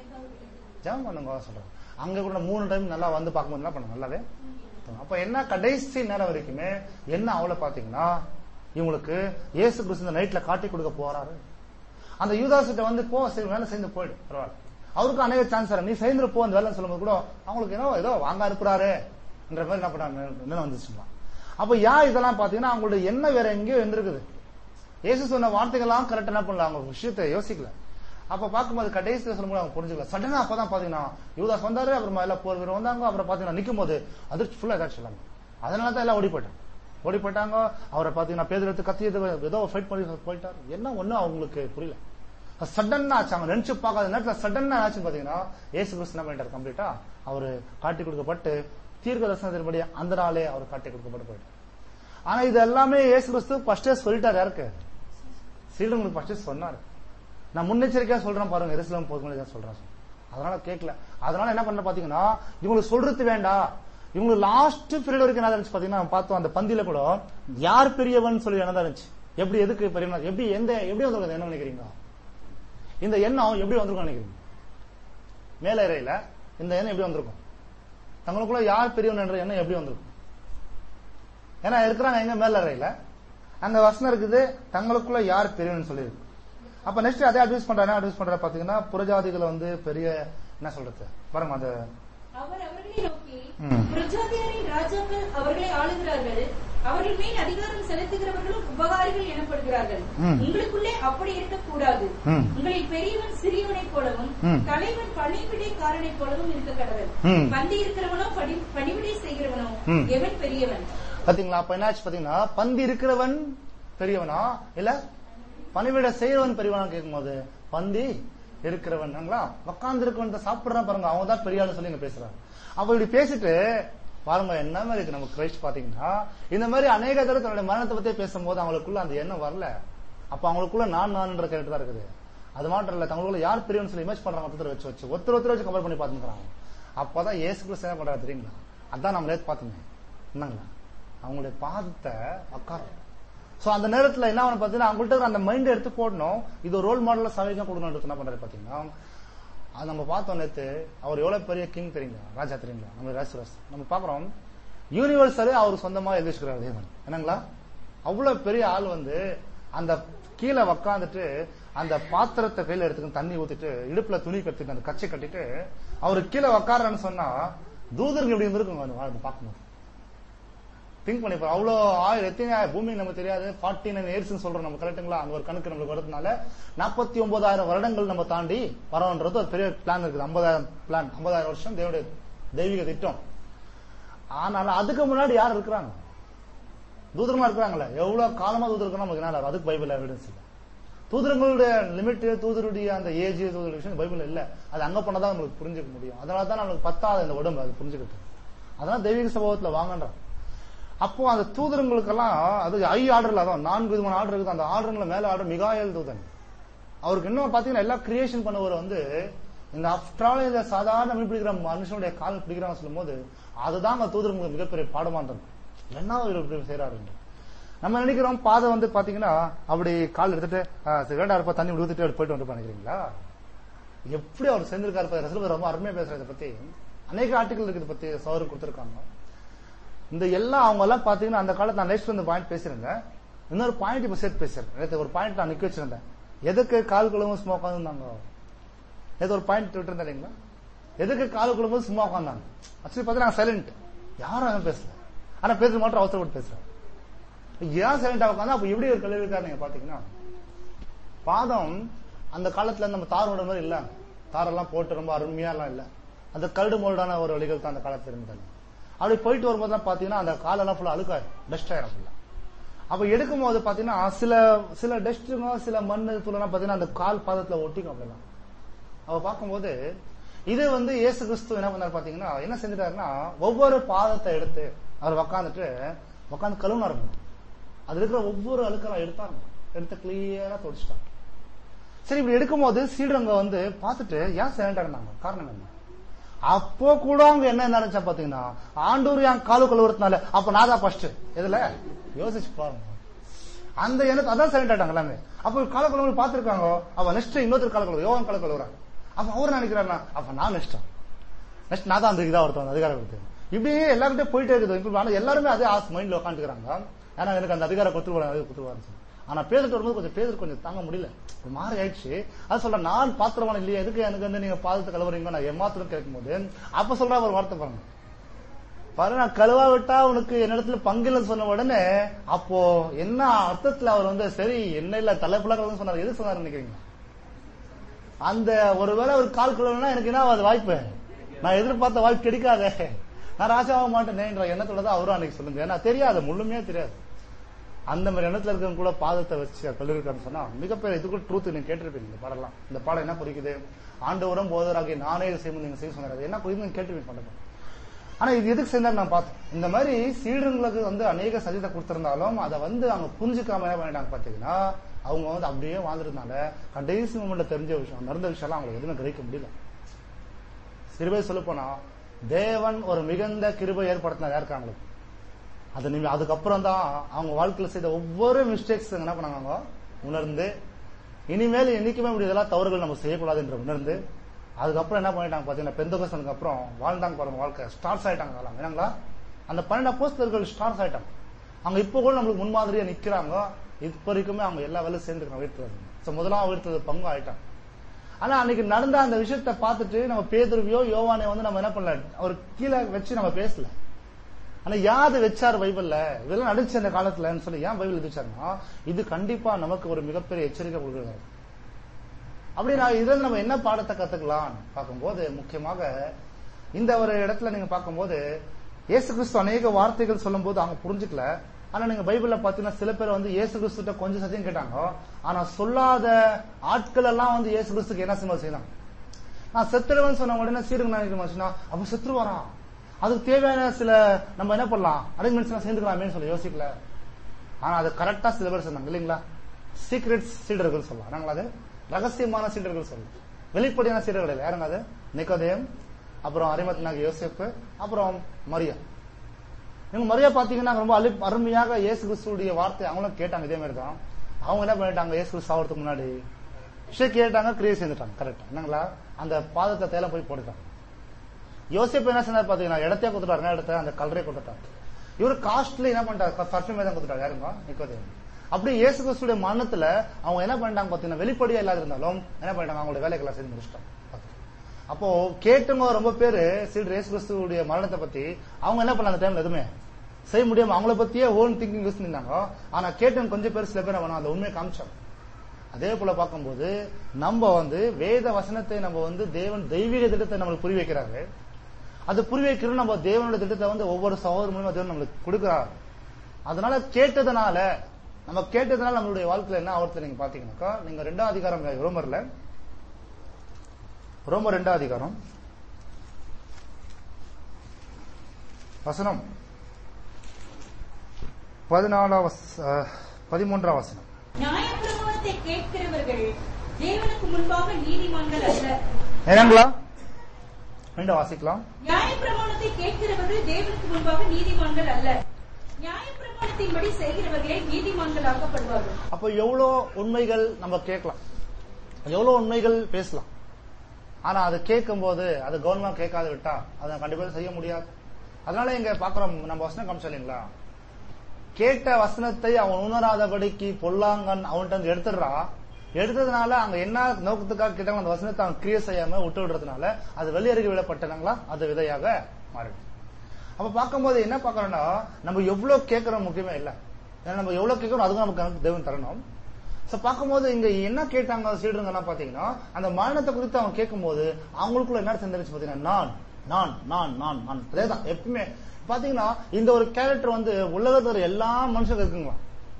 ஜெபம் பண்ணுங்க சொல்றாரு அங்க கூட மூணு டைம் நல்லா வந்து பார்க்கும்போது என்ன பண்ணுங்க நல்லாவே அப்ப என்ன கடைசி நேரம் வரைக்குமே என்ன அவளை பாத்தீங்கன்னா இவங்களுக்கு இயேசு கிறிஸ்து இந்த நைட்ல காட்டி கொடுக்க போறாரு அந்த யூதாசிட்ட வந்து போ சரி வேலை சேர்ந்து போயிடு பரவாயில்ல அவருக்கு அநேக சான்ஸ் நீ சேர்ந்து போ அந்த வேலை சொல்லும்போது கூட அவங்களுக்கு ஏதோ ஏதோ வாங்க இருக்கிறாரு என்ற மாதிரி என்ன பண்ணாங்க என்ன வந்துச்சுங்களா அப்ப ஏன் இதெல்லாம் பாத்தீங்கன்னா அவங்களுடைய எண்ணம் வேற எங்கேயோ இருந்திருக்குது இயேசு சொன்ன வார்த்தைகள்லாம் கரெக்ட் என்ன பண்ணல அவங்க விஷயத்தை யோசிக்கல அப்ப பார்க்கும்போது கடைசியில சொல்லும்போது அவங்க புரிஞ்சுக்கல சடனா அப்பதான் பாத்தீங்கன்னா யூதாஸ் வந்தாரு அப்புறமா எல்லாம் போர் வீரர் வந்தாங்க அப்புறம் பாத்தீங்கன்னா நிக்கும் போது அதிர்ச்சி ஃபுல்லா ஏதாச்சும் இல்லாம அதனால தான் எல்லாம் ஓடி போயிட்டாங்க ஓடி போயிட்டாங்க அவரை பாத்தீங்கன்னா பேதர் எடுத்து கத்தியது ஏதோ ஃபைட் பண்ணி போயிட்டாரு என்ன ஒண்ணும் அவங்களுக்கு புரியல சடன்னா ஆச்சு அவங்க நினைச்சு பார்க்காத நேரத்துல சடன்னா ஆச்சு பாத்தீங்கன்னா ஏசு கிறிஸ்து என்ன பண்ணிட்டார் கம்ப்ளீட்டா அவரு காட்டி கொடுக்கப்பட்டு தீர்க்க தரிசனத்தின்படி அந்த நாளே அவர் காட்டி கொடுக்கப்பட்டு போயிட்டார் ஆனா இது எல்லாமே ஏசு கிறிஸ்து ஃபர்ஸ்டே சொல்லிட்டார் யாருக்கு சீடங்களுக்கு ஃபர்ஸ்டே சொன்னாரு நான் முன்னெச்சரிக்கையா சொல்றேன் பாருங்க எருசலேம் போதும் சொல்றேன் அதனால கேட்கல அதனால என்ன பண்ண பாத்தீங்கன்னா இவங்களுக்கு சொல்றது வேண்டாம் இவங்களுக்கு லாஸ்ட் பீரியட் வரைக்கும் என்ன இருந்துச்சு பாத்தீங்கன்னா பார்த்தோம் அந்த பந்தியில கூட யார் பெரியவன் சொல்லி என்ன இருந்துச்சு எப்படி எதுக்கு பெரியவன் எப்படி எந்த எப்படி வந்திருக்கும் என்ன நினைக்கிறீங்க இந்த எண்ணம் எப்படி வந்திருக்கும் நினைக்கிறீங்க மேல இறையில இந்த எண்ணம் எப்படி வந்திருக்கும் தங்களுக்குள்ள யார் பெரியவன் என்ற எண்ணம் எப்படி வந்திருக்கும் ஏன்னா இருக்கிறாங்க எங்க மேல இறையில அந்த வசனம் இருக்குது தங்களுக்குள்ள யார் பெரியவன் சொல்லியிருக்கு அப்ப நெக்ஸ்ட் அதே அட்வைஸ் பண்றாரு அட்வைஸ் பண்ற பாத்தீங்கன்னா புறஜாதிகளை வந்து பெரிய என்ன சொல்றது பாருங்க அந்த அவர் அவர்களை நோக்கி ம். பிரஜாதியாரின் ராஜாக்கள் அவர்களை ஆளுகிறார்கள் அவர்கள் மேல் அதிகாரம் செலுத்துகிறவர்களும் உபகாரிகள் எனப்படுகிறார்கள் ம். உங்களுக்குள்ளே அப்படி இருக்கக்கூடாது ம். உங்களில் பெரியவன் சிறியவனைப் போலவும் ம். தலைவன் பணிவிடைக்காரனைப் போலவும் இருக்க கடவன் ம். பந்தி இருக்கிறவனோ படி- பணிவிடை செய்கிறவனோ ம். எவன் பெரியவன் பாத்தீங்களா அப்ப என்னாச்சு பாத்தீங்கன்னா பந்தி இருக்கிறவன் பெரியவனா இல்ல பணிவிட செய்யறவன் பெரியவனா கேட்கும்போது பந்தி இருக்கிறவன்ங்களா உட்கார்ந்து இருக்கவன் சாப்பிடுறான் பாருங்க அவங்க தான் பெரிய ஆளு சொல்லி இங்க பேசுறாங்க அப்ப இப்படி பேசிட்டு பாருங்க என்ன மாதிரி இருக்கு நம்ம கிரைஸ்ட் பாத்தீங்கன்னா இந்த மாதிரி அநேக தடவை தன்னுடைய மரணத்தை பத்தி பேசும்போது அவங்களுக்குள்ள அந்த எண்ணம் வரல அப்ப அவங்களுக்குள்ள நான் நான்ன்ற கேட்டு தான் இருக்குது அது மாத்திரம் இல்ல தங்களுக்குள்ள யார் பெரியவன்னு சொல்லி இமேஜ் பண்றாங்க ஒருத்தர் வச்சு வச்சு ஒருத்தர் ஒருத்தர் வச்சு கம்பேர் பண்ணி பாத்துக்கிறாங்க அப்பதான் இயேசு கிறிஸ்து என்ன பண்றாரு தெரியுங்களா அதான் நம்ம நேத்து பாத்துமே என்னங்களா அவங்களுடைய பாதத்தை உட்கார சோ அந்த நேரத்துல என்ன ஆகும் பாத்தீங்கன்னா அவங்கள்ட்ட இருக்கிற அந்த மைண்ட் எடுத்து போடணும் இது ஒரு ரோல் மாடலா சவைக்கம் கொடுக்கணும் என்ன பண்றாரு பாத்தீங்கன்னா அது நம்ம பார்த்தோம் நேத்து அவர் எவ்வளவு பெரிய கிங் தெரியுங்களா ராஜா தெரியுங்களா நம்ம ராசுரஸ் நம்ம பாக்குறோம் யூனிவர்சலே அவர் சொந்தமா எழுதிச்சுக்கிறார் தேவன் என்னங்களா அவ்வளவு பெரிய ஆள் வந்து அந்த கீழே உக்காந்துட்டு அந்த பாத்திரத்தை கையில எடுத்துக்கிட்டு தண்ணி ஊத்திட்டு இடுப்புல துணி கட்டிட்டு அந்த கச்சை கட்டிட்டு அவரு கீழே உக்காரன்னு சொன்னா தூதர்கள் எப்படி இருந்திருக்குங்க அந்த வாழ்ந்து பார்க்கும்போது திங்க் பண்ணி பாரு. அவ்வளோ ஆயிரம் எத்தனை ஆயிரம் பூமி நமக்கு தெரியாது ஃபார்ட்டி நைன் இயர்ஸ் சொல்றோம் நம்ம கரெக்ட்டுங்களா அந்த ஒரு கணக்கு நம்மளுக்கு வரதுனால நாற்பத்தி ஒன்பதாயிரம் வருடங்கள் நம்ம தாண்டி வரோன்றது ஒரு பெரிய பிளான் இருக்குது ஐம்பதாயிரம் பிளான் ஐம்பதாயிரம் வருஷம் தேவனுடைய தெய்வீக திட்டம் ஆனாலும் அதுக்கு முன்னாடி யார் இருக்கிறாங்க தூதரமா இருக்கிறாங்களே எவ்வளவு காலமா தூதர் இருக்கிறோம் நமக்கு என்ன அதுக்கு பைபிள் எவிடன்ஸ் இல்லை தூதரங்களுடைய லிமிட் தூதருடைய அந்த ஏஜ் தூதர் விஷயம் பைபிள் இல்ல அது அங்க போனதான் நம்மளுக்கு புரிஞ்சுக்க முடியும் அதனால தான் நம்மளுக்கு பத்தாது இந்த உடம்பு அது புரிஞ்சுக்கிட்டு அதனால தெய்வீக சம்பவத்துல வாங்கன்றான் அப்போ அந்த தூதரங்களுக்கெல்லாம் அது ஐ ஆர்டர்ல அதான் நான்கு விதமான ஆர்டர் இருக்குது அந்த ஆர்டர்ல மேல ஆர்டர் மிகாயல் தூதன் அவருக்கு இன்னும் பாத்தீங்கன்னா எல்லா கிரியேஷன் பண்ணவர் வந்து இந்த அப்டால இந்த சாதாரண மீன் பிடிக்கிற மனுஷனுடைய கால் பிடிக்கிறாங்க சொல்லும் போது அதுதான் அந்த தூதர்களுக்கு மிகப்பெரிய பாடமா இருந்தது என்ன இவர் இப்படி செய்யறாரு நம்ம நினைக்கிறோம் பாதை வந்து பாத்தீங்கன்னா அப்படி கால் எடுத்துட்டு ஆ, சரி, வேண்டாம் இருப்பா தண்ணி இப்படி ஊத்திட்டு அப்படி போயிட்டு வந்து நினைக்கிறீங்களா எப்படி அவர் சேர்ந்திருக்காரு பாரு. ரசூல் ரொம்ப அருமையா பேசுறாரு இதை பத்தி அநேக ஆர்டிகல் இருக்கு இதை பத்தி சவரு கொடுத்திருக்காங்க இந்த எல்லாம் அவங்க எல்லாம் பாத்தீங்கன்னா அந்த காலத்துல நான் நெக்ஸ்ட் இந்த பாயிண்ட் பேசிருந்தேன் இன்னொரு பாயிண்ட் இப்ப சேர்த்து பேசுறேன் நேத்து ஒரு பாயிண்ட் நான் நிக்க வச்சிருந்தேன் எதுக்கு கால் குழுவும் சும்மா உட்காந்துருந்தாங்க நேத்து ஒரு பாயிண்ட் விட்டுருந்தேன் இல்லைங்களா எதுக்கு கால் குழுவும் சும்மா உட்காந்தாங்க ஆக்சுவலி பாத்தீங்கன்னா சைலண்ட் யாரும் எதுவும் பேசல ஆனா பேசுறது மட்டும் அவசரப்பட்டு பேசுறேன் ஏன் சைலண்டா உட்காந்தா அப்ப எப்படி ஒரு கல்வி இருக்காரு நீங்க பாத்தீங்கன்னா பாதம் அந்த காலத்துல நம்ம தார் ஓடுற மாதிரி இல்ல தாரெல்லாம் போட்டு ரொம்ப அருமையா எல்லாம் இல்ல அந்த கரடு மோல்டான ஒரு வழிகள் தான் அந்த காலத்துல இருந்தது அப்படி போயிட்டு வரும்போது தான் பாத்தீங்கன்னா அந்த காலெல்லாம் ஃபுல்லா அழுக்காயிரும் டஸ்ட் ஆயிரும் ஃபுல்லா அப்ப எடுக்கும் போது பாத்தீங்கன்னா சில சில டஸ்ட்டுங்க சில மண்ணு தூளெல்லாம் பாத்தீங்கன்னா அந்த கால் பாதத்துல ஒட்டிக்கும் அப்படிலாம் அவ பார்க்கும்போது இது வந்து இயேசு கிறிஸ்து என்ன பண்ணாரு பாத்தீங்கன்னா என்ன செஞ்சிட்டாருன்னா ஒவ்வொரு பாதத்தை எடுத்து அவர் உக்காந்துட்டு உட்காந்து கழுவுனாரு அது இருக்கிற ஒவ்வொரு அழுக்கெல்லாம் எடுத்தாங்க எடுத்து கிளியரா தொடச்சிட்டாங்க சரி இப்படி எடுக்கும்போது சீடங்க வந்து பார்த்துட்டு ஏன் சைலண்டா இருந்தாங்க காரணம் என்ன அப்போ கூட அவங்க என்ன நினைச்சா பாத்தீங்கன்னா ஆண்டூர் என் காலு கழுவுறதுனால அப்ப நான் தான் ஃபர்ஸ்ட் இதுல யோசிச்சு பாருங்க அந்த எண்ணத்தை அதான் சைலண்ட் ஆயிட்டாங்க எல்லாமே அப்ப கால கழுவு பாத்துருக்காங்க அவ நெக்ஸ்ட் இன்னொருத்தர் கால கழுவு யோகன் கால கழுவுறாங்க அப்ப அவரு நினைக்கிறாருன்னா அப்ப நான் நெக்ஸ்ட் நெக்ஸ்ட் நான் தான் அந்த இதா ஒருத்தவங்க அதிகாரம் கொடுத்து இப்படியே எல்லாருக்கிட்டே போயிட்டே இருக்குது ஆனா எல்லாருமே அதே ஆசை மைண்ட்ல உட்காந்துக்கிறாங்க ஏன்னா எனக்கு அந்த அதிகாரம் கொடுத்துருவாங்க அது கொடுத்துருவாரு ஆனா பேசிட்டு வரும்போது கொஞ்சம் பேசுறது கொஞ்சம் தாங்க முடியல ஒரு மாறி ஆயிடுச்சு அது சொல்ற நான் பாத்திரமான இல்லையா எதுக்கு எனக்கு வந்து நீங்க பாதத்தை கழுவுறீங்க நான் ஏமாத்திரம் கேட்கும்போது அப்ப சொல்ற ஒரு வார்த்தை பாருங்க பாரு நான் கழுவா விட்டா உனக்கு என்னிடத்துல பங்கில்னு சொன்ன உடனே அப்போ என்ன அர்த்தத்துல அவர் வந்து சரி என்ன இல்ல தலைப்புல கழுவுன்னு சொன்னார் எது சொன்னார் நினைக்கிறீங்க அந்த ஒருவேளை ஒரு கால் கழுவுனா எனக்கு என்ன அது வாய்ப்பு நான் எதிர்பார்த்த வாய்ப்பு கிடைக்காதே நான் ராஜாவாக மாட்டேனேன்ற எண்ணத்தோட தான் அவரும் அன்னைக்கு சொல்லுங்க ஏன்னா தெரியாது முழுமையா தெரியாது அந்த மாதிரி எண்ணத்துல இருக்கவங்க கூட பாதத்தை வச்சு கல்லூரிக்காரன்னு சொன்னா மிகப்பெரிய இது கூட ட்ரூத் நீங்க கேட்டிருப்பீங்க இந்த பாடலாம் இந்த பாடம் என்ன குறிக்குது ஆண்டவரும் போதராகி நானே இதை செய்யணும் நீங்க செய்ய சொன்னாரு அது என்ன குறிக்குது நீங்க கேட்டிருப்பீங்க பண்ண ஆனா இது எதுக்கு சேர்ந்தா நான் பார்த்தேன் இந்த மாதிரி சீடர்களுக்கு வந்து அநேக சதித்தை கொடுத்திருந்தாலும் அதை வந்து அவங்க புரிஞ்சுக்காம என்ன பண்ணிட்டாங்க பாத்தீங்கன்னா அவங்க வந்து அப்படியே வாழ்ந்துருந்தால கடைசி மூமெண்ட்ல தெரிஞ்ச விஷயம் நடந்த விஷயம் அவங்களுக்கு எதுவுமே கிரகிக்க முடியல சிறுவை சொல்ல போனா தேவன் ஒரு மிகுந்த கிருபை ஏற்படுத்தினார் யாருக்கு அவங்களுக்கு அது நீங்க அதுக்கப்புறம் தான் அவங்க வாழ்க்கையில செய்த ஒவ்வொரு மிஸ்டேக்ஸ் என்ன பண்ணாங்க அவங்க உணர்ந்து இனிமேல் என்னைக்குமே இப்படி இதெல்லாம் தவறுகள் நம்ம செய்யக்கூடாது என்று உணர்ந்து அதுக்கப்புறம் என்ன பண்ணிட்டாங்க பாத்தீங்கன்னா பெந்தகோசனுக்கு அப்புறம் வாழ்ந்தாங்க பாருங்க வாழ்க்கை ஸ்டார்ஸ் ஆயிட்டாங்க அதெல்லாம் என்னங்களா அந்த பன்னெண்டு அப்போஸ்தலர்கள் ஸ்டார்ஸ் ஆயிட்டாங்க அவங்க இப்போ கூட நம்மளுக்கு முன்மாதிரியா நிக்கிறாங்க இப்போ வரைக்குமே அவங்க எல்லா வேலையும் சேர்ந்துருக்காங்க வீட்டுல ஸோ முதலாம் வீட்டுல பங்கு ஆயிட்டாங்க ஆனா அன்னைக்கு நடந்த அந்த விஷயத்தை பார்த்துட்டு நம்ம பேதுருவியோ யோவானை வந்து நம்ம என்ன பண்ணல அவர் கீழே வச்சு நம்ம பேசல ஆனா யாது வச்சார் பைபிள்ல இதெல்லாம் நடிச்சு அந்த காலத்துலன்னு சொல்லி ஏன் பைபிள் வச்சாருன்னா இது கண்டிப்பா நமக்கு ஒரு மிகப்பெரிய எச்சரிக்கை கொடுக்குறாரு அப்படி நான் இதுல நம்ம என்ன பாடத்தை கத்துக்கலாம் பார்க்கும்போது முக்கியமாக இந்த ஒரு இடத்துல நீங்க பார்க்கும்போது இயேசு கிறிஸ்து அநேக வார்த்தைகள் சொல்லும்போது அவங்க புரிஞ்சுக்கல ஆனா நீங்க பைபிள்ல பாத்தீங்கன்னா சில பேர் வந்து இயேசு கிறிஸ்துட்ட கொஞ்சம் சத்தியம் கேட்டாங்க ஆனா சொல்லாத ஆட்கள் எல்லாம் வந்து இயேசு கிறிஸ்துக்கு என்ன சிம்பல் செய்யலாம் நான் செத்துருவேன்னு சொன்ன உடனே சீருங்க நினைக்கிறேன் அப்ப செத்துருவாராம் அதுக்கு தேவையான சில நம்ம என்ன பண்ணலாம் அரேஞ்ச்மெண்ட்ஸ் சேர்ந்துக்கலாமேன்னு சொல்லி யோசிக்கல ஆனா அது கரெக்டா சில பேர் சொன்னாங்க இல்லைங்களா சீக்ரெட் சீடர்கள் சொல்லலாம் நாங்களா அது ரகசியமான சீடர்கள் சொல்லலாம் வெளிப்படையான சீடர்கள் இல்லை யாருங்க அது நிக்கோதேம் அப்புறம் அரிமத்னாக யோசேப்பு அப்புறம் மரியா இவங்க மரியா பாத்தீங்கன்னா ரொம்ப அழி அருமையாக இயேசு கிறிஸ்துடைய வார்த்தை அவங்களும் கேட்டாங்க இதே மாதிரி தான் அவங்க என்ன பண்ணிட்டாங்க இயேசு கிறிஸ்து ஆகிறதுக்கு முன்னாடி விஷயம் கேட்டாங்க கிரியை சேர்ந்துட்டாங்க கரெக்டா என்னங்களா அந்த பாதத்தை தேல போய் போட்டுட்டாங்க யோசிப்பு என்ன சொன்னார் பாத்தீங்கன்னா இடத்தையே கொடுத்துட்டாருங்க இடத்த அந்த கலரே கொடுத்துட்டாரு இவர் காஸ்ட்லி என்ன பண்ணிட்டாரு பர்ஃபியூமே தான் கொடுத்துட்டாரு யாருங்க நிக்கோதேம் அப்படி இயேசு கிறிஸ்துடைய மரணத்துல அவங்க என்ன பண்ணிட்டாங்க பாத்தீங்கன்னா வெளிப்படையா இல்லாத இருந்தாலும் என்ன பண்ணிட்டாங்க அவங்களோட வேலைகளை செஞ்சு முடிச்சிட்டாங்க அப்போ கேட்டவங்க ரொம்ப பேரு சீடு இயேசு கிறிஸ்துடைய மரணத்தை பத்தி அவங்க என்ன பண்ண அந்த டைம்ல எதுவுமே செய்ய முடியாம அவங்கள பத்தியே ஓன் திங்கிங் யூஸ் பண்ணிருந்தாங்க ஆனா கேட்டவங்க கொஞ்சம் பேர் சில பேர் அவன் அந்த உண்மையை காமிச்சாங்க அதே போல பார்க்கும்போது நம்ம வந்து வேத வசனத்தை நம்ம வந்து தேவன் தெய்வீக திட்டத்தை நம்மளுக்கு புரி வைக்கிறாரு அது புரி வைக்கிறோம் நம்ம தேவனோட திட்டத்தை வந்து ஒவ்வொரு சகோதர மூலமா தேவன் நம்மளுக்கு கொடுக்கிறார் அதனால கேட்டதுனால நம்ம கேட்டதுனால நம்மளுடைய வாழ்க்கையில என்ன ஆகுறது நீங்க பாத்தீங்கன்னாக்கா நீங்க ரெண்டாம் அதிகாரம் ரோமர்ல ரோமர் ரெண்டாம் அதிகாரம் வசனம் பதினாலாம் வச- அஹ், பதிமூன்றாம் வசனம் நியாயப்பிரமாணத்தை கேட்கிறவர்கள் தேவனுக்கு முன்பாக நீதிமான்கள் அல்ல என்னங்களா மீண்டும் வாசிக்கலாம் நியாயப்பிரமாணத்தை கேட்கிறவர்கள் தேவனுக்கு முன்பாக நீதிமான்கள் அல்ல நியாயப்பிரமாணத்தின்படி செய்கிறவர்களே நீதிமான்களாக்கப்படுவார்கள் அப்போ எவ்வளோ உண்மைகள் நம்ம கேட்கலாம் எவ்வளோ உண்மைகள் பேசலாம் ஆனா அதை கேட்கும்போது அது கவர்மெண்ட் கேட்காது விட்டா அதை கண்டிப்பா செய்ய முடியாது அதனால இங்க பாக்குறோம் நம்ம வசனம் காமிச்சோம் இல்லைங்களா கேட்ட வசனத்தை அவன் உணராதபடிக்கு பொல்லாங்கன் அவன்கிட்ட இருந்து எடுத்துடுறான் எடுத்ததுனால அங்க என்ன நோக்கத்துக்காக கேட்டாங்க அந்த வசனத்தை அவன் கிரியை செய்யாம விட்டு விடுறதுனால அது வெளியறிக்கை விடப்பட்டனங்களா அது விதையாக மாறிடும் அப்ப பார்க்கும்போது என்ன பார்க்கறோம்னா நம்ம எவ்வளவு கேட்கறோம் முக்கியமே இல்ல ஏன்னா நம்ம எவ்வளவு கேட்கறோம் அதுக்கும் நமக்கு கணக்கு தேவன் தரணும் சோ பார்க்கும்போது இங்க என்ன கேட்டாங்க சீடுங்கலாம் பாத்தீங்கன்னா அந்த மரணத்தை குறித்து அவங்க கேட்கும்போது அவங்களுக்குள்ள என்ன சிந்தரிச்சு பாத்தீங்கன்னா நான் நான் நான் நான் நான் அதேதான் எப்பவுமே பாத்தீங்கன்னா இந்த ஒரு கேரக்டர் வந்து உலகத்துல இருக்கிற எல்லா மனுஷங்க இருக்குங்களா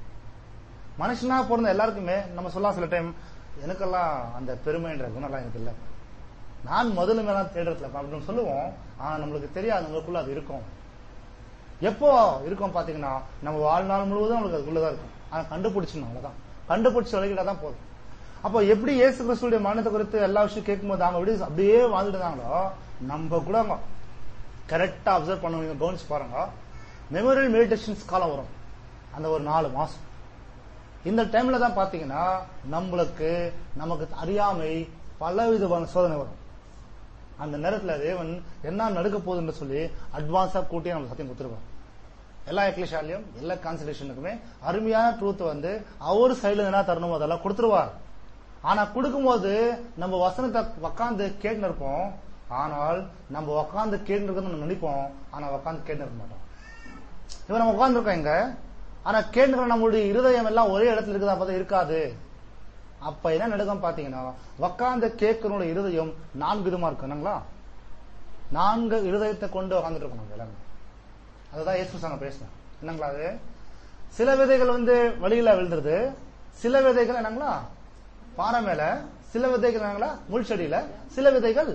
மனுஷனா பிறந்த எல்லாருக்குமே நம்ம சொல்லலாம் சில டைம் எனக்கெல்லாம் அந்த பெருமைன்ற குணம்லாம் எனக்கு இல்லை நான் முதல்ல மேலாம் தேடுறதுல அப்படின்னு சொல்லுவோம் ஆனா நம்மளுக்கு தெரியாது நம்மளுக்குள்ள அது இருக்கும் எப்போ இருக்கும் பாத்தீங்கன்னா நம்ம வாழ்நாள் முழுவதும் நம்மளுக்கு அதுக்குள்ளதான் இருக்கும் ஆனா கண்டுபிடிச்சிடணும் அவ்வளவுதான் கண்டுபிடிச்சு வழிகிட்டா தான் போதும் அப்போ எப்படி இயேசு கிறிஸ்துடைய மரணத்தை குறித்து எல்லா விஷயம் கேட்கும்போது அவங்க எப்படி அப்படியே வாழ்ந்துட்டு இருந்தாங்களோ நம்ம கூட கரெக்டா அப்சர்வ் பண்ணுவீங்க கவனிச்சு பாருங்க மெமோரியல் மெடிடேஷன்ஸ் காலம் வரும் அந்த ஒரு நாலு மாசம் இந்த டைம்ல தான் பாத்தீங்கன்னா நம்மளுக்கு நமக்கு அறியாமை பல விதமான சோதனை வரும் அந்த நேரத்துல தேவன் என்ன நடக்க போகுதுன்னு சொல்லி அட்வான்ஸா கூட்டி நம்ம சத்தியம் கொடுத்துருவார் எல்லா எக்லிஷாலையும் எல்லா கான்சலேஷனுக்குமே அருமையான ட்ரூத் வந்து அவர் சைடுல என்ன தரணுமோ அதெல்லாம் கொடுத்துருவார் ஆனா கொடுக்கும்போது நம்ம வசனத்தை உக்காந்து கேட்டு இருப்போம் ஆனால் நம்ம உக்காந்து கேட்டு இருக்கணும்னு நினைப்போம் ஆனா உக்காந்து கேட்டு இருக்க மாட்டோம் இப்ப நம்ம உட்காந்துருக்கோம் இங்க ஆனா கேட்டு நம்மளுடைய இருதயம் எல்லாம் ஒரே இடத்துல இருக்குதா பார்த்தா இருக்காது அப்ப என்ன நடக்கும் பாத்தீங்கன்னா உக்காந்து கேட்கறோட இருதயம் நான்கு விதமா இருக்கு என்னங்களா நான்கு இருதயத்தை கொண்டு உட்காந்துட்டு இருக்கோம் நம்ம எல்லாரும் அதுதான் இயேசு சாங்க பேசினேன் என்னங்களா அது சில விதைகள் வந்து வழியில விழுந்துருது சில விதைகள் என்னங்களா பாறை மேல சில விதைகள் என்னங்களா முள் செடியில சில விதைகள்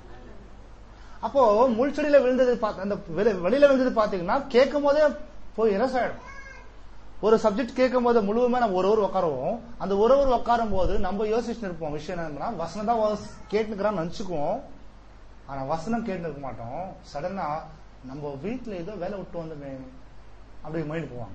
அப்போ முள் செடியில விழுந்தது பாத்த- அந்த வெளி- வெளியில விழுந்தது பாத்தீங்கன்னா கேட்கும் போதே போய் இரஸ் ஆயிடும் ஒரு சப்ஜெக்ட் கேட்கும் போது முழுவதுமே நம்ம ஒரு ஒரு உட்காருவோம் அந்த ஒரு ஒரு உட்காரும் போது நம்ம யோசிச்சுட்டு இருப்போம் விஷயம் என்னன்னா வசனம் தான் கேட்டுக்கிறான்னு நினைச்சுக்குவோம் ஆனா வசனம் கேட்டு இருக்க மாட்டோம் சடனா நம்ம வீட்டுல ஏதோ வேலை விட்டு வந்தோமே அப்படி மைண்ட் போவாங்க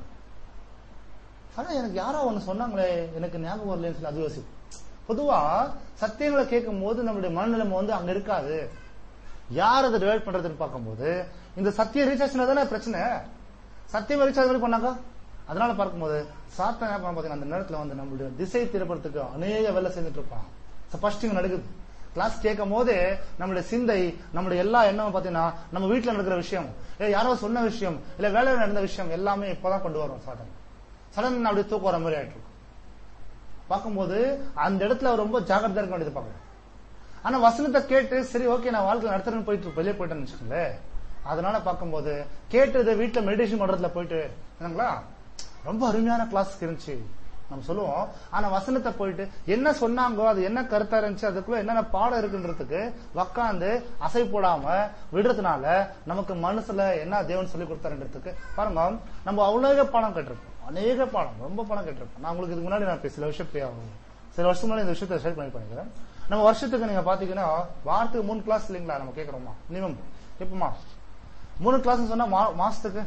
ஆனா எனக்கு யாரோ ஒண்ணு சொன்னாங்களே எனக்கு ஞாபகம் வரலன்னு சொல்லி அது யோசிப்போம் பொதுவா சத்தியங்களை கேட்கும் போது நம்மளுடைய மனநிலைமை வந்து அங்க இருக்காது யார் அதை டிவைட் பண்றதுன்னு பார்க்கும்போது இந்த சத்திய ரீசார்ஜ் தானே பிரச்சனை சத்தியம் ரீசார்ஜ் மாதிரி பண்ணாக்கா அதனால பார்க்கும்போது சாத்தான் என்ன பண்ண பாத்தீங்கன்னா அந்த நேரத்துல வந்து நம்மளுடைய திசை திருப்பறதுக்கு அநேக வேலை செஞ்சுட்டு இருப்பான் ஃபர்ஸ்ட் இங்க நடக்குது கிளாஸ் கேட்கும் போது நம்மளுடைய சிந்தை நம்மளுடைய எல்லா எண்ணமும் பாத்தீங்கன்னா நம்ம வீட்டுல நடக்கிற விஷயம் இல்ல யாரோ சொன்ன விஷயம் இல்ல வேலையில நடந்த விஷயம் எல்லாமே இப்பதான் கொண்டு வரும் சாதனை சடன் அப்படியே தூக்கம் வர மாதிரி ஆயிட்டு இருக்கும் பார்க்கும்போது அந்த இடத்துல அவர் ரொம்ப ஜாக்கிரதையா இருக்க வேண்டியது பார்க்கணும் ஆனா வசனத்தை கேட்டு சரி ஓகே நான் வாழ்க்கை நடத்துறேன்னு போயிட்டு வெளியே போயிட்டேன்னு வச்சுக்கோங்களேன் அதனால பார்க்கும்போது கேட்டது வீட்டுல மெடிடேஷன் பண்றதுல போயிட்டு என்னங்களா ரொம்ப அருமையான கிளாஸ் இருந்துச்சு நம்ம சொல்லுவோம் ஆனா வசனத்தை போயிட்டு என்ன சொன்னாங்கோ அது என்ன கருத்தா இருந்துச்சு அதுக்குள்ள என்னென்ன பாடம் இருக்குன்றதுக்கு உக்காந்து அசை போடாம விடுறதுனால நமக்கு மனசுல என்ன தேவன் சொல்லி கொடுத்தாருன்றதுக்கு பாருங்க நம்ம அவ்வளவு பாடம் கேட்டிருப்போம் அநேக பாடம் ரொம்ப பாடம் கேட்டிருப்போம் நான் உங்களுக்கு இதுக்கு முன்னாடி நான் இப்ப சில விஷயம் பே- சில வருஷம் முன்னாடி இந்த விஷயத்தை ஷேர் பண்ணி பண்ணிக்கிறேன் நம்ம வருஷத்துக்கு நீங்க பாத்தீங்கன்னா வாரத்துக்கு மூணு கிளாஸ் இல்லைங்களா நம்ம கேட்கறோமா மினிமம் எப்பமா மூணு கிளாஸ் சொன்னா மா- மாசத்துக்கு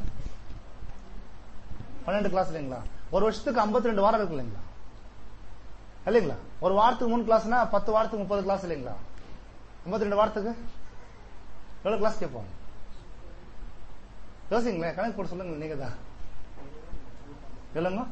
பன்னெண்டு கிளாஸ் இல்லைங்களா ஒரு வருஷத்துக்கு 52 ரெண்டு வாரம் இருக்கு இல்லைங்களா இல்லைங்களா ஒரு வாரத்துக்கு மூணு கிளாஸ்னா பத்து வாரத்துக்கு முப்பது கிளாஸ் இல்லைங்களா 52 ரெண்டு வாரத்துக்கு எவ்வளவு கிளாஸ் கேட்போம் யோசிங்களேன் கணக்கு போட்டு சொல்லுங்க நீங்க தான் எவ்வளோங்க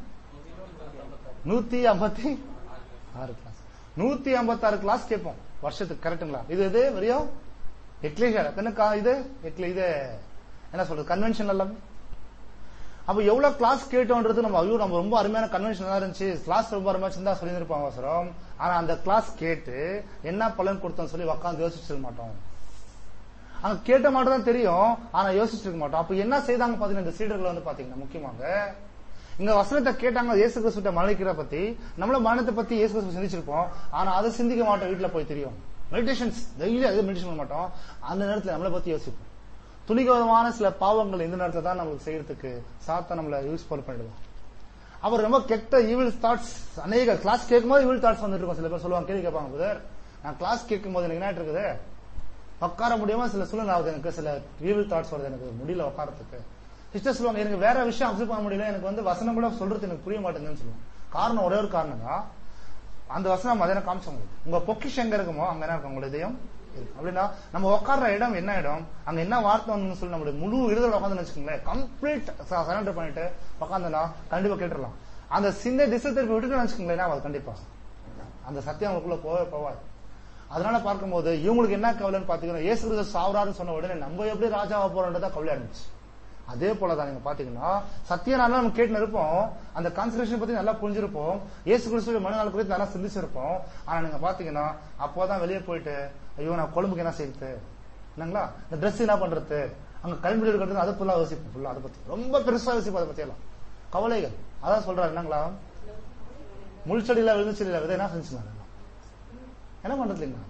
நூத்தி ஐம்பத்தி ஆறு கிளாஸ் நூத்தி ஐம்பத்தி ஆறு கிளாஸ் கேட்போம் வருஷத்துக்கு கரெக்ட்டுங்களா இது இது வெறியும் எக்லேஷியா கண்ணுக்கா இது எக்ல இது என்ன சொல்றது கன்வென்ஷன் எல்லாமே அப்ப எவ்வளவு கிளாஸ் கேட்டோன்றது நம்ம ஐயோ நம்ம ரொம்ப அருமையான கன்வென்ஷன் இருந்துச்சு கிளாஸ் ரொம்ப அருமையா இருந்தா சொல்லியிருப்போம் அவசரம் ஆனா அந்த கிளாஸ் கேட்டு என்ன பலன் கொடுத்தோம் சொல்லி உட்காந்து யோசிச்சிருக்க மாட்டோம் அங்க கேட்ட மட்டும் தான் தெரியும் ஆனா யோசிச்சிருக்க மாட்டோம் அப்ப என்ன செய்தாங்க பாத்தீங்கன்னா இந்த சீடர்கள் வந்து பாத்தீங்கன்னா முக்கியமாக இங்க வசனத்தை கேட்டாங்க இயேசு கிறிஸ்துட்ட மரணிக்கிற பத்தி நம்மள மரணத்தை பத்தி இயேசு கிறிஸ்து சிந்திச்சிருப்போம் ஆனா அதை சிந்திக்க மாட்டோம் வீட்டுல போய் தெரியும் மெடிடேஷன்ஸ் டெய்லி அதே மெடிடேஷன் பண்ண மாட்டோம் அந்த நேரத்துல நம்மளை பத்தி யோசிப்போம் துணிகரமான சில பாவங்கள் இந்த நேரத்துல தான் நம்மளுக்கு செய்யறதுக்கு சாத்தா நம்மள யூஸ் பண்ணிடுவோம் அவர் ரொம்ப கெட்ட ஈவில் தாட்ஸ் அநேக கிளாஸ் கேட்கும்போது ஈவில் தாட்ஸ் வந்துட்டு இருக்கும் சில பேர் சொல்லுவாங்க கேள்வி கேட்பாங்க பிரதர் நான் கிளாஸ் கேட்கும்போது எனக்கு என்ன இருக்குது உட்கார முடியாம சில சூழ்நிலை ஆகுது எனக்கு சில ஈவில் தாட்ஸ் வருது எனக்கு முடியல உட்காரத்துக்கு சிஸ்டர் சொல்லுவாங்க எனக்கு வேற விஷயம் அப்சர்வ் பண்ண முடியல எனக்கு வந்து வசனம் கூட சொல்றது எனக்கு புரிய மாட்டேங்குதுன்னு சொல்லுவாங்க காரணம் ஒரே ஒரு காரணம் தான் அந்த வசனம் அதை காமிச்சோம் உங்களுக்கு உங்க பொக்கிஷம் எங்க இருக்குமோ அங்க என்ன இருக்கும் உங்களுடைய இதயம் இருக்கு அப்படின்னா நம்ம உட்கார்ற இடம் என்ன இடம் அங்க என்ன வார்த்தை வந்து சொல்லி நம்மளுடைய முழு இருதல உட்காந்து வச்சுக்கோங்களேன் கம்ப்ளீட் சரண்டர் பண்ணிட்டு உட்காந்துனா கண்டிப்பா கேட்டுடலாம் அந்த சின்ன திசை திருப்பி விட்டுட்டு வச்சுக்கோங்களேன் அது கண்டிப்பா அந்த சத்தியம் அவங்களுக்குள்ள போவே போவாது அதனால பார்க்கும்போது இவங்களுக்கு என்ன கவலைன்னு பாத்தீங்கன்னா இயேசு கிறிஸ்து சாவராருன்னு சொன்ன உடனே நம்ம எப்படி ராஜாவா போறோன்றதா கவலை இருந்துச்சு அதே போலதான் நீங்க பாத்தீங்கன்னா சத்தியம் நம்ம கேட்டு இருப்போம் அந்த கான்சன்ட்ரேஷன் பத்தி நல்லா புரிஞ்சிருப்போம் இயேசு கிறிஸ்துவ மனநாள் குறித்து நல்லா சிந்திச்சிருப்போம் ஆனா நீங்க பாத்தீங்கன்னா அப்போதான் வெளியே போயிட்டு ஐயோ நான் கொழும்புக்கு என்ன செய்யுது என்னங்களா இந்த ட்ரெஸ் என்ன பண்றது அங்க கல்வி எடுக்கிறது அதை ஃபுல்லா யோசிப்போம் ஃபுல்லா அதை பத்தி ரொம்ப பெருசா யோசிப்போம் அதை பத்தி எல்லாம் கவலைகள் அதான் சொல்றாரு என்னங்களா முள் செடியில விழுந்து செடியில விதை என்ன செஞ்சுனாங்க என்ன பண்றது இல்லைங்களா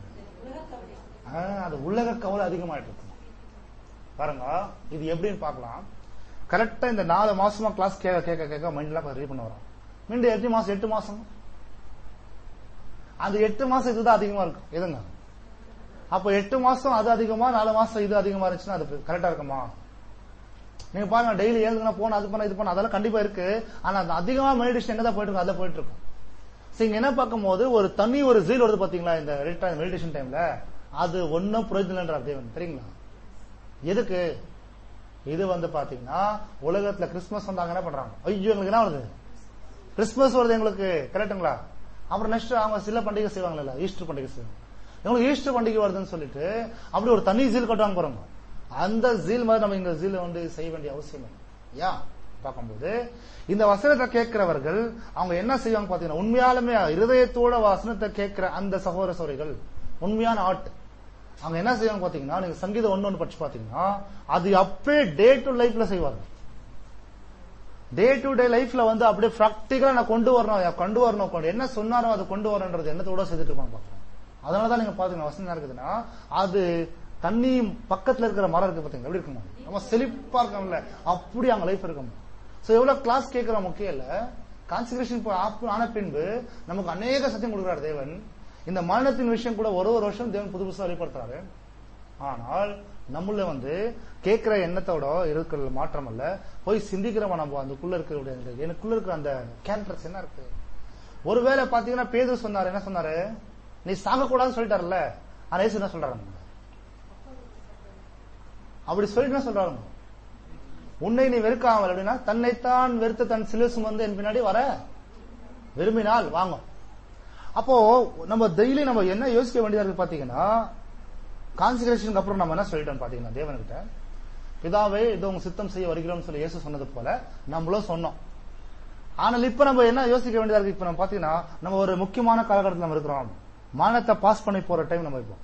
ஆஹ், அது உலக கவலை அதிகமாயிட்டு இருக்கும் பாருங்க இது எப்படின்னு பார்க்கலாம் கரெக்டா இந்த நாலு மாசமா கிளாஸ் கேட்க கேட்க கேட்க மைண்ட்லாம் ரெடி பண்ண வரோம் மீண்டும் எட்டு மாசம் எட்டு மாசம் அந்த எட்டு மாசம் இதுதான் அதிகமா இருக்கும் எதுங்க அப்ப எட்டு மாசம் அது அதிகமா நாலு மாசம் இது அதிகமா இருந்துச்சுன்னா அது கரெக்டா இருக்குமா நீங்க பாருங்க டெய்லி ஏழுதுனா போன அது பண்ண இது பண்ண அதெல்லாம் கண்டிப்பா இருக்கு ஆனா அந்த அதிகமா மெடிடேஷன் எங்கதான் போயிட்டு இருக்கு அதில் போயிட்டு இருக்கும் சோ இங்க என்ன பார்க்கும்போது ஒரு தனி ஒரு ஜீல் வருது பாத்தீங்களா இந்த மெடிடேஷன் டைம்ல அது ஒன்னும் பிரயோஜனம் தேவன் தெரியுங்களா எதுக்கு இது வந்து பாத்தீங்கன்னா உலகத்துல கிறிஸ்துமஸ் வந்தாங்க என்ன பண்றாங்க ஐயோ எங்களுக்கு என்ன வருது கிறிஸ்துமஸ் வருது எங்களுக்கு கரெக்ட்டுங்களா அப்புறம் நெக்ஸ்ட் அவங்க சில பண்டிகை செய்வாங்கல்ல ஈஸ்டர் பண்டிகை செய்வாங்க எங்களுக்கு ஈஸ்டர் பண்டிகை வருதுன்னு சொல்லிட்டு அப்படி ஒரு தனி ஜீல் கட்டுவாங்க பாருங்க அந்த ஜீல் மாதிரி நம்ம இந்த ஜீல வந்து செய்ய வேண்டிய அவசியம் இல்லை ஏன் பார்க்கும்போது இந்த வசனத்தை கேட்கிறவர்கள் அவங்க என்ன செய்வாங்க பாத்தீங்கன்னா உண்மையாலுமே இருதயத்தோட வசனத்தை கேட்கிற அந்த சகோதர சோரைகள் உண்மையான ஆட் அவங்க என்ன செய்வாங்க பாத்தீங்கன்னா நீங்க சங்கீதம் ஒன்னு ஒன்று படிச்சு பாத்தீங்கன்னா அது அப்படியே டே டு லைஃப்ல செய்வாங்க டே டு டே லைஃப்ல வந்து அப்படியே பிராக்டிகலா நான் கொண்டு வரணும் கொண்டு வரணும் கொண்டு என்ன சொன்னாரோ அதை கொண்டு வரணுன்றது எண்ணத்தோட செய்துட்டு இருப்பாங்க பாக்கலாம் அதனாலதான் நீங்க பாத்தீங்கன்னா வசனம் என்ன இருக்குதுன்னா அது தண்ணி பக்கத்துல இருக்கிற மரம் இருக்கு பாத்தீங்களா எப்படி இருக்குமா நம்ம செழிப்பா இருக்கோம்ல அப்படி அவங்க லைஃப் இருக்கும் சோ எவ்வளவு கிளாஸ் கேட்கிற முக்கியம் இல்ல கான்சன்ட்ரேஷன் ஆன பின்பு நமக்கு அநேக சத்தியம் கொடுக்கிறார் தேவன் இந்த மரணத்தின் விஷயம் கூட ஒரு ஒரு வருஷம் தேவன் புது புதுசா வெளிப்படுத்துறாரு ஆனால் நம்மள வந்து கேட்கிற எண்ணத்தோட இருக்கிற மாற்றம் அல்ல போய் சிந்திக்கிறவன் நம்ம அதுக்குள்ள இருக்கிற எனக்குள்ள இருக்கிற அந்த கேரக்டர்ஸ் என்ன இருக்கு ஒருவேளை பாத்தீங்கன்னா பேது சொன்னாரு என்ன சொன்னாரு நீ சாகக்கூடாதுன்னு சொல்லிட்டாருல்ல ஆனா ஏசு என்ன சொல்றாரு அப்படி சொல்லிட்டு என்ன சொல்றாரு உன்னை நீ வெறுக்காமல் அப்படின்னா தன்னைத்தான் வெறுத்து தன் சிலு சுமந்து என் பின்னாடி வர விரும்பினால் வாங்க அப்போ நம்ம டெய்லி நம்ம என்ன யோசிக்க வேண்டியதா இருக்கு பாத்தீங்கன்னா கான்சிகரேஷனுக்கு அப்புறம் நம்ம என்ன சொல்லிட்டோம் பாத்தீங்கன்னா தேவன்கிட்ட பிதாவே இதோ உங்க சித்தம் செய்ய வருகிறோம்னு சொல்லி இயேசு சொன்னது போல நம்மளும் சொன்னோம் ஆனால் இப்ப நம்ம என்ன யோசிக்க வேண்டியதா இருக்கு இப்ப நம்ம பாத்தீங்கன்னா நம்ம ஒரு முக்கியமான காலகட்டத்தில் நம்ம இருக்கிறோம் மானத்தை பாஸ் பண்ணி போற டைம் நம்ம இப்போ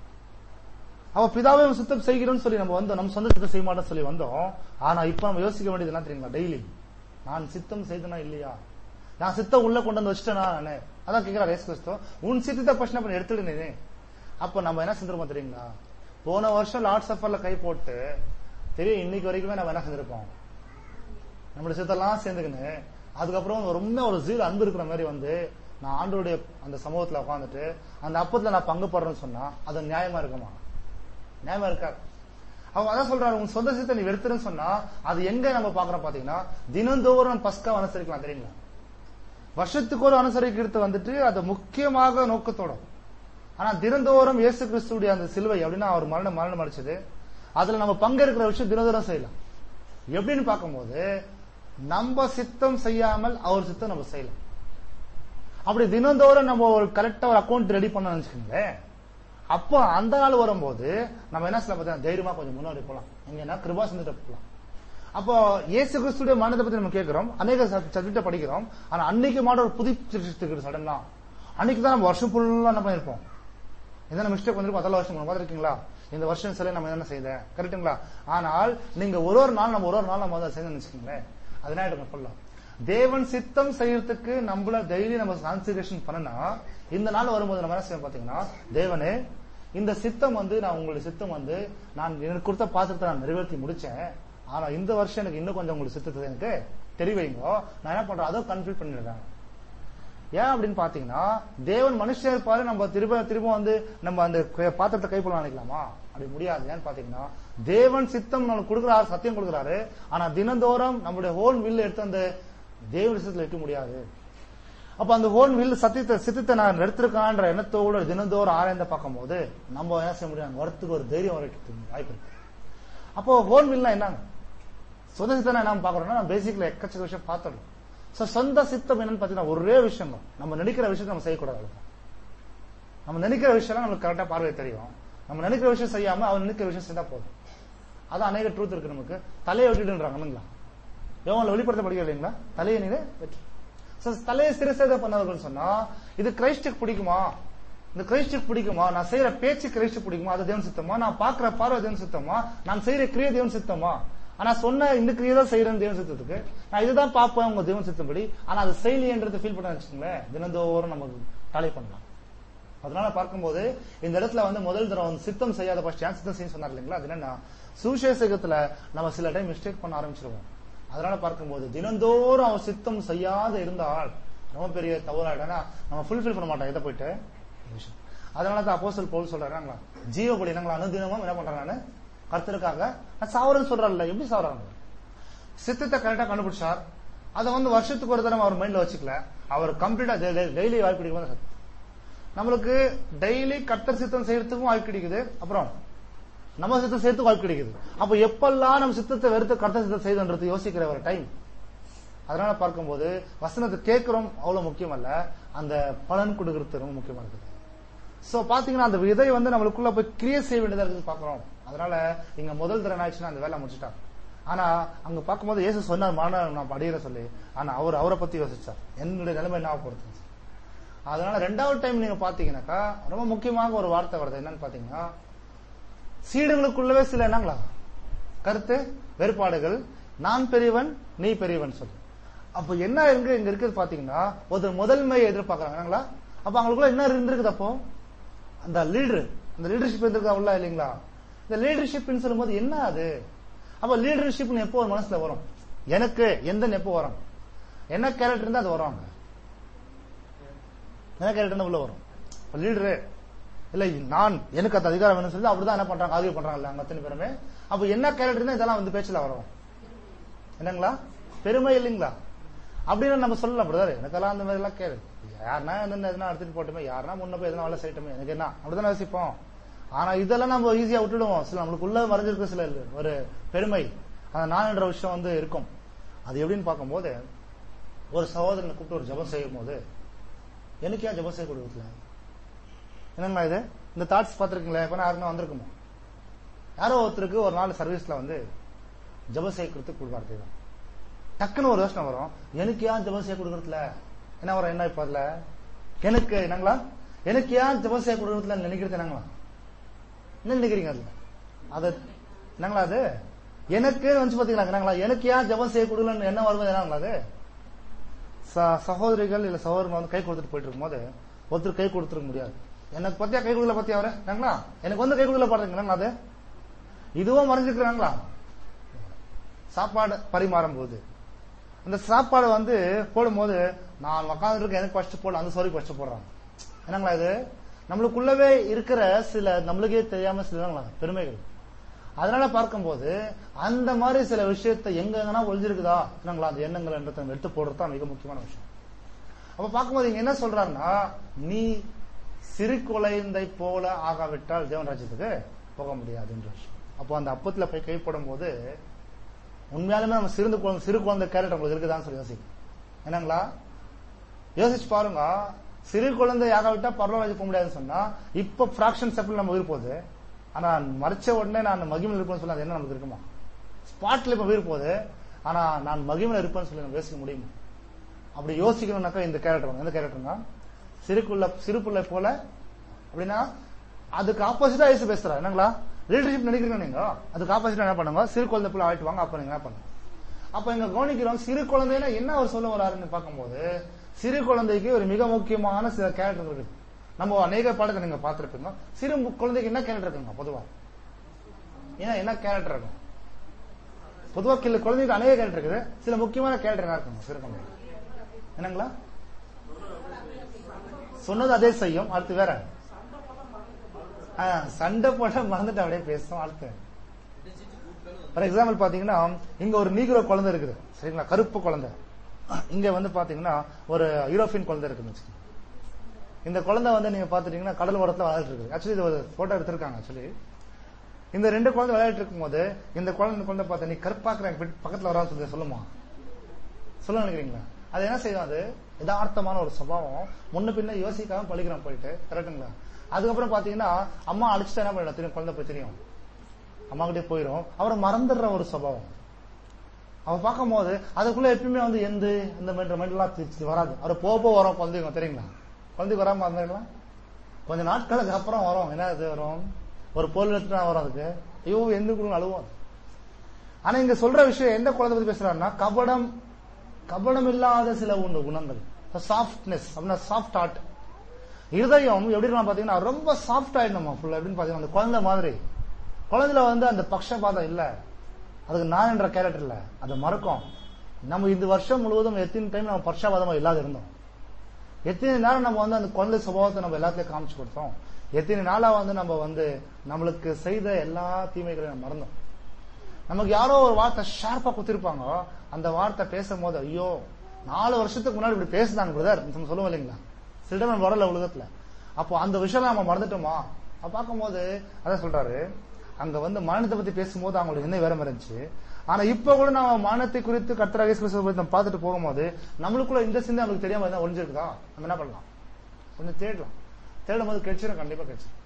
அவ பிதாவே உன் சித்தம் செய்கிறோம்னு சொல்லி நம்ம வந்தோம் நம்ம சொந்த சித்தம் செய்ய மாட்டோம்னு சொல்லி வந்தோம் ஆனா இப்ப நம்ம யோசிக்க வேண்டியது என்ன தெரியுங்களா டெய்லி நான் சித்தம் செய்தனா இல்லையா நான் சித்தம் உள்ள கொண்டு வந்து வச்சுட்டேனா நானு அதான் கேட்கிறார் ஏசு கிறிஸ்து உன் சித்தத்தை பிரச்சனை பண்ணி எடுத்துடுனே அப்ப நம்ம என்ன செஞ்சிருப்போம் தெரியுங்களா போன வருஷம் லார்ட் சஃபர்ல கை போட்டு தெரியும் இன்னைக்கு வரைக்குமே நம்ம என்ன செஞ்சிருப்போம் நம்மளுடைய சித்தெல்லாம் சேர்ந்துக்கின்னு அதுக்கப்புறம் ரொம்ப ஒரு ஜீல் அன்பு இருக்கிற மாதிரி வந்து நான் ஆண்டோடைய அந்த சமூகத்துல உட்காந்துட்டு அந்த அப்பத்துல நான் பங்கு போடுறேன்னு சொன்னா அது நியாயமா இருக்குமா நியாயமா இருக்காது அவங்க அதான் சொல்றாரு உன் சொந்த சித்தை நீ வெறுத்துருன்னு சொன்னா அது எங்க நம்ம பாக்குறோம் பாத்தீங்கன்னா தினந்தோறும் பஸ்கா அனுசரிக்கலாம் தெரியுங்களா வருஷத்துக்கு ஒரு அனுசரிக்கிறது வந்துட்டு அது முக்கியமாக நோக்கத்தோட ஆனா தினந்தோறும் இயேசு கிறிஸ்துடைய அந்த சிலுவை அப்படின்னா அவர் மரணம் மரணம் அடிச்சது அதுல நம்ம பங்கெடுக்கிற விஷயம் தினந்தோறும் செய்யலாம் எப்படின்னு பார்க்கும்போது நம்ம சித்தம் செய்யாமல் அவர் சித்தம் நம்ம செய்யலாம் அப்படி தினந்தோறும் நம்ம ஒரு கரெக்டா ஒரு அக்கௌண்ட் ரெடி பண்ண நினைச்சுக்கோங்களேன் அப்போ அந்த நாள் வரும்போது நம்ம என்ன சொல்ல பார்த்தா தைரியமா கொஞ்சம் முன்னாடி போலாம் எங்கன்னா கிருபா செஞ்சுட்டு போலாம் அப்போ இயேசு கிறிஸ்துடைய மரணத்தை பத்தி நம்ம கேட்கிறோம் அநேக சப்ஜெக்ட படிக்கிறோம் ஆனா அன்னைக்கு மாட ஒரு புது சிருஷ்டிக்கு சடனா அன்னைக்கு தான் நம்ம வருஷம் ஃபுல்லா என்ன பண்ணிருப்போம் எதனா மிஸ்டேக் வந்திருக்கும் அதெல்லாம் வருஷம் பார்த்துருக்கீங்களா இந்த வருஷம் சில நம்ம என்ன செய்த கரெக்டுங்களா ஆனால் நீங்க ஒரு ஒரு நாள் நம்ம ஒரு ஒரு நாள் நம்ம வந்து செய்யணும்னு வச்சுக்கோங்களேன் அதனால நம்ம சொல்லலாம் தேவன் சித்தம் செய்யறதுக்கு நம்மள டெய்லி நம்ம கான்சன்ட்ரேஷன் பண்ணனா இந்த நாள் வரும்போது நம்ம என்ன செய்வோம் பாத்தீங்கன்னா தேவனே இந்த சித்தம் வந்து நான் உங்களுடைய சித்தம் வந்து நான் எனக்கு கொடுத்த பாத்திரத்தை நான் நிறைவேற்றி முடிச்சேன் ஆனா இந்த வருஷம் எனக்கு இன்னும் கொஞ்சம் உங்களுக்கு சித்தத்தை எனக்கு தெரிவிங்கோ நான் என்ன பண்றேன் அதோ கன்ஃபியூட் பண்ணிடுறேன் ஏன் அப்படின்னு பாத்தீங்கன்னா தேவன் மனுஷன் இருப்பாரு நம்ம திரும்ப திரும்ப வந்து நம்ம அந்த க- பாத்திரத்தை கைப்பொள்ள நினைக்கலாமா அப்படி முடியாது ஏன்னு பாத்தீங்கன்னா தேவன் சித்தம் நமக்கு கொடுக்குறாரு சத்தியம் கொடுக்குறாரு ஆனா தினந்தோறும் நம்மளுடைய ஹோல் வில் எடுத்து அந்த தேவன் சித்தத்தில் வைக்க முடியாது அப்ப அந்த ஹோல் வில் சத்தியத்தை சித்தத்தை நான் எடுத்திருக்கான்ற எண்ணத்தோடு தினந்தோறும் ஆராய்ந்து பார்க்கும்போது நம்ம என்ன செய்ய முடியும் வரத்துக்கு ஒரு தைரியம் வரதுக்கு வாய்ப்பு இருக்கு அப்போ ஹோல் வில்னா என்னங்க சொந்த சித்தம் என்ன பாக்குறோம்னா நம்ம பேசிக்ல எக்கச்சக்க விஷயம் பார்த்துடணும் சோ சொந்த சித்தம் என்னன்னு பாத்தீங்கன்னா ஒரே விஷயம் தான் நம்ம நினைக்கிற விஷயத்தை நம்ம செய்யக்கூடாது அவ்வளவுதான். நம்ம நினைக்கிற விஷயம் நம்மளுக்கு கரெக்டா பார்வை தெரியும் நம்ம நினைக்கிற விஷயம் செய்யாம அவன் நினைக்கிற விஷயம் செஞ்சா போதும் அதான் அநேக ட்ரூத் இருக்கு நமக்கு தலையை வெட்டிடுன்றாங்க இல்லைங்களா எவங்கள வெளிப்படுத்த படிக்க இல்லைங்களா தலையை நீங்க வெட்டு So, தலையை சிறுசேதம் பண்ணவர்கள் சொன்னா இது கிரைஸ்டுக்கு பிடிக்குமா இந்த கிரைஸ்டுக்கு பிடிக்குமா நான் செய்யற பேச்சு கிரைஸ்டுக்கு பிடிக்குமா அது தேவன் சித்தமா நான் பாக்குற பார்வை தேவன் சித்தமா நான் செய்யற கிரியை தேவன் சித்தமா ஆனா சொன்ன இந்த கிரியை தான் செய்யறேன் தேவன் சித்தத்துக்கு நான் இதுதான் பார்ப்பேன் உங்க தேவன் சித்தப்படி ஆனா அது செய்யலையன்றதை ஃபீல் பண்ண வச்சுக்கோங்களேன் தினந்தோறும் நமக்கு தலை பண்ணலாம் அதனால பார்க்கும்போது இந்த இடத்துல வந்து முதல் தடவை வந்து சித்தம் செய்யாத ஃபர்ஸ்ட் ஏன் சித்தம் செய்ய சொன்னார் இல்லைங்களா அது என்னன்னா சுவிசேஷகத்துல நம்ம சில டைம் மிஸ்டேக் பண்ண ஆரம்பிச்சிருவோம் அதனால பார்க்கும்போது தினந்தோறும் அவன் சித்தம் செய்யாத இருந்தால் ரொம்ப பெரிய தவறாயிட்டா நம்ம ஃபுல்ஃபில் பண்ண மாட்டோம் இதை போயிட்டு விஷயம். அதனால தான் அப்போஸ்தலர் பவுல் சொல்றாங்களா ஜீவபடி என்னங்களா அனுதினமும் என்ன பண்றாங்க நானு கர்த்தருக்காக நான் சாவரன்னு சொல்றாருல்ல எப்படி சாவறாங்க சித்தத்தை கரெக்டா கண்டுபிடிச்சார் அதை வந்து வருஷத்துக்கு ஒரு தடவை அவர் மைண்ட்ல வச்சுக்கல அவர் கம்ப்ளீட்டா டெய்லி வாய்ப்பு கிடைக்கும் சத்தியம் நம்மளுக்கு டெய்லி கர்த்தர் சித்தம் செய்யறதுக்கும் வாய்ப்பு கிடைக்குது அப்புறம் நம்ம சித்தம் செய்யறதுக்கு வாய்ப்பு கிடைக்குது அப்ப எப்பெல்லாம் நம்ம சித்தத்தை வெறுத்து கர்த்தர் சித்தம் செய்தன்றது யோசிக்கிற ஒரு டைம் அதனால பார்க்கும்போது வசனத்தை கேட்கிறோம் அவ்வளவு முக்கியம் அல்ல அந்த பலன் கொடுக்கறது ரொம்ப முக்கியமா இருக்குது சோ பாத்தீங்கன்னா அந்த விதை வந்து நம்மளுக்குள்ள போய் கிரியேட் செய்ய வேண்டியதா இருக்குது பாக்குறோம் அதனால இங்க முதல் தடவை ஆயிடுச்சுன்னா அந்த வேலை முடிச்சுட்டாங்க ஆனா அங்க பார்க்கும்போது இயேசு சொன்னார் மரணம் நான் படிக்கிற சொல்லி ஆனா அவர் அவரை பத்தி யோசிச்சார் என்னுடைய நிலைமை என்ன பொறுத்து அதனால ரெண்டாவது டைம் நீங்க பாத்தீங்கன்னாக்கா ரொம்ப முக்கியமாக ஒரு வார்த்தை வருது என்னன்னு பாத்தீங்கன்னா சீடுகளுக்குள்ளவே சில என்னங்களா கருத்து வேறுபாடுகள் நான் பெரியவன் நீ பெரியவன் சொல்லு அப்ப என்ன இருக்கு இங்க இருக்குது பாத்தீங்கன்னா ஒரு முதன்மையை எதிர்பார்க்கறாங்க என்னங்களா அப்ப அவங்களுக்குள்ள என்ன இருந்திருக்குது அப்போ அந்த லீடர் அந்த லீடர்ஷிப் இருந்திருக்கா உள்ள இல்லைங்களா இந்த லீடர்ஷிப்னு சொல்லும்போது என்ன அது அப்ப லீடர்ஷிப்னு எப்போ ஒரு மனசுல வரும் எனக்கு எந்த எப்போ வரும் என்ன கேரக்டர் இருந்தா அது வருவாங்க என்ன கேரக்டர் உள்ள வரும் இப்ப லீடரு இல்ல நான் எனக்கு அந்த அதிகாரம் வேணும்னு சொல்லி அப்படிதான் என்ன பண்றாங்க ஆர்கியூ பண்றாங்கல்ல அங்க அத்தனை பேருமே அப்ப என்ன கேரக்டர் தான் இதெல்லாம் வந்து பேச்சுல வரும் என்னங்களா பெருமை இல்லைங்களா அப்படின்னு நம்ம சொல்லலாம் பிரதர் எனக்கெல்லாம் அந்த மாதிரி எல்லாம் கேளு யாருன்னா என்ன எதுனா எடுத்துட்டு போட்டுமே யாருன்னா முன்ன போய் எதுனா வேலை செய்யட்டுமே எனக்கு என்ன அப்படிதானே யோசிப்போம் ஆனா இதெல்லாம் நம்ம ஈஸியா விட்டுடுவோம் சில நம்மளுக்குள்ள மறைஞ்சிருக்க சில ஒரு பெருமை அந்த நான் என்ற விஷயம் வந்து இருக்கும் அது எப்படின்னு பார்க்கும்போது ஒரு சகோதரனை கூப்பிட்டு ஒரு ஜெபம் செய்யும் போது எனக்கு ஏன் ஜெபம் செய்ய கொடுக்கல என்னங்களா இது இந்த தாட்ஸ் பார்த்துருக்கீங்களா எப்ப யாருக்குன்னா வந்திருக்குமோ யாரோ ஒருத்தருக்கு ஒரு நாள் சர்வீஸ்ல வந்து ஜபசை கொடுத்து கொடுப்பாரு தான் டக்குன்னு ஒரு யோசனை வரும் எனக்கு ஏன் ஜபசை கொடுக்கறதுல என்ன வரும் என்ன இப்ப அதுல எனக்கு என்னங்களா எனக்கு ஏன் ஜபசை கொடுக்கறதுல நினைக்கிறது என்னங்களா என்ன நினைக்கிறீங்க அதுல அது என்னங்களா அது எனக்கு வந்து பாத்தீங்களா என்னங்களா எனக்கு ஏன் ஜபம் செய்ய கொடுக்கலன்னு என்ன வருவது என்னங்களா அது ச- சகோதரிகள் இல்ல சகோதரர்கள் வந்து கை கொடுத்துட்டு போயிட்டு இருக்கும்போது ஒருத்தர் கை கொடுத்துருக்க முடியாது எனக்கு பத்தியா கை கொடுக்கல பத்தியா அவரு என்னங்களா எனக்கு வந்து கை கொடுக்கல பாருங்க என்னங்களா அது இதுவும் மறைஞ்சிருக்கிறாங்களா சாப்பாடு பரிமாறும் போது அந்த சாப்பாடு வந்து போடும்போது நான் உட்காந்துருக்க எனக்கு ஃபர்ஸ்ட் போடல அந்த சோரிக்கு ஃபர்ஸ்ட் போடுறாங்க என்னங்களா இது நம்மளுக்குள்ளவே இருக்கிற சில நம்மளுக்கே தெரியாம சில பெருமைகள் அதனால பார்க்கும்போது அந்த மாதிரி சில விஷயத்தை எங்க எங்கன்னா ஒழிஞ்சிருக்குதா என்னங்களா அந்த எண்ணங்கள் என்றதை நம்ம எடுத்து போடுறது தான் மிக முக்கியமான விஷயம் அப்ப பார்க்கும்போது இங்க என்ன சொல்றாருன்னா நீ சிறு குழந்தை போல ஆகாவிட்டால் தேவன் ராஜ்யத்துக்கு போக முடியாதுன்ற விஷயம் அப்போ அந்த அப்பத்துல போய் கை போடும்போது உண்மையாலுமே நம்ம சிறு குழந்தை சிறு குழந்தை கேரக்டர் உங்களுக்கு இருக்குதான்னு சொல்லி யோசிக்கும் என்னங்களா யோசிச்சு பாருங்க சிறு குழந்தை ஆகாவிட்டா பரவாயில்ல போக முடியாதுன்னு சொன்னா இப்ப பிராக்ஷன் ஸ்டெப்ல நம்ம உயிர் போகுது ஆனா மறிச்ச உடனே நான் மகிமையில் இருப்பேன்னு சொல்லி அது என்ன நமக்கு இருக்குமா ஸ்பாட்ல இப்ப உயிர் போகுது ஆனா நான் மகிமையில் இருப்பேன்னு சொல்லி நம்ம யோசிக்க முடியுமா அப்படி யோசிக்கணும்னாக்கா இந்த கேரக்டர் எந்த கேரக்டர்னா சிறுக்குள்ள சிறுப்புள்ள போல அப்படின்னா அதுக்கு ஆப்போசிட்டா இயேசு பேசுறாரு என்னங்களா லீடர்ஷிப் நினைக்கிறீங்க நீங்க அதுக்கு ஆப்போசிட்டா என்ன பண்ணுங்க சிறு குழந்தை போல ஆயிட்டு வாங்க அப்ப நீங்க என்ன பண்ணுங்க அப்ப இங்க கவனிக்கிறோம் சிறு குழந்தைன்னா என்ன அவர் சொல்ல வராருன்னு பார்க்கும்போது சிறு குழந்தைக்கு ஒரு மிக முக்கியமான சில கேரக்டர் இருக்குது நம்ம அநேக பாடத்தை நீங்க பார்த்திருப்பீங்க சிறு மு- குழந்தைக்கு என்ன கேரக்டர் இருக்குங்க பொதுவா ஏன்னா என்ன கேரக்டர் இருக்கும் பொதுவா கிள்ள குழந்தைக்கு அநேக கேரக்டர் இருக்குது சில முக்கியமான கேரக்டர் என்ன இருக்குங்க சிறு குழந்தை என்னங்களா சொன்னது அதே செய்யும் அடுத்து வேற ஆ, சண்டை போட மறந்துட்டு அப்படியே பேசும் அடுத்து ஃபார் எக்ஸாம்பிள் பாத்தீங்கன்னா இங்க ஒரு நீக்ரோ குழந்தை இருக்குது சரிங்களா கருப்பு குழந்தை இங்க வந்து பாத்தீங்கன்னா ஒரு யூரோப்பியன் குழந்தை இருக்குன்னு வச்சுக்கோங்க இந்த குழந்தை வந்து நீங்க பாத்துட்டீங்கன்னா கடல் ஓரத்துல விளையாட்டு இருக்குது ஆக்சுவலி இது ஒரு போட்டோ எடுத்திருக்காங்க ஆக்சுவலி இந்த ரெண்டு குழந்தை விளையாட்டு இருக்கும்போது இந்த குழந்தை குழந்தை பார்த்து நீ கருப்பாக்குறேன் பக்கத்துல வரான்னு சொல்லி சொல்லுமா சொல்ல நினைக்கிறீங்களா அது என்ன செய்யும் அது யதார்த்தமான ஒரு சுபாவம் முன்ன பின்ன யோசிக்காம பழிக்கிறோம் போயிட்டு கரெக்டுங்களா அதுக்கப்புறம் பாத்தீங்கன்னா அம்மா அடிச்சுட்டா என்ன பண்ணிடும் தெரியும் குழந்தை போய் தெரியும் அம்மா கிட்டே போயிடும் அவரை மறந்துடுற ஒரு சுபாவம் அவ பார்க்கும்போது அதுக்குள்ள எப்பயுமே வந்து எந்த இந்த மைண்ட் மைண்ட்லாம் திருச்சி வராது அவர் போக போக வரும் குழந்தைங்க தெரியுங்களா குழந்தைக்கு வராம மறந்துடலாம் கொஞ்ச நாட்களுக்கு அப்புறம் வரும் என்ன இது வரும் ஒரு பொருள் எடுத்துட்டா வரும் அதுக்கு ஐயோ எந்த குழந்தை அழுவோம் அது. ஆனா இங்க சொல்ற விஷயம் எந்த குழந்தை பத்தி பேசுறாருன்னா கபடம் கபடம் இல்லாத சில உண்டு குணங்கள் சாஃப்ட்னஸ் அப்படின்னா சாஃப்ட் ஹார்ட் இருதயம் எப்படி இருக்கலாம் பாத்தீங்கன்னா ரொம்ப சாஃப்ட் ஆயிடணுமா ஃபுல்லா எப்படின்னு பாத்தீங்கன்னா அந்த குழந்தை மாதிரி குழந்தைல வந்து அந்த பக்ஷபாதம் இல்ல அதுக்கு நான் என்ற கேரக்டர் இல்ல அதை மறக்கும் நம்ம இந்த வருஷம் முழுவதும் எத்தனை டைம் நம்ம பக்ஷபாதமா இல்லாத இருந்தோம் எத்தனை நேரம் நம்ம வந்து அந்த குழந்தை சுபாவத்தை நம்ம எல்லாத்தையும் காமிச்சு கொடுத்தோம் எத்தனை நாளா வந்து நம்ம வந்து நம்மளுக்கு செய்த எல்லா தீமைகளையும் நம்ம மறந்தோம் நமக்கு யாரோ ஒரு வார்த்தை ஷார்ப்பா குத்திருப்பாங்க அந்த வார்த்தை பேசும்போது ஐயோ நாலு வருஷத்துக்கு முன்னாடி இப்படி பேசுனாங்க பிரதர் நம்ம சொல்லுவோம் இல்லைங்களா சில time நம்ம வரல உலகத்துல அப்போ அந்த விஷயம் நம்ம மறந்துட்டோமா அப்ப பார்க்கும்போது அதான் சொல்றாரு அங்க வந்து மரணத்தை பத்தி பேசும்போது அவங்களுக்கு என்ன வேற மாதிரி இருந்துச்சு ஆனா இப்ப கூட நம்ம மரணத்தை குறித்து கர்த்தராக இயேசு கிறிஸ்துவை பத்தி நம்ம பார்த்துட்டு போகும்போது நம்மளுக்குள்ள இந்த சிந்தை நம்மளுக்கு தெரியாம எதாவது ஒளிஞ்சிருக்குதா நம்ம என்ன பண்ணலாம் கொஞ்சம் தேடலாம் தேடும் போது கிடைச்சிடும் கண்டிப்பா கிடைச்சிடும்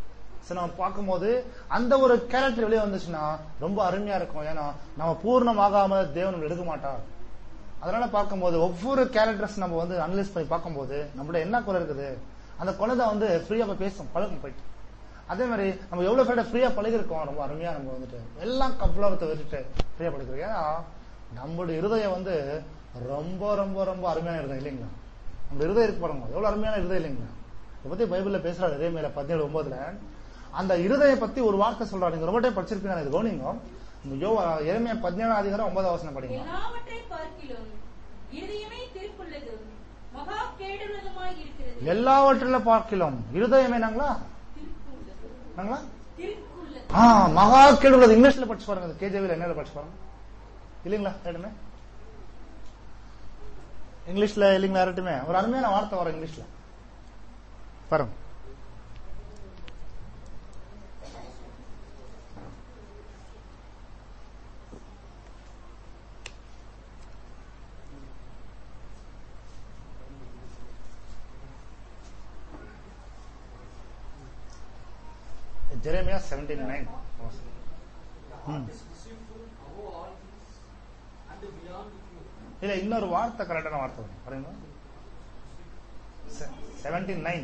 சோ நம்ம பார்க்கும்போது அந்த ஒரு கேரக்டர் வெளியே வந்துச்சுன்னா ரொம்ப அருமையா இருக்கும் ஏன்னா நம்ம பூர்ணமாகாம தேவன் நம்மளை எடுக்க மாட்டார் அதனால பார்க்கும்போது ஒவ்வொரு கேரக்டர்ஸ் நம்ம வந்து அனலைஸ் பண்ணி பார்க்கும்போது நம்மளோட என்ன குறை இருக்குது அந்த குழந்தை வந்து ஃப்ரீயா போய் பேசும் பழகும் போயிட்டு அதே மாதிரி நம்ம எவ்வளவு ஃப்ரீயா ஃப்ரீயா பழகிருக்கோம் ரொம்ப அருமையா நம்ம வந்துட்டு எல்லாம் கப்பலத்தை விட்டுட்டு ஃப்ரீயா பழகிருக்கோம் ஏன்னா நம்மளுடைய இருதயம் வந்து ரொம்ப ரொம்ப ரொம்ப அருமையான இருதயம் இல்லைங்களா நம்ம இருதயம் இருக்கு பாருங்க எவ்வளவு அருமையான இருதயம் இல்லைங்களா இதை பத்தி பைபிள்ல பேசுறாரு இதே மேல பதினேழு ஒன்பதுல அந்த இருதய பத்தி ஒரு வார்த்தை சொல்றாரு நீங்க ரொம்ப டைம் படிச்சிருப்பீங்க இது கவனிங்க இந்த யோவா எரேமியா பதினேழாம் அதிகாரம் ஒன்பதாம் வசனம் படிங்க எல்லாவற்றை பார்க்கிலும் இருதயமே திருப்புள்ளதும் மகா கேடுள்ளதுமாய் இருக்கிறது எல்லாவற்றில பார்க்கலாம் இருதயம் என்னங்களா திருப்புள்ளது என்னங்களா திருக்குள்ளது ஆ மகா கேடுள்ளது இங்கிலீஷ்ல படிச்சு பாருங்க கேஜேவில என்ன படிச்சு பாருங்க இல்லைங்களா யாருமே இங்கிலீஷ்ல இல்லைங்களா யார்ட்டுமே ஒரு அருமையான வார்த்தை வரும் இங்கிலீஷ்ல பாருங்க ஜெரேமியா செவன்டீன் நைன் ம். இல்ல இன்னொரு வார்த்தை கரெக்டான வார்த்தை வரும் பாருங்க செவன்டீன் நைன்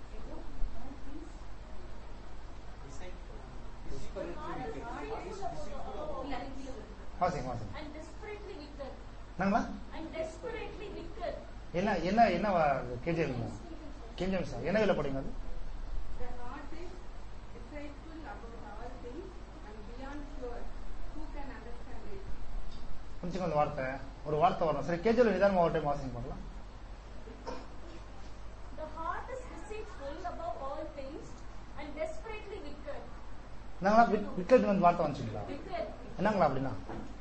வாசிங்க வாசிங்க And desperately wicked. என்னங்களா And desperately wicked. என்ன என்ன என்ன கேஜிஎல் கேஜிஎம் சார் என்ன வேலை படிங்க அது The heart is deceitful about all things and beyond cure. Who can understand it? கொஞ்சம் அந்த வார்த்தை ஒரு வார்த்தை வரணும் சரி கேஜிஎல் நிதானமா ஒரு டைம் வாசிங்க பார்க்கலாம் The heart is deceitful above all things and desperately wicked. என்னங்களா விக்கெட் வந்து வார்த்தை வந்துச்சுங்களா Wicked. என்னங்களா அப்படின்னா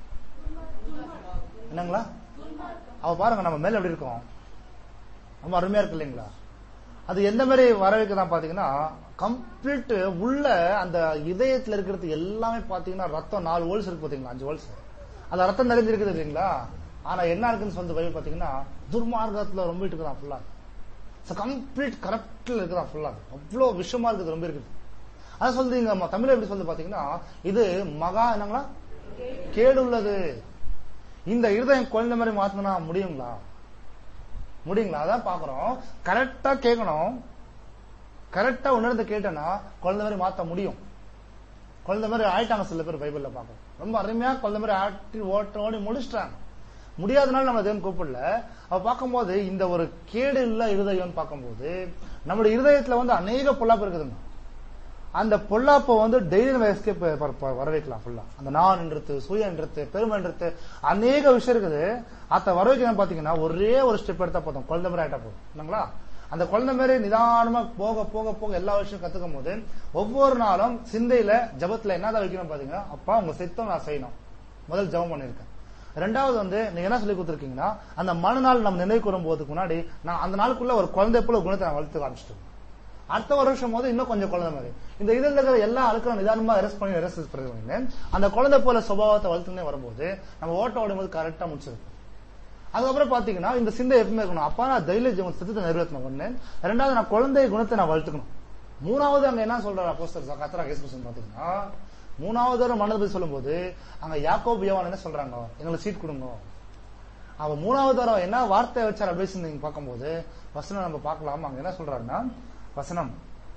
என்னங்களா அவ பாருங்க நம்ம மேல எப்படி இருக்கோம் ரொம்ப அருமையா இருக்கு இல்லைங்களா அது எந்த மாதிரி வர வைக்கதான் பாத்தீங்கன்னா கம்ப்ளீட் உள்ள அந்த இதயத்துல இருக்கிறது எல்லாமே பாத்தீங்கன்னா ரத்தம் நாலு ஹோல்ஸ் இருக்கு பாத்தீங்களா அஞ்சு ஹோல்ஸ் அந்த ரத்தம் நிறைஞ்சிருக்குது இல்லைங்களா ஆனா என்ன இருக்குன்னு சொல்லிட்டு பைபிள் பாத்தீங்கன்னா துர்மார்க்கத்துல ரொம்ப இருக்குதான் ஃபுல்லா கம்ப்ளீட் கரெக்ட்ல இருக்குதான் ஃபுல்லா அவ்வளவு விஷயமா இருக்குது ரொம்ப இருக்குது அதான் சொல்றீங்க நம்ம தமிழ்ல எப்படி சொல்லுது பாத்தீங்கன்னா இது மகா என்னங்களா கேடு உள்ளது இந்த இருதயம் குழந்தை மாதிரி மாத்தனா முடியுங்களா முடியுங்களா அதான் பாக்குறோம் கரெக்டா கேட்கணும் கரெக்டா உணர்ந்து கேட்டேன்னா குழந்தை மாதிரி மாத்த முடியும் குழந்தை மாதிரி ஆயிட்டாங்க சில பேர் பைபிள்ல பாக்கணும் ரொம்ப அருமையா குழந்தை மாதிரி ஆட்டி ஓட்ட ஓடி முடிச்சிட்டாங்க முடியாதனால நம்ம தேவன் கூப்பிடல அவ பார்க்கும்போது இந்த ஒரு கேடு இல்ல இருதயம்னு பார்க்கும்போது நம்முடைய இருதயத்துல வந்து அநேக பொல்லாப்பு இருக்குதுங்க அந்த பொல்லாப்பை வந்து டெய்லி நம்ம எஸ்கேப் வர வைக்கலாம் ஃபுல்லா அந்த நான் என்றது சுய என்றது பெருமை என்றது அநேக விஷயம் இருக்குது அத வர வைக்கணும் பாத்தீங்கன்னா ஒரே ஒரு ஸ்டெப் எடுத்தா போதும் குழந்தை மாதிரி ஆயிட்டா போதும் இல்லைங்களா அந்த குழந்தை மாதிரி நிதானமா போக போக போக எல்லா விஷயம் கத்துக்கும் போது ஒவ்வொரு நாளும் சிந்தையில ஜபத்துல என்னதான் வைக்கணும் பாத்தீங்கன்னா அப்பா உங்க சித்தம் நான் செய்யணும் முதல் ஜெபம் பண்ணிருக்கேன் ரெண்டாவது வந்து நீங்க என்ன சொல்லி கொடுத்துருக்கீங்கன்னா அந்த மறுநாள் நம்ம நினைவு கூறும் போதுக்கு முன்னாடி நான் அந்த நாளுக்குள்ள ஒரு குழந்தை போல குணத்தை நான் வளர்த்து காமிச்சிட்டேன் அடுத்த வருஷம் போது இன்னும் கொஞ்சம் குழந்தை மாதிரி இந்த இதுல இருக்கிற எல்லா அழுக்கும் நிதானமா ரெஸ்ட் பண்ணி ரெஸ்ட் பண்ணி அந்த குழந்தை போல சுபாவத்தை வளர்த்துனே வரும்போது நம்ம ஓட்ட ஓடும் போது கரெக்டா முடிச்சிருக்கோம் அதுக்கப்புறம் பாத்தீங்கன்னா இந்த சிந்தை எப்பவுமே இருக்கணும் அப்பா நான் தைரிய ஜீவன் சத்தத்தை நிறைவேற்றணும் ஒண்ணு ரெண்டாவது நான் குழந்தை குணத்தை நான் வளர்த்துக்கணும் மூணாவது அங்க என்ன சொல்றாரு அப்போஸ்தலர் கத்தரா கேஸ்புசன் பாத்தீங்கன்னா மூணாவது தடவை மனதை பத்தி சொல்லும்போது அங்க யாக்கோப் யோவான் என்ன சொல்றாங்க எங்களுக்கு சீட் கொடுங்க அவ மூணாவது தடவை என்ன வார்த்தை வச்சார் அப்படின்னு நீங்க பார்க்கும்போது வசனம் நம்ம பார்க்கலாம் அங்க என்ன சொல்றாருன்னா வசனம்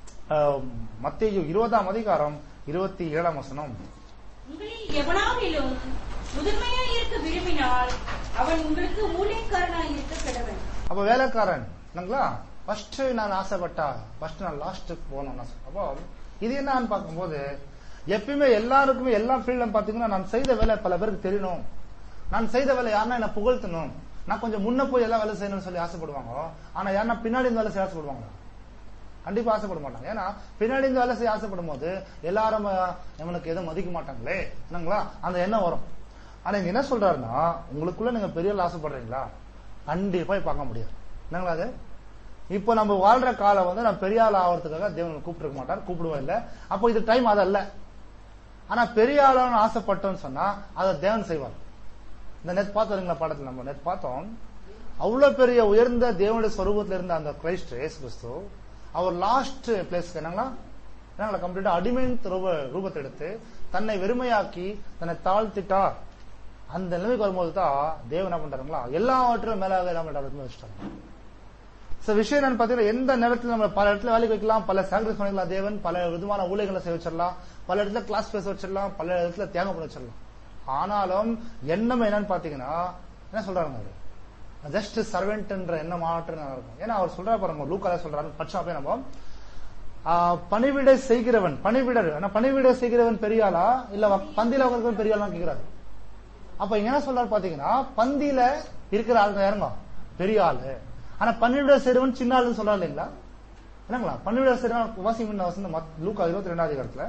மத்திய இருபதாம் அதிகாரம் இருபத்தி ஏழாம் வசனம் உங்களில் எவனாகிலும் முதன்மையா இருக்க விரும்பினால் அவன் உங்களுக்கு ஊழியக்காரனாய் இருக்க கடவன் அப்ப வேலைக்காரன் என்னங்களா ஃபர்ஸ்ட் நான் ஆசைப்பட்டா ஃபர்ஸ்ட் நான் லாஸ்ட்டுக்கு போகணும் நான் சொ- அப்போ இது என்னன்னு பார்க்கும்போது எப்பயுமே எல்லாருக்குமே எல்லா ஃபீல்டும் பாத்தீங்கன்னா நான் செய்த வேலை பல பேருக்கு தெரியணும் நான் செய்த வேலை யாருன்னா என்ன புகழ்த்தணும் நான் கொஞ்சம் முன்ன போய் எல்லா வேலை செய்யணும்னு சொல்லி ஆசைப்படுவாங்க ஆனா யாருன்னா பின்னாடி இந்த வேலை செய்ய ஆசைப்படுவாங்க கண்டிப்பா ஆசைப்பட மாட்டாங்க ஏன்னா பின்னாடி இந்த வேலை செய்ய ஆசைப்படும் போது எல்லாரும் அஹ், இவனுக்கு எதுவும் மதிக்க மாட்டாங்களே என்னங்களா அந்த எண்ணம் வரும் ஆனா இங்க என்ன சொல்றாருன்னா உங்களுக்குள்ள நீங்க பெரிய ஆள் ஆசைப்படுறீங்களா கண்டிப்பா இப்ப பார்க்க முடியாது என்னங்களா அது இப்போ நம்ம வாழ்ற காலம் வந்து நான் பெரிய ஆள் ஆகிறதுக்காக தேவன் கூப்பிட்டுருக்க மாட்டார் கூப்பிடுவோம் இல்ல அப்போ இது டைம் அதல்ல ஆனா பெரிய ஆளான்னு ஆசைப்பட்டோம்னு சொன்னா அதை தேவன் செய்வார் இந்த நெட் பார்த்தோம் படத்துல நம்ம நெட் பார்த்தோம் அவ்வளவு பெரிய உயர்ந்த தேவனுடைய சொரூபத்துல இருந்த அந்த கிரைஸ்ட் இயேசு கிறிஸ்து அவர் லாஸ்ட் பிளேஸ்க்கு என்னங்களா என்னங்களா கம்ப்ளீட்டா அடிமையின் ரூப ரூபத்தை எடுத்து தன்னை வெறுமையாக்கி தன்னை தாழ்த்திட்டார் அந்த நிலைமைக்கு வரும்போது தான் தேவன் என்ன பண்றாங்களா எல்லாவற்றையும் மேலாக என்ன பண்றாரு வச்சுட்டாங்க சோ விஷயம் என்னன்னு பாத்தீங்கன்னா எந்த நேரத்துல நம்ம பல இடத்துல வேலைக்கு வைக்கலாம் பல சாக்ரிஃபைஸ் பண்ணிக்கலாம் தேவன் பல விதமான ஊழியர்களை செய்ய வச்சிடலாம் பல இடத்துல கிளாஸ் பேச வச்சிடலாம் பல இடத்துல தியாகம் பண்ண வச்சிடலாம் ஆனாலும் எண்ணம் என்னன்னு பாத்தீங்கன்னா என்ன சொல்றாங்க அவரு ஜஸ்ட் சர்வெண்ட்ன்ற எண்ணம் மாற்றம் இருக்கும் ஏன்னா அவர் சொல்ற பாருங்க லூக்கால சொல்றாரு பச்சா போய் நம்ம ஆஹ், பணிவிடை செய்கிறவன் பணிவிடர் ஆனா பணிவிடை செய்கிறவன் பெரியாளா இல்ல வ- பந்தியில உட்கார்ந்து பெரியாளா கேக்குறாரு அப்ப இங்க என்ன சொல்றாரு பாத்தீங்கன்னா பந்தியில இருக்கிற ஆளுங்க யாருங்க பெரிய ஆளு ஆனா பன்னிவிட செய்றவன் சின்ன ஆளுன்னு சொல்றாரு இல்லைங்களா என்னங்களா பன்னிவிட செய்றவன் வாசி முன்ன வசந்த லூக்கா இருபத்தி ரெண்டாவது அதிகாரத்துல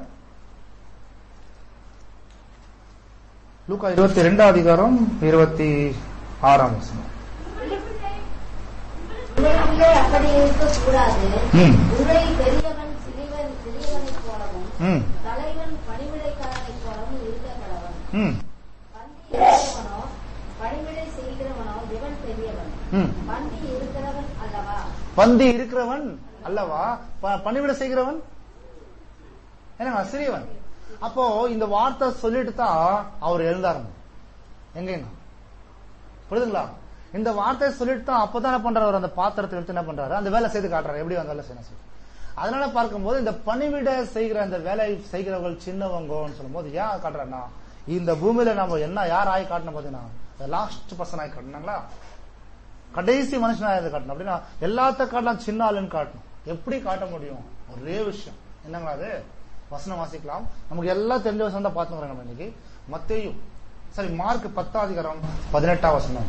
லூக்கா இருபத்தி ரெண்டாம் அதிகாரம் இருபத்தி ஆறாம் வசனம் உங்களுக்குள்ளே உங்களுக்குள்ளே அப்படி இருக்கக்கூடாது ம். உங்களில் பெரியவன் சிறியவன் சிறியவனைப் போலவும் ம் தலைவன் பணிவிடைக்காரனைப் போலவும் இருக்க கடவன் ம் பந்தி இருக்கிறவனோ பணிவிடை செய்கிறவனோ எவன் பெரியவன் ம் பந்தி இருக்கிறவன் அல்லவா பந்தி இருக்கிறவன் அல்லவா ப- பணிவிட செய்கிறவன் ஏன்னா சிறியவன் அப்போ இந்த வார்த்தை சொல்லிட்டு தான் அவர் எழுந்தாருங்க எங்கேங்க புரியுதுங்களா இந்த வார்த்தையை சொல்லிட்டு தான் அப்பதான் என்ன பண்றாரு அவர் அந்த பாத்திரத்தை எடுத்து என்ன பண்றாரு அந்த வேலை செய்து காட்டுறாரு எப்படி அந்த வேலை செய்யணும் சொல்லி அதனால பார்க்கும்போது இந்த பணிவிட செய்கிற அந்த வேலை செய்கிறவர்கள் சின்னவங்கன்னு சொல்லும்போது ஏன் காட்டுறேன்னா இந்த பூமியில நம்ம என்ன யார் ஆகி காட்டணும் பாத்தீங்கன்னா லாஸ்ட் பர்சன் ஆகி காட்டணுங்களா கடைசி மனுஷனா இதை காட்டணும் அப்படின்னா எல்லாத்த காட்டலாம் சின்ன ஆளுன்னு காட்டணும் எப்படி காட்ட முடியும் ஒரே விஷயம் என்னங்களா அது வசனம் வாசிக்கலாம் நமக்கு எல்லாம் தெரிஞ்ச வசனம் தான் பார்த்துக்கிறோம் நம்ம இன்னைக்கு மத்தேயும் சரி மார்க் பத்தாம் அதிகாரம் பதினெட்டாம் வசனம்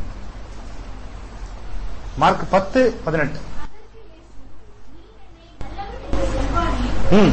மார்க் பத்து பதினெட்டு ம்.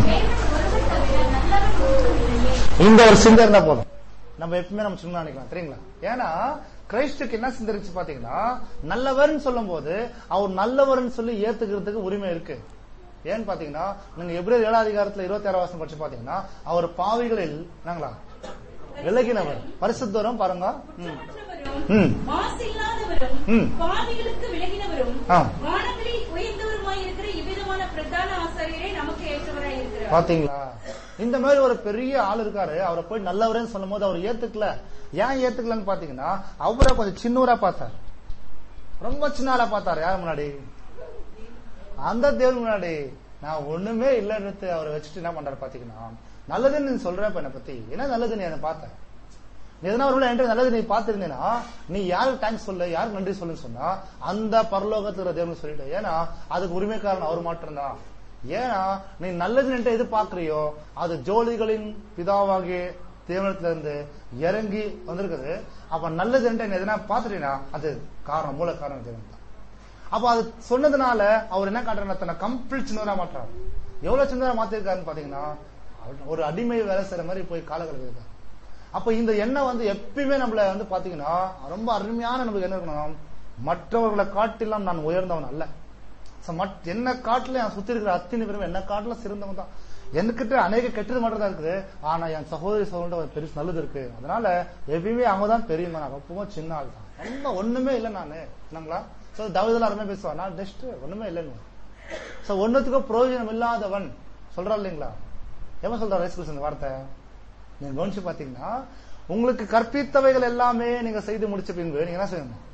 இந்த ஒரு சிந்தை இருந்தா போதும் நம்ம எப்பவுமே நம்ம சும்மா நினைக்கலாம் தெரியுங்களா ஏன்னா கிரைஸ்டுக்கு என்ன சிந்தரிச்சு பாத்தீங்கன்னா நல்லவர்னு சொல்லும் போது அவர் நல்லவர்னு சொல்லி ஏத்துக்கிறதுக்கு உரிமை இருக்கு ஏன்னு பாத்தீங்கன்னா நீங்க எப்படி ஏழாம் அதிகாரத்துல இருபத்தி ஆறாம் வருஷம் படிச்சு பாத்தீங்கன்னா அவர் பாவிகளில் என்னங்களா விலகினவர் பரிசுத்தரும் பாருங்க ம். குற்றமற்றவரும், ம். மாசில்லாதவரும், ம். பாவிகளுக்கு விலகினவரும், ஆ. வானங்களில் உயர்ந்தவருமாயிருக்கிற இவ்விதமான பிரதான ஆசாரியரே நமக்கு ஏற்றவராயிருக்கிறார் பாத்தீங்களா இந்த மாதிரி ஒரு பெரிய ஆள் இருக்காரு அவரை போய் நல்லவரேன்னு சொல்லும் போது அவர் ஏத்துக்கல ஏன் ஏத்துக்கலன்னு பாத்தீங்கன்னா அவரை கொஞ்சம் சின்னூரா பார்த்தார் ரொம்ப சின்ன ஆளா பார்த்தாரு யார் முன்னாடி அந்த தேவன் முன்னாடி நான் ஒண்ணுமே இல்லைன்னு அவரை வச்சுட்டு என்ன பண்றாரு பாத்தீங்கன்னா நல்லதுன்னு நீ சொல்ற இப்ப என்னை பத்தி என்ன நல்லது நீ என்ன பார்த்த நீ எதனா ஒரு என்கிட்ட நல்லது நீ பார்த்திருந்தேன்னா நீ யாருக்கு தேங்க்ஸ் சொல்லு யாருக்கு நன்றி சொல்லுன்னு சொன்னா அந்த பரலோகத்துல இருக்கிற தேவன் சொல்லிட்டு ஏன்னா அதுக்கு உரிமைக்காரன் அவர் மட்டும்தான் ஏன்னா நீ நல்லது என்கிட்ட எது பாக்குறியோ அது ஜோலிகளின் பிதாவாகிய தேவனத்துல இருந்து இறங்கி வந்திருக்குது அப்ப நல்லது என்கிட்ட நீ எதனா பாத்துட்டீங்கன்னா அது காரணம் மூல காரணம் தேவன் தான் அப்ப அது சொன்னதுனால அவர் என்ன காட்டுறாரு தன்னை கம்ப்ளீட் சின்னதா மாற்றாரு எவ்வளவு சின்னதா மாத்திருக்காருன்னு பாத்தீங்கன்னா ஒரு அடிமை வேலை செய்யற மாதிரி போய் கால கழுவிருக்காரு அப்ப இந்த எண்ணம் வந்து எப்பயுமே நம்மள வந்து பாத்தீங்கன்னா ரொம்ப அருமையான நமக்கு என்ன இருக்கணும் மற்றவர்களை காட்டிலும் நான் உயர்ந்தவன் அல்ல So, மட்- என்ன காட்டுல என் சுத்தி இருக்கிற அத்தனை பேரும் என்ன காட்டுல சிறந்தவன் தான் என்கிட்ட அநேக கெட்டது மட்டும் தான் இருக்குது ஆனா என் சகோதரி சகோதர ஒரு பெருசு நல்லது இருக்கு அதனால எப்பயுமே அவங்க தான் பெரியவங்க நான் எப்பவும் சின்ன ஆள் தான் ரொம்ப ஒண்ணுமே இல்லை நானு என்னங்களா சோ தவிதெல்லாம் அருமையா பேசுவான் நான் ஜஸ்ட் ஒண்ணுமே இல்லைன்னு சோ ஒண்ணுத்துக்கும் பிரயோஜனம் இல்லாதவன் சொல்றா இல்லைங்களா எவன் சொல்றா ரைஸ் இந்த வார்த்தை நீங்க கவனிச்சு பாத்தீங்கன்னா உங்களுக்கு கற்பித்தவைகள் எல்லாமே நீங்க செய்து முடிச்ச பின்பு நீங்க என்ன செய்யணும்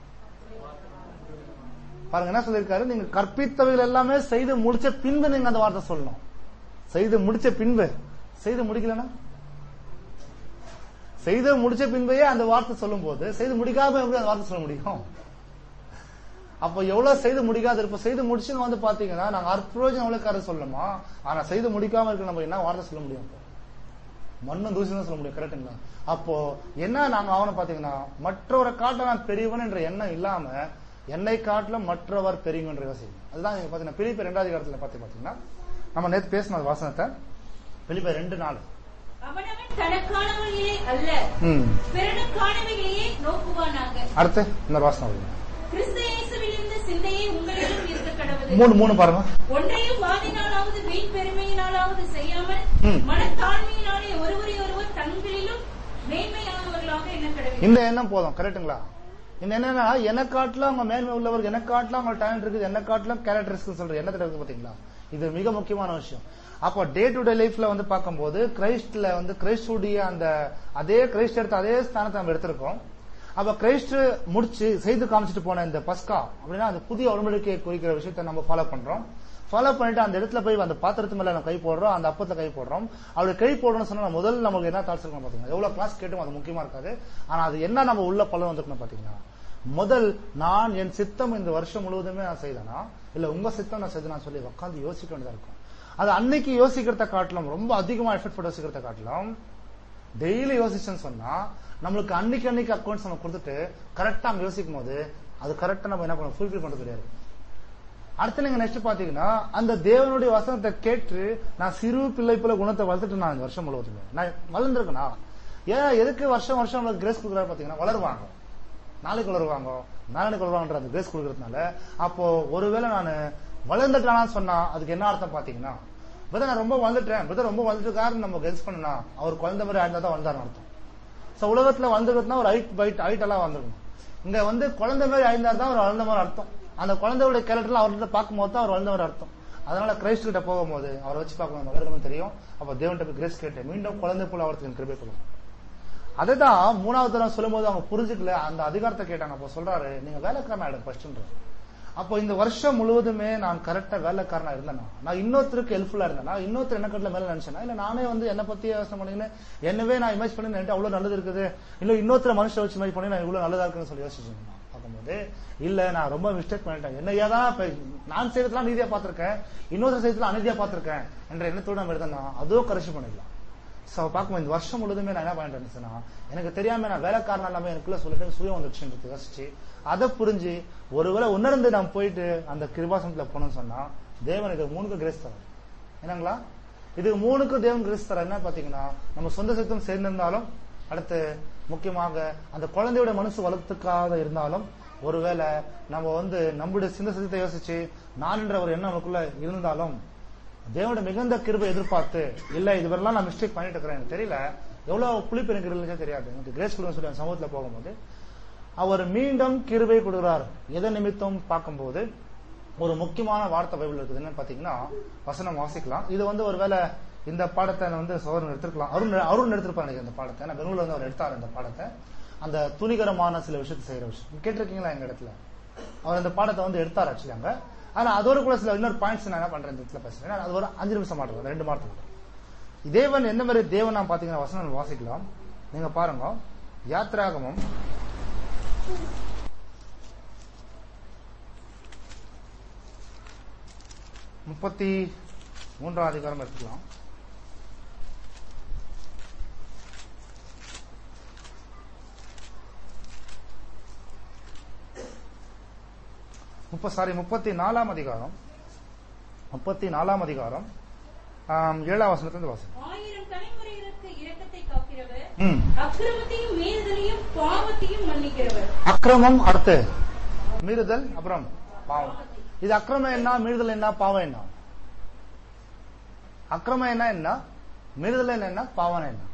பாருங்க என்ன சொல்லியிருக்காரு நீங்க கற்பித்தவைகள் எல்லாமே செய்து முடிச்ச பின்பு நீங்க அந்த வார்த்தை சொல்லணும் செய்து முடிச்ச பின்பு செய்து முடிக்கலனா செய்து முடிச்ச பின்பே அந்த வார்த்தை சொல்லும் போது செய்து முடிக்காம எப்படி அந்த வார்த்தை சொல்ல முடியும் அப்ப எவ்வளவு செய்து முடிக்காத இருப்போம் செய்து முடிச்சுன்னு வந்து பாத்தீங்கன்னா நாங்க அற்புரோஜனம் எவ்வளவு சொல்லணுமா ஆனா செய்து முடிக்காம இருக்க நம்ம என்ன வார்த்தை சொல்ல முடியும் அப்போ? மண்ணும் தூசி தான் சொல்ல முடியும் கரெக்டுங்களா அப்போ என்ன நாங்க அவனை பாத்தீங்கன்னா மற்றவரை காட்ட நான் பெரியவன் என்ற எண்ணம் இல்லாம என்னை காட்டிலும் மற்றவர் பெரியவன்ற யோசிக்கும் அதுதான் நீங்க பாத்தீங்கன்னா பிலிப்பை ரெண்டாவது காலத்துல பாத்து பாத்தீங்கன்னா நம்ம நேத்து பேசின அந்த வாசனத்தை பிலிப்பை ரெண்டு நாள் அவனவன் தனக்கானவைகளே அல்ல ம் பிறனுக்கானவைகளையே நோக்குவானாக அடுத்து இன்னொரு வாசனம் வருது. கிறிஸ்து இயேசுவில் இருந்த சிந்தையே உங்களிடம் இருக்க கடவுது மூணு மூணு பாருங்க ஒன்றையும் வாதினாலாவது வீண் பெருமையினாலாவது செய்யாமல் ம். மனத்தாழ்மையினாலே ஒருவரை ஒருவர் தங்களிலும் மேன்மையானவர்களாக எண்ண கடவுள் இந்த எண்ணம் போதும் கரெக்ட்டுங்களா இந்த என்னன்னா என்ன காட்டிலும் அவங்க மேன்மை உள்ளவர் என்ன காட்டிலும் அவங்க டேலண்ட் இருக்குது என்ன காட்டிலும் கேரக்டரிஸ்க்கு சொல்ற எண்ணத்துல இருக்கு பாத்தீங்களா இது மிக முக்கியமான விஷயம் அப்போ டே டு டே லைஃப்ல வந்து பார்க்கும்போது கிரைஸ்ட்ல வந்து கிரைஸ்டுடைய அந்த அதே கிரைஸ்ட் எடுத்த அதே ஸ்தானத்தை நம்ம எடுத்திருக்கோம் அப்ப கிரைஸ்ட் முடிச்சு செய்து காமிச்சிட்டு போன இந்த பஸ்கா அப்படின்னா அந்த புதிய உடம்படிக்கையை குறிக்கிற விஷயத்தை நம்ம ஃபாலோ பண்றோம் ஃபாலோ பண்ணிட்டு அந்த இடத்துல போய் அந்த பாத்திரத்து மேல நம்ம கை போடுறோம் அந்த அப்பத்துல கை போடுறோம் அப்படி கை போடணும்னு சொன்னா முதல்ல நமக்கு என்ன தாட்ஸ் இருக்கணும் பாத்தீங்கன்னா எவ்வளவு கிளாஸ் கேட்டும் அது முக்கியமா இருக்காது ஆனா அது என்ன நம்ம உள்ள பலன் வந்துருக்கணும் பாத்தீங்கன்னா முதல் நான் என் சித்தம் இந்த வருஷம் முழுவதுமே நான் செய்தேனா இல்ல உங்க சித்தம் நான் செய்தேனா சொல்லி உட்காந்து யோசிக்க வேண்டியதா இருக்கும் அது அன்னைக்கு யோசிக்கிறத காட்டிலும் ரொம்ப அதிகமா எஃபெக்ட் போட்டு யோசிக்கிறத காட்டிலும் டெய்லி யோசிச்சேன்னு சொன்னா நம்மளுக்கு அன்னைக்கு அன்னைக்கு அக்கௌண்ட்ஸ் நம்ம கொடுத்துட்டு கரெக்டா அங்க யோசிக்கும் போது அது கரெக்டா நம்ம என்ன பண்ண ஃபுல்ஃபில் பண்றது கிடையாது அடுத்து நீங்க நெக்ஸ்ட் பாத்தீங்கன்னா அந்த தேவனுடைய வசனத்தை கேட்டு நான் சிறு பிள்ளை போல குணத்தை வளர்த்துட்டு நான் இந்த வருஷம் முழுவதுமே நான் வளர்ந்துருக்கேனா ஏன் எதுக்கு வருஷம் வருஷம் நம்மளுக்கு கிரேஸ் கொடுக்குறாரு பாத்தீங்கன்னா வளருவாங்க நாளைக்கு வளருவாங்க நாளைக்கு வளருவாங்கன்ற அந்த கிரேஸ் கொடுக்கறதுனால அப்போ ஒருவேளை நான் வளர்ந்துட்டானான்னு சொன்னா அதுக்கு என்ன அர்த்தம் பாத்தீங்கன்னா பிரதர் நான் ரொம்ப வளர்ந்துட்டேன் பிரதர் ரொம்ப வளர்ந்துருக்காருன்னு நம்ம கெஸ் பண்ணனா அவர் குழந்தை மாதிரி ஆயிருந்தா தான் வளர்ந்தாருன்னு அர்த்தம் சோ உலகத்துல வளர்ந்துருக்குன்னா ஒரு ஹைட் பைட் ஹைட் எல்லாம் வந்திருக்கும் இங்க வந்து குழந்தை மாதிரி ஆயிருந்தாரு தான் அவர் வளர்ந்த மாதிரி அர்த்தம் அந்த குழந்தையோட கேரக்டர்ல அவர்கிட்ட பார்க்கும்போது தான் அவர் வளர்ந்த மாதிரி அர்த்தம் அதனால கிரைஸ்ட் கிட்ட போகும்போது அவரை வச்சு பார்க்கும்போது மகர்களும் தெரியும் அப்ப தேவன்கிட்ட போய் கிரேஸ் கேட்டு மீண்டும் குழந்தை போல அவருக்கு கிருபை கொடுக்கும் அதுதான் மூணாவது தடவை சொல்லும்போது அவங்க புரிஞ்சுக்கல அந்த அதிகாரத்தை கேட்டாங்க அப்போ சொல்றாரு நீங்க வேலைக்காரன் ஆயிடும் ஃபர்ஸ்ட்ன்ற அப்போ இந்த வருஷம் முழுவதுமே நான் கரெக்டா வேலைக்காரனா இருந்தேனா நான் இன்னொருத்தருக்கு ஹெல்ப்ஃபுல்லா இருந்தேனா இன்னொருத்தர் என்ன கட்டில மேல நினைச்சேனா இல்ல நானே வந்து என்ன பத்தி யோசனை பண்ணிக்கின்னு என்னவே நான் இமேஜ் பண்ணி என்கிட்ட அவ்வளவு நல்லது இருக்குது இல்ல இன்னொருத்தர் மனுஷன் வச்சு இமேஜ் பண்ணி நான் இவ்வளவு நல்லதா இருக்குன்னு சொல்லி யோசிச்சிருந்தேன் பார்க்கும்போது இல்ல நான் ரொம்ப மிஸ்டேக் பண்ணிட்டேன் என்ன ஏதான் இப்ப நான் செய்யறதுலாம் நீதியா பார்த்திருக்கேன் இன்னொருத்தர் செய்யறதுலாம் அநீதியா பார்த்திருக்கேன் என்ற எண்ணத்தோட நம்ம இருந்தேன்னா அதுவும் கரெக்ஷன் பண்ணிடலாம் சோ பார்க்கும்போது இந்த வருஷம் முழுதுமே நான் என்ன பண்ணிட்டு இருந்துச்சுன்னா எனக்கு தெரியாம நான் வேலைக்காரன் இல்லாம எனக்குள்ள சொல்லிட்டு சுயம் வந்துச்சுன்றது யோசிச்சு அதை புரிஞ்சு ஒருவேளை உணர்ந்து நான் போயிட்டு அந்த கிருபாசனத்துல போனோம்னு சொன்னா தேவன் இது மூணுக்கு கிரேஸ் தரார் என்னங்களா இது மூணுக்கும் தேவன் கிரேஸ் தர என்ன பாத்தீங்கன்னா நம்ம சொந்த சித்தம் சேர்ந்திருந்தாலும் அடுத்து முக்கியமாக அந்த குழந்தையோட மனசு வளர்த்துக்காத இருந்தாலும் ஒருவேளை நம்ம வந்து நம்முடைய சிந்த சித்தத்தை யோசிச்சு நான் என்ற ஒரு எண்ணம் நமக்குள்ள இருந்தாலும் தேவனோட மிகுந்த கிருபை எதிர்பார்த்து இல்ல இதுவரெல்லாம் நான் மிஸ்டேக் பண்ணிட்டு இருக்கிறேன் எனக்கு தெரியல எவ்வளவு புளிப்பு எனக்கு இருந்துச்சே தெரியாது எனக்கு கிரேஸ் கொடுங்க சொல்லி அந்த சமூகத்துல போகும்போது அவர் மீண்டும் கிருபை கொடுக்கிறார் எதை நிமித்தம் பார்க்கும்போது ஒரு முக்கியமான வார்த்தை பைபிள் இருக்குது என்னன்னு பாத்தீங்கன்னா வசனம் வாசிக்கலாம் இது வந்து ஒருவேளை இந்த பாடத்தை வந்து சோதரன் எடுத்திருக்கலாம் அருண் அருண் எடுத்திருப்பாரு இந்த பாடத்தை நான் பெங்களூர்ல வந்து அவர் எடுத்தார் இந்த பாடத்தை அந்த துணிகரமான சில விஷயத்தை செய்யற விஷயம் கேட்டிருக்கீங்களா எங்க இடத்துல அவர் அந்த பாடத்தை வந்து எடுத்தார் ஆக்சுவலி அங்க ஆனா அதோட கூட சில இன்னொரு பாயிண்ட்ஸ் நான் என்ன பண்றேன் இந்த இடத்துல பேசுறேன் அது ஒரு அஞ்சு நிமிஷம் மாட்டோம் ரெண்டு மாதத்துக்கு தேவன் எந்த மாதிரி தேவன் நான் பாத்தீங்கன்னா வசனம் வாசிக்கலாம் நீங்க பாருங்க யாத்ராகமம் முப்பத்தி மூன்றாம் அதிகாரம் எடுத்துக்கலாம் முப்ப சாரி முப்பத்தி நாலாம் அதிகாரம் முப்பத்தி நாலாம் அதிகாரம் ஆம், ஏழாம் வசனத்திலிருந்து வாசி ஆயிரம் தலைமுறைகளுக்கு இரக்கத்தை காக்கிறவர் ம் அக்கிரமத்தையும் மீறுதலையும் பாவத்தையும் மன்னிக்கிறவர் அக்கிரமம் அடுத்து மீறுதல் அப்புறம் பாவம் இது அக்கிரமம் என்ன மீறுதல் என்ன பாவம் என்ன அக்கிரமம் என்ன என்ன மீறுதல் என்ன பாவம் என்ன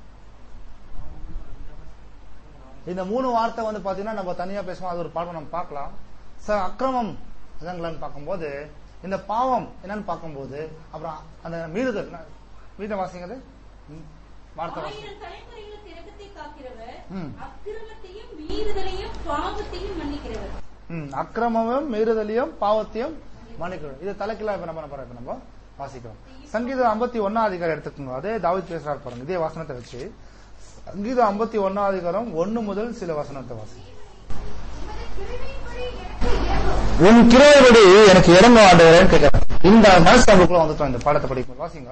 இந்த மூணு வார்த்தை வந்து பாத்தீங்கன்னா நம்ம தனியா பேசுவோம் அது ஒரு பாடம் நம்ம பார்க்கலாம் சார் அக்கிரமம் என்னங்களான்னு பார்க்கும்போது இந்த பாவம் என்னன்னு பார்க்கும்போது அப்புறம் அந்த மீறுதல் வீட்டை வாசிங்கிறது ம், வார்த்தை வாசி ஆயிரம் தலைமுறைகளுக்கு இரக்கத்தை காக்கிறவர் ம். அக்கிரமத்தையும் மீறுதலையும் பாவத்தையும் மன்னிக்கிறவர் ம், அக்கிரமமும் மீறுதலையும் பாவத்தையும் மன்னிக்கணும் இது தலைக்கெல்லாம் இப்ப நம்ம என்ன பண்றோம் இப்ப நம்ம வாசிக்கிறோம் சங்கீதம் ஐம்பத்தி ஒன்னாம் அதிகாரம் எடுத்துக்கோங்க அதே தாவீது பேசுறாரு பாருங்க இதே வசனத்தை வச்சு சங்கீதம் ஐம்பத்தி ஒன்னாம் அதிகாரம் ஒன்னு முதல் சில வசனத்தை வாசி உமது கிருபையின்படி எனக்கு உன் கிரையபடி எனக்கு இறங்கும் இறங்கும் ஆண்டவரேன்னு கேட்கிறேன் இந்த மனசு நமக்குள்ள வந்துட்டோம் இந்த பாடத்தை படிக்கும் வாசிங்க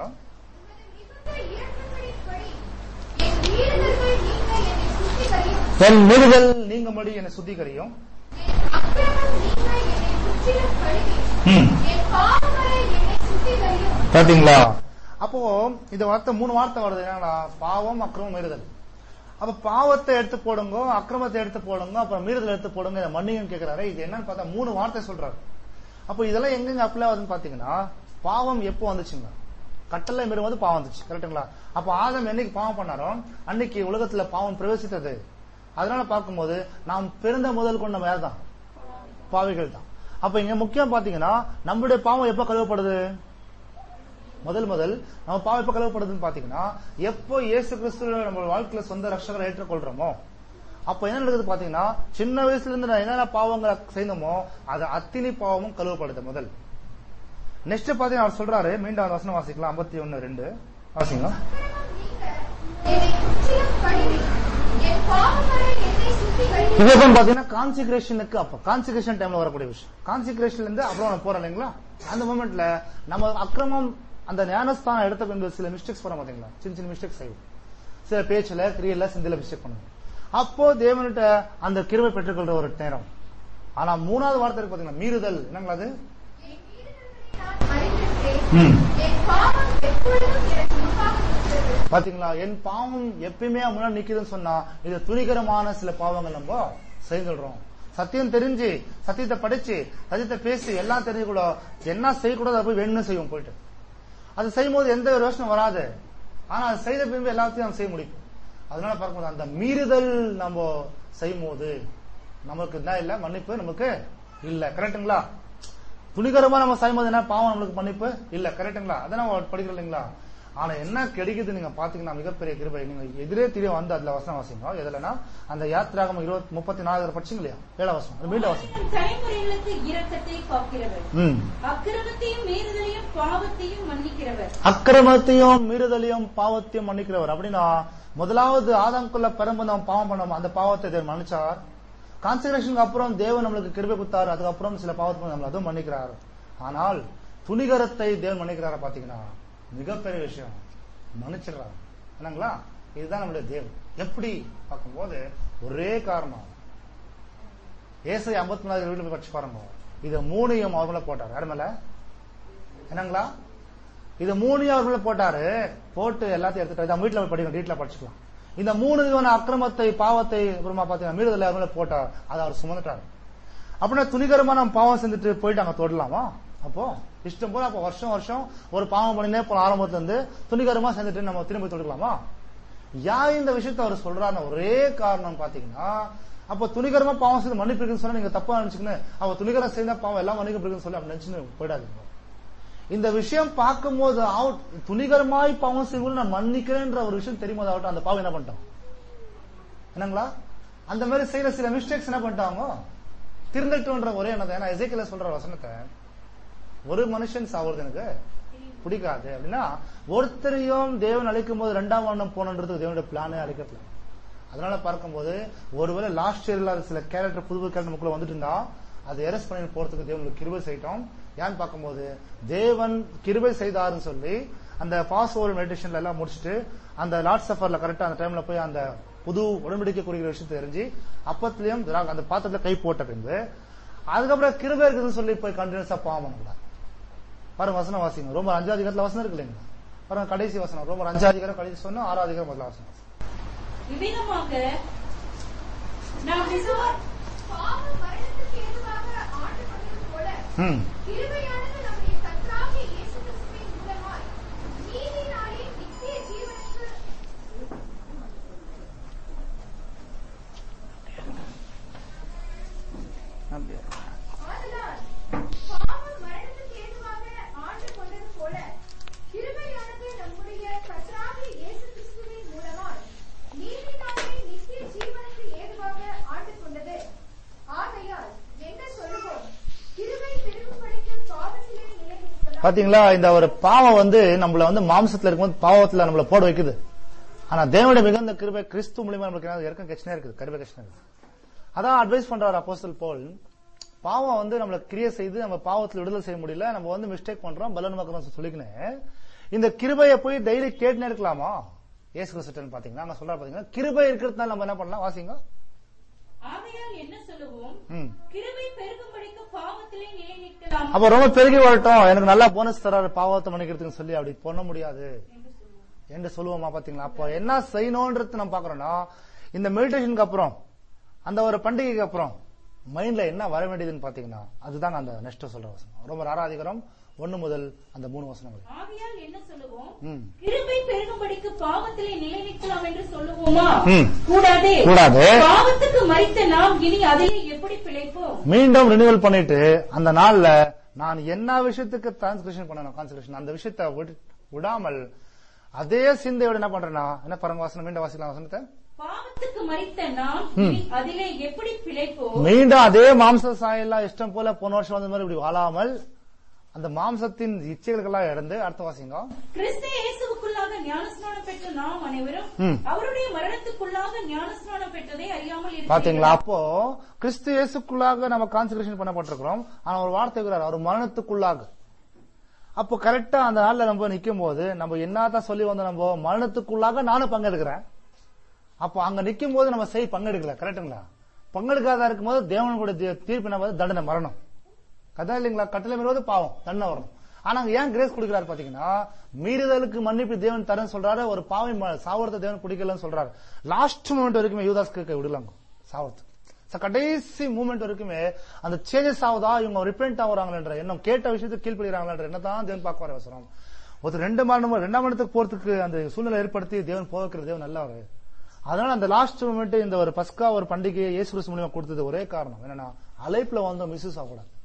உமது மிகுந்த இரக்கங்களின்படி என் மீறுதல்கள் நீங்க என்னை சுத்திகரியும் என் மீறுதல் நீங்கும்படி என்னை சுத்திகரியும் என் அக்கிரமம் நீங்க என்னை முற்றிலும் கழுவி ம். என் பாவங்களை என்னை சுத்திகரியும் பாத்தீங்களா அப்போ இந்த வார்த்தை மூணு வார்த்தை வருது என்னன்னா பாவம் அக்கிரமம் மீறுதல் அப்ப பாவத்தை எடுத்து போடுங்க அக்கிரமத்தை எடுத்து போடுங்க அப்புறம் மீறுதல் எடுத்து போடுங்க இதை மன்னிங்கன்னு கேக்குறாரு இது என்னன்னு பார்த்தா மூணு வார்த்தை சொல்றாரு அப்போ இதெல்லாம் எங்கெங்க அப்ளை ஆகுதுன்னு பாத்தீங்கன்னா பாவம் எப்போ வந்துச்சுங்க கட்டளை மீறும்போது பாவம் வந்துச்சு கரெக்ட்டுங்களா அப்ப ஆதம் என்னைக்கு பாவம் பண்ணாரோ அன்னைக்கு உலகத்துல பாவம் பிரவேசித்தது அதனால பார்க்கும்போது நாம் பிறந்த முதல் கொண்ட நம்ம யார் தான் பாவிகள் தான் அப்ப இங்க முக்கியம் பாத்தீங்கன்னா நம்முடைய பாவம் எப்ப கழுவப்படுது முதல் முதல் நம்ம பாவம் எப்ப கழுவப்படுதுன்னு பாத்தீங்கன்னா எப்போ இயேசு கிறிஸ்து நம்ம வாழ்க்கையில சொந்த ரட்சகரை ஏற்றுக்கொள்றோமோ அப்ப என்ன நடக்குது பாத்தீங்கன்னா சின்ன வயசுல இருந்து நான் என்னென்ன பாவங்களை செய்தோமோ அது அத்தினி பாவமும் கழுவப்படுது முதல் நெக்ஸ்ட் பாத்தீங்கன்னா அவர் சொல்றாரு மீண்டும் அந்த வசனம் வாசிக்கலாம் ஐம்பத்தி ஒன்னு ரெண்டு வாசிங்க இதுதான் பாத்தீங்கன்னா கான்சிகிரேஷனுக்கு அப்ப கான்சிகிரேஷன் டைம்ல வரக்கூடிய விஷயம் கான்சிகிரேஷன்ல இருந்து அப்புறம் நம்ம போறோம் இல்லைங்களா அந்த மூமெண்ட்ல நம்ம அக்கிரமம் அந்த ஞானஸ்தானம் எடுத்த பின்பு சில மிஸ்டேக்ஸ் போறோம் பாத்தீங்களா சின்ன சின்ன மிஸ்டேக்ஸ் செய்வோம் சில பேச்சுல கிரியல சிந்தில மிஸ்டேக் பண்ணுவோம் அப்போ தேவன்கிட்ட அந்த கிருவை பெற்றுக்கொள்ற ஒரு நேரம் ஆனா மூணாவது வார்த்தை இருக்கு பாத்தீங்களா மீறுதல் என்னங்களா அது ம். பாத்தீங்களா என் பாவம் எப்பயுமே முன்னாடி நிக்குதுன்னு சொன்னா இது துணிகரமான சில பாவங்கள் நம்ம செய்துடுறோம் சத்தியம் தெரிஞ்சு சத்தியத்தை படிச்சு சத்தியத்தை பேசி எல்லாம் தெரிஞ்சு கூட என்ன செய்யக்கூடாது அதை போய் வேணும்னு செய்வோம் போயிட்டு அது செய்யும்போது எந்த ஒரு யோசனை வராது ஆனா அது செய்த பின்பு எல்லாத்தையும் நம்ம செய்ய முடியும் அதனால பார்க்கும்போது அந்த மீறுதல் நம்ம செய்யும் போது நமக்கு என்ன இல்ல மன்னிப்பு நமக்கு இல்ல கரெக்ட்டுங்களா துணிகரமா நம்ம செய்யும்போது என்ன பாவம் நம்மளுக்கு மன்னிப்பு இல்ல கரெக்ட்டுங்களா அதை நம்ம படிக்கிறோம் இல்லைங்களா ஆனா என்ன கிடைக்குது நீங்க பாத்தீங்கன்னா மிகப்பெரிய கிருபை நீங்க எதிரே தெரிய வந்து அதுல வசனம் வாசிங்க எதுலனா அந்த யாத்திராகம் இருபத்தி முப்பத்தி நாலு படிச்சிங்க இல்லையா ஏழாம் வசனம் அது மீண்டும் வாசிங்க ஆயிரம் தலைமுறைகளுக்கு இரக்கத்தை காக்கிறவர் ம் அக்கிரமத்தையும் மீறுதலையும் பாவத்தையும் மன்னிக்கிறவர் அக்கிரமத்தையும் மீறுதலையும் பாவத்தையும் மன்னிக்கிறவர் அப்படின்னா முதலாவது ஆதாம்குள்ள பிறந்து நம்ம பாவம் பண்ணோம் அந்த பாவத்தை தேவன் மன்னிச்சார் கான்செக்ரேஷனுக்கு அப்புறம் தேவன் நம்மளுக்கு கிருபை கொடுத்தாரு அதுக்கப்புறம் சில பாவத்தை நம்ம அதுவும் மன்னிக்கிறார் ஆனால் துணிகரத்தை தேவன் மன்னிக்கிறாரா பாத்தீங்கன்னா மிகப்பெரிய விஷயம் மன்னிச்சிடுறாரு என்னங்களா இதுதான் நம்மளுடைய தேவன் எப்படி பார்க்கும்போது ஒரே காரணம் ஏசை ஐம்பத்தி நாலு வீட்டுல போய் படிச்சு பாருங்க இத மூணையும் அவர் மேல போட்டார் யார் மேல என்னங்களா இது மூணையும் அவர் மேல போட்டாரு போட்டு எல்லாத்தையும் எடுத்துட்டு இதை வீட்டுல போய் படிக்கணும் வீட்டுல படிச்சுக்கலாம் இந்த மூணு விதமான அக்கிரமத்தை பாவத்தை அப்புறமா பாத்தீங்கன்னா மீறுதலை அவர் மேல போட்டார் அதை அவர் சுமந்துட்டாரு அப்படின்னா துணிகரமா நம்ம பாவம் செஞ்சுட்டு போயிட்டு அங்க தொடலாமா அப்போ இஷ்டம் போல அப்போ வருஷம் வருஷம் ஒரு பாவம் பண்ணினே போன ஆரம்பத்துல இருந்து துணிகரமா செஞ்சுட்டு நம்ம திரும்பி தொடுக்கலாமா ஏன் இந்த விஷயத்த அவர் சொல்றாருன்னு ஒரே காரணம் பாத்தீங்கன்னா அப்போ துணிகரமா பாவம் செய்து மன்னிப்பு இருக்குன்னு சொன்னா நீங்க தப்பா நினைச்சுக்கணும் அவ துணிகரம் செய்தா பாவம் எல்லாம் மன்னிப்பு இருக்குன்னு சொல்லி அப்படி நினைச்சுன்னு போயிடாதீங்க இந்த விஷயம் பார்க்கும்போது அவ- துணிகரமாய் பாவம் செய்வோம் நான் மன்னிக்கிறேன்ற ஒரு விஷயம் தெரியும் போது அவர்ட்ட அந்த பாவம் என்ன பண்ணிட்டான் என்னங்களா அந்த மாதிரி செய்யற சில மிஸ்டேக்ஸ் என்ன பண்ணிட்டாங்க திருந்தட்டுன்ற ஒரே எண்ணத்தை ஏன்னா எசைக்கில சொல்ற வசனத்தை ஒரு மனுஷன் சாவுறது எனக்கு பிடிக்காது அப்படின்னா ஒருத்தரையும் தேவன் அழைக்கும் போது ரெண்டாம் வருடம் போனன்றது தேவனுடைய பிளானே அழைக்கிறதுல அதனால பார்க்கும்போது ஒருவேளை லாஸ்ட் இயர்ல சில கேரக்டர் புது கேரக்டர் நமக்குள்ள வந்துட்டு இருந்தா அது எரஸ் பண்ணி போறதுக்கு தேவனுக்கு கிருபை செய்யட்டும் ஏன்னு பார்க்கும்போது தேவன் கிருபை செய்தாருன்னு சொல்லி அந்த பாஸ் ஓவர் மெடிடேஷன்ல எல்லாம் முடிச்சுட்டு அந்த லார்ட் சஃபர்ல கரெக்டா அந்த டைம்ல போய் அந்த புது உடன்படிக்கை குறிக்கிற விஷயத்தை தெரிஞ்சு அப்பத்திலையும் திரா- அந்த பாத்திரத்துல கை போட்ட பின்பு அதுக்கப்புறம் கிருபை இருக்குதுன்னு சொல்லி போய் கண்டினியூஸா பாவம் பண்ணக்கூடாது பாருங்க வசனம் வாசிங்க ரொம்ப அஞ்சாவது அதிகாரத்துல வசனம் இருக்கு இல்லைங்களா பாருங்க கடைசி வசனம் ரொம்ப அஞ்சாவது அதிகாரம் கடைசி சொன்னா ஆறாவது அதிகாரம் முதல்ல வசனம் வாசிங்க. இவ்விதமாக நாம் விசுவா பாவம் மரணத்துக்கு ஏதுவாக ஆண்டப்படுவது போல ம் கிருபையானது நம்முடைய கர்த்தராகிய இயேசு கிறிஸ்துவின் மூலமாய் நீதியினாலே நித்திய ஜீவனுக்கு ஆதலால் பாவம் மரணத்துக்கு ஏதுவாக ஆண்டு கொண்டது போல கிருபையானது நம்முடைய கர்த்தராகிய இயேசு கிறிஸ்துவின் மூலமாய் நீதியினாலே நித்திய ஜீவனுக்கு ஏதுவாக ஆண்டு கொண்டது ஆகையால் என்ன சொல்லுவோம் கிருபை பெருகும்படிக்கு பாவத்திலே நிலைநிற்கலாம் பாத்தீங்களா இந்த ஒரு பாவம் வந்து நம்மள வந்து மாம்சத்துல இருக்கும்போது பாவத்துல நம்மள போட வைக்குது ஆனா தேவனுடைய மிகுந்த கிருபை கிறிஸ்து மூலியமா நம்மளுக்கு என்ன இறக்கம் கட்சினா இருக்குது கருபை கட்சினா இருக்குது அதான் அட்வைஸ் பண்றாரு அப்போஸ்தல் போல் பாவம் வந்து நம்மள கிரியை செய்து நம்ம பாவத்துல விடுதலை செய்ய முடியல நம்ம வந்து மிஸ்டேக் பண்றோம் பலன் மக்கள் சொல்லிக்கினேன் இந்த கிருபையை போய் டெய்லி கேட்டுனே இருக்கலாமா ஏசு கிறிஸ்டன் பாத்தீங்கன்னா அங்க சொல்றாரு பாத்தீங்கன்னா கிருபை இருக்கிறதுனால நம்ம என்ன பண்ணலாம் வாசிங்க ஆகையால் என்ன சொல்லுவோம் ம் கிருபை பெருகும்படிக்கு பாவத்திலே நிலை நிற்கலாம் அப்ப ரொம்ப பெருகி வரட்டும் எனக்கு நல்லா போனஸ் தராரு பாவத்தை மன்னிக்கிறதுக்கு சொல்லி அப்படி பண்ண முடியாது என்று சொல்லுவோமா பாத்தீங்களா அப்போ என்ன செய்யணும்ன்றது நம்ம பாக்குறோம்னா இந்த மெடிடேஷனுக்கு அப்புறம் அந்த ஒரு பண்டிகைக்கு அப்புறம் மைண்ட்ல என்ன வர வேண்டியதுன்னு பாத்தீங்கன்னா அதுதாங்க அந்த நெக்ஸ்ட் சொல்ற வசனம் ரொம்ப ஆராதிகரம் ஒண்ணு முதல் அந்த மூணு வசனங்கள் ஆகையால் என்ன சொல்லுவோம் ம். கிருபை பெருகும்படிக்கு பாவத்திலே நிலை நிற்கலாம் என்று சொல்லுவோமா ம். கூடாதே கூடாது. பாவத்துக்கு மறித்த நாம் இனி அதிலே எப்படி பிழைப்போம் மீண்டும் ரினிவல் பண்ணிட்டு அந்த நாள்ல நான் என்ன விஷயத்துக்கு டிரான்ஸ்கிரிப்ஷன் பண்ணணும் கான்சன்ட்ரேஷன் அந்த விஷயத்தை விடு- விடாமல் அதே சிந்தையோட என்ன பண்றேன்னா என்ன பாருங்க வாசனம் மீண்டும் வாசிக்கலாம் வசனத்தை பாவத்துக்கு மறித்த நாம் இனி அதிலே எப்படி பிழைப்போம் மீண்டும் அதே மாம்ச சாயெல்லாம் இஷ்டம் போல போன வருஷம் வந்த மாதிரி இப்படி வாழாமல் அந்த மாம்சத்தின் இச்சைகளுக்கெல்லாம் இறந்து அடுத்த வாசிங்க கிறிஸ்து இயேசுவுக்குள்ளாக ஞானஸ்நானம் பெற்ற நாம் அனைவரும் ம். அவருடைய மரணத்துக்குள்ளாக ஞானஸ்நானம் பெற்றதை அறியாமல் பாத்தீங்களா இருக்கிறீர்களா? அப்போ கிறிஸ்து இயேசுக்குள்ளாக நம்ம கான்சன்ட்ரேஷன் பண்ணப்பட்டிருக்கிறோம் ஆனா ஒரு வார்த்தை இருக்கிறார் அவர் மரணத்துக்குள்ளாக அப்போ கரெக்டா அந்த நாள்ல நம்ம நிக்கும் போது நம்ம என்னதான் சொல்லி வந்தோம் நம்ம மரணத்துக்குள்ளாக நானும் பங்கெடுக்கிறேன் அப்போ அங்க நிக்கும் போது நம்ம செய் பங்கெடுக்கல கரெக்டுங்களா பங்கெடுக்காத இருக்கும்போது தேவனுடைய தீ- தீர்ப்பு என்ன பார்த்து தண்டனை மரணம் கதை இல்லைங்களா கட்டளை மீறுவது பாவம் தண்டனை வரணும் ஆனா அங்க ஏன் கிரேஸ் கொடுக்கிறாரு பாத்தீங்கன்னா மீறுதலுக்கு மன்னிப்பு தேவன் தரேன்னு சொல்றாரு ஒரு பாவை ம- சாவரத்தை தேவன் பிடிக்கலன்னு சொல்றாரு லாஸ்ட் மூமெண்ட் வரைக்குமே யூதாஸ்க்கு விடலாங்க சாவறதுக்கு So, கடைசி மூமெண்ட் வரைக்குமே அந்த சேஞ்சஸ் ஆகுதா இவங்க ரிப்பெண்ட் ஆகுறாங்கன்ற எண்ணம் கேட்ட விஷயத்துக்கு கீழ்ப்படுகிறாங்கன்ற என்னதான் தேவன் பார்க்க வர அவசரம் ஒரு ரெண்டு மரணம் ரெண்டாம் மரணத்துக்கு போறதுக்கு அந்த சூழ்நிலை ஏற்படுத்தி தேவன் போகிற தேவன் நல்லவர் அதனால அந்த லாஸ்ட் மூமெண்ட் இந்த ஒரு பஸ்கா ஒரு பண்டிகையை இயேசு கிறிஸ்து மூலியமா கொடுத்தது ஒரே காரணம் என்னன்னா அழைப்புல வந்தோம் மிஸ்ஸஸ் ஆகக்கூடாது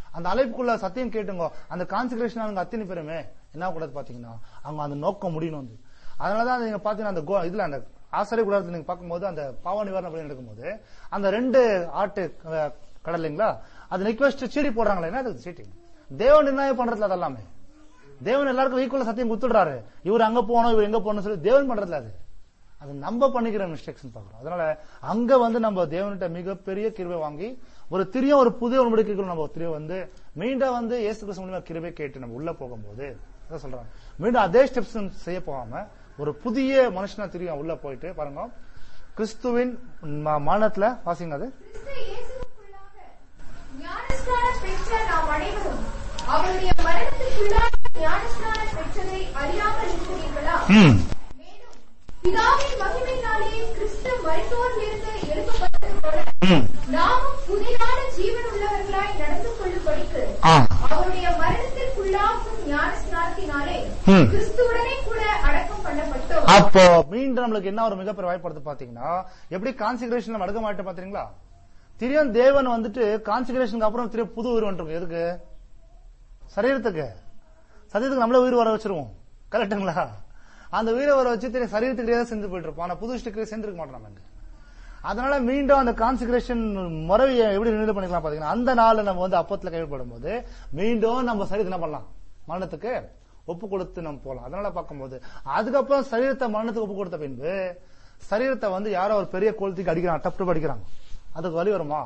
அந்த அழைப்புக்குள்ள சத்தியம் கேட்டுங்க அந்த கான்சென்ட்ரேஷன் அவங்க அத்தனை பேருமே என்ன கூடாது பாத்தீங்கன்னா அவங்க அந்த நோக்கம் முடியணும் வந்து அதனாலதான் நீங்க பாத்தீங்கன்னா அந்த கோ- இதுல அந்த ஆசிரியர் கூடாரத்துல நீங்க பார்க்கும்போது அந்த பாவ நிவாரண பலி நடக்கும்போது அந்த ரெண்டு ஆட்டு அஹ், கடலைங்களா அது நிக்வெஸ்ட் சீடி போடுறாங்களே என்ன அது சீட்டிங் தேவன் நிர்ணயம் பண்றதுல அதெல்லாமே தேவன் எல்லாருக்கும் ஈக்குவலா சத்தியம் குத்துடுறாரு இவர் அங்க போனோம் இவர் எங்க போகணும் சொல்லி தேவன் பண்றதுல அது அது நம்ம பண்ணிக்கிற மிஸ்டேக்ஸ் பாக்குறோம் அதனால அங்க வந்து நம்ம தேவன்கிட்ட மிகப்பெரிய கிருபை வாங்கி ஒரு திரிய ஒரு புதிய உடன்படிக்கைக்குள்ள நம்ம திரிய வந்து மீண்டும் வந்து இயேசு கிறிஸ்து மூலியமா கிருபை கேட்டு நம்ம உள்ள போகும்போது அதான் சொல்றாங்க மீண்டும் அதே ஸ்டெப்ஸ் செய்ய போகாம ஒரு புதிய மனுஷனா திரியும் உள்ள போயிட்டு பாருங்க கிறிஸ்துவின் ம- மரணத்துல வாசிங்க அது கிறிஸ்து இயேசுவுக்குள்ளாக ஞானஸ்நானம் பெற்ற நாம் அனைவரும் அவருடைய மரணத்துக்குள்ளாக ஞானஸ்நானம் பெற்றதை அறியாமல் இருக்கிறீர்களா ம். மேலும் பிதாவின் மகிமையினாலே கிறிஸ்து மருத்துவரிலிருந்து எழுப்பப்பட்டது போல ம். நாமும் புதிதான ஜீவன் உள்ளவர்களாய் நடந்து கொள்ளும்படிக்கு ஆ. அவருடைய மரணத்திற்குள்ளாகும் ஞானஸ்நானத்தினாலே ம். கிறிஸ்துவுடனே கூட அடக்கம் பண்ணப்பட்டோம் அப்போ மீண்டும் நம்மளுக்கு என்ன ஒரு மிகப்பெரிய வாய்ப்படுத்து பாத்தீங்கன்னா எப்படி கான்சிகரேஷன் அடக்க மாட்டேன் பாத்தீங்களா திரியும் தேவன் வந்துட்டு கான்சிகரேஷனுக்கு அப்புறம் திரும்ப புது உயிர் வந்துருக்கும் எதுக்கு சரீரத்துக்கு சரீரத்துக்கு நம்மளே உயிர் வர வச்சிருவோம் கரெக்டுங்களா அந்த உயிரை வர வச்சு திரு சரீரத்துக்கு தான் செஞ்சு போயிட்டு இருப்போம் ஆனா புது ஸ்டிக்கு சேர்ந்துருக்க மாட்டோம் நம்ம இங்க. அதனால மீண்டும் அந்த கான்சிகரேஷன் முறையை எப்படி நினைவு பண்ணிக்கலாம் பாத்தீங்கன்னா அந்த நாள் நம்ம வந்து அப்பத்துல கைவிடப்படும் போது மீண்டும் நம்ம சரீரத்தை என்ன பண்ணலாம் மரணத்துக்கு ஒப்பு கொடுத்து நம்ம போலாம் அதனால பார்க்கும்போது அதுக்கப்புறம் சரீரத்தை மரணத்துக்கு ஒப்பு கொடுத்த பின்பு சரீரத்தை வந்து யாரோ ஒரு பெரிய கோலத்துக்கு அடிக்கிறாங்க டப் டப் அடிக்கிறாங்க அதுக்கு வலி வருமா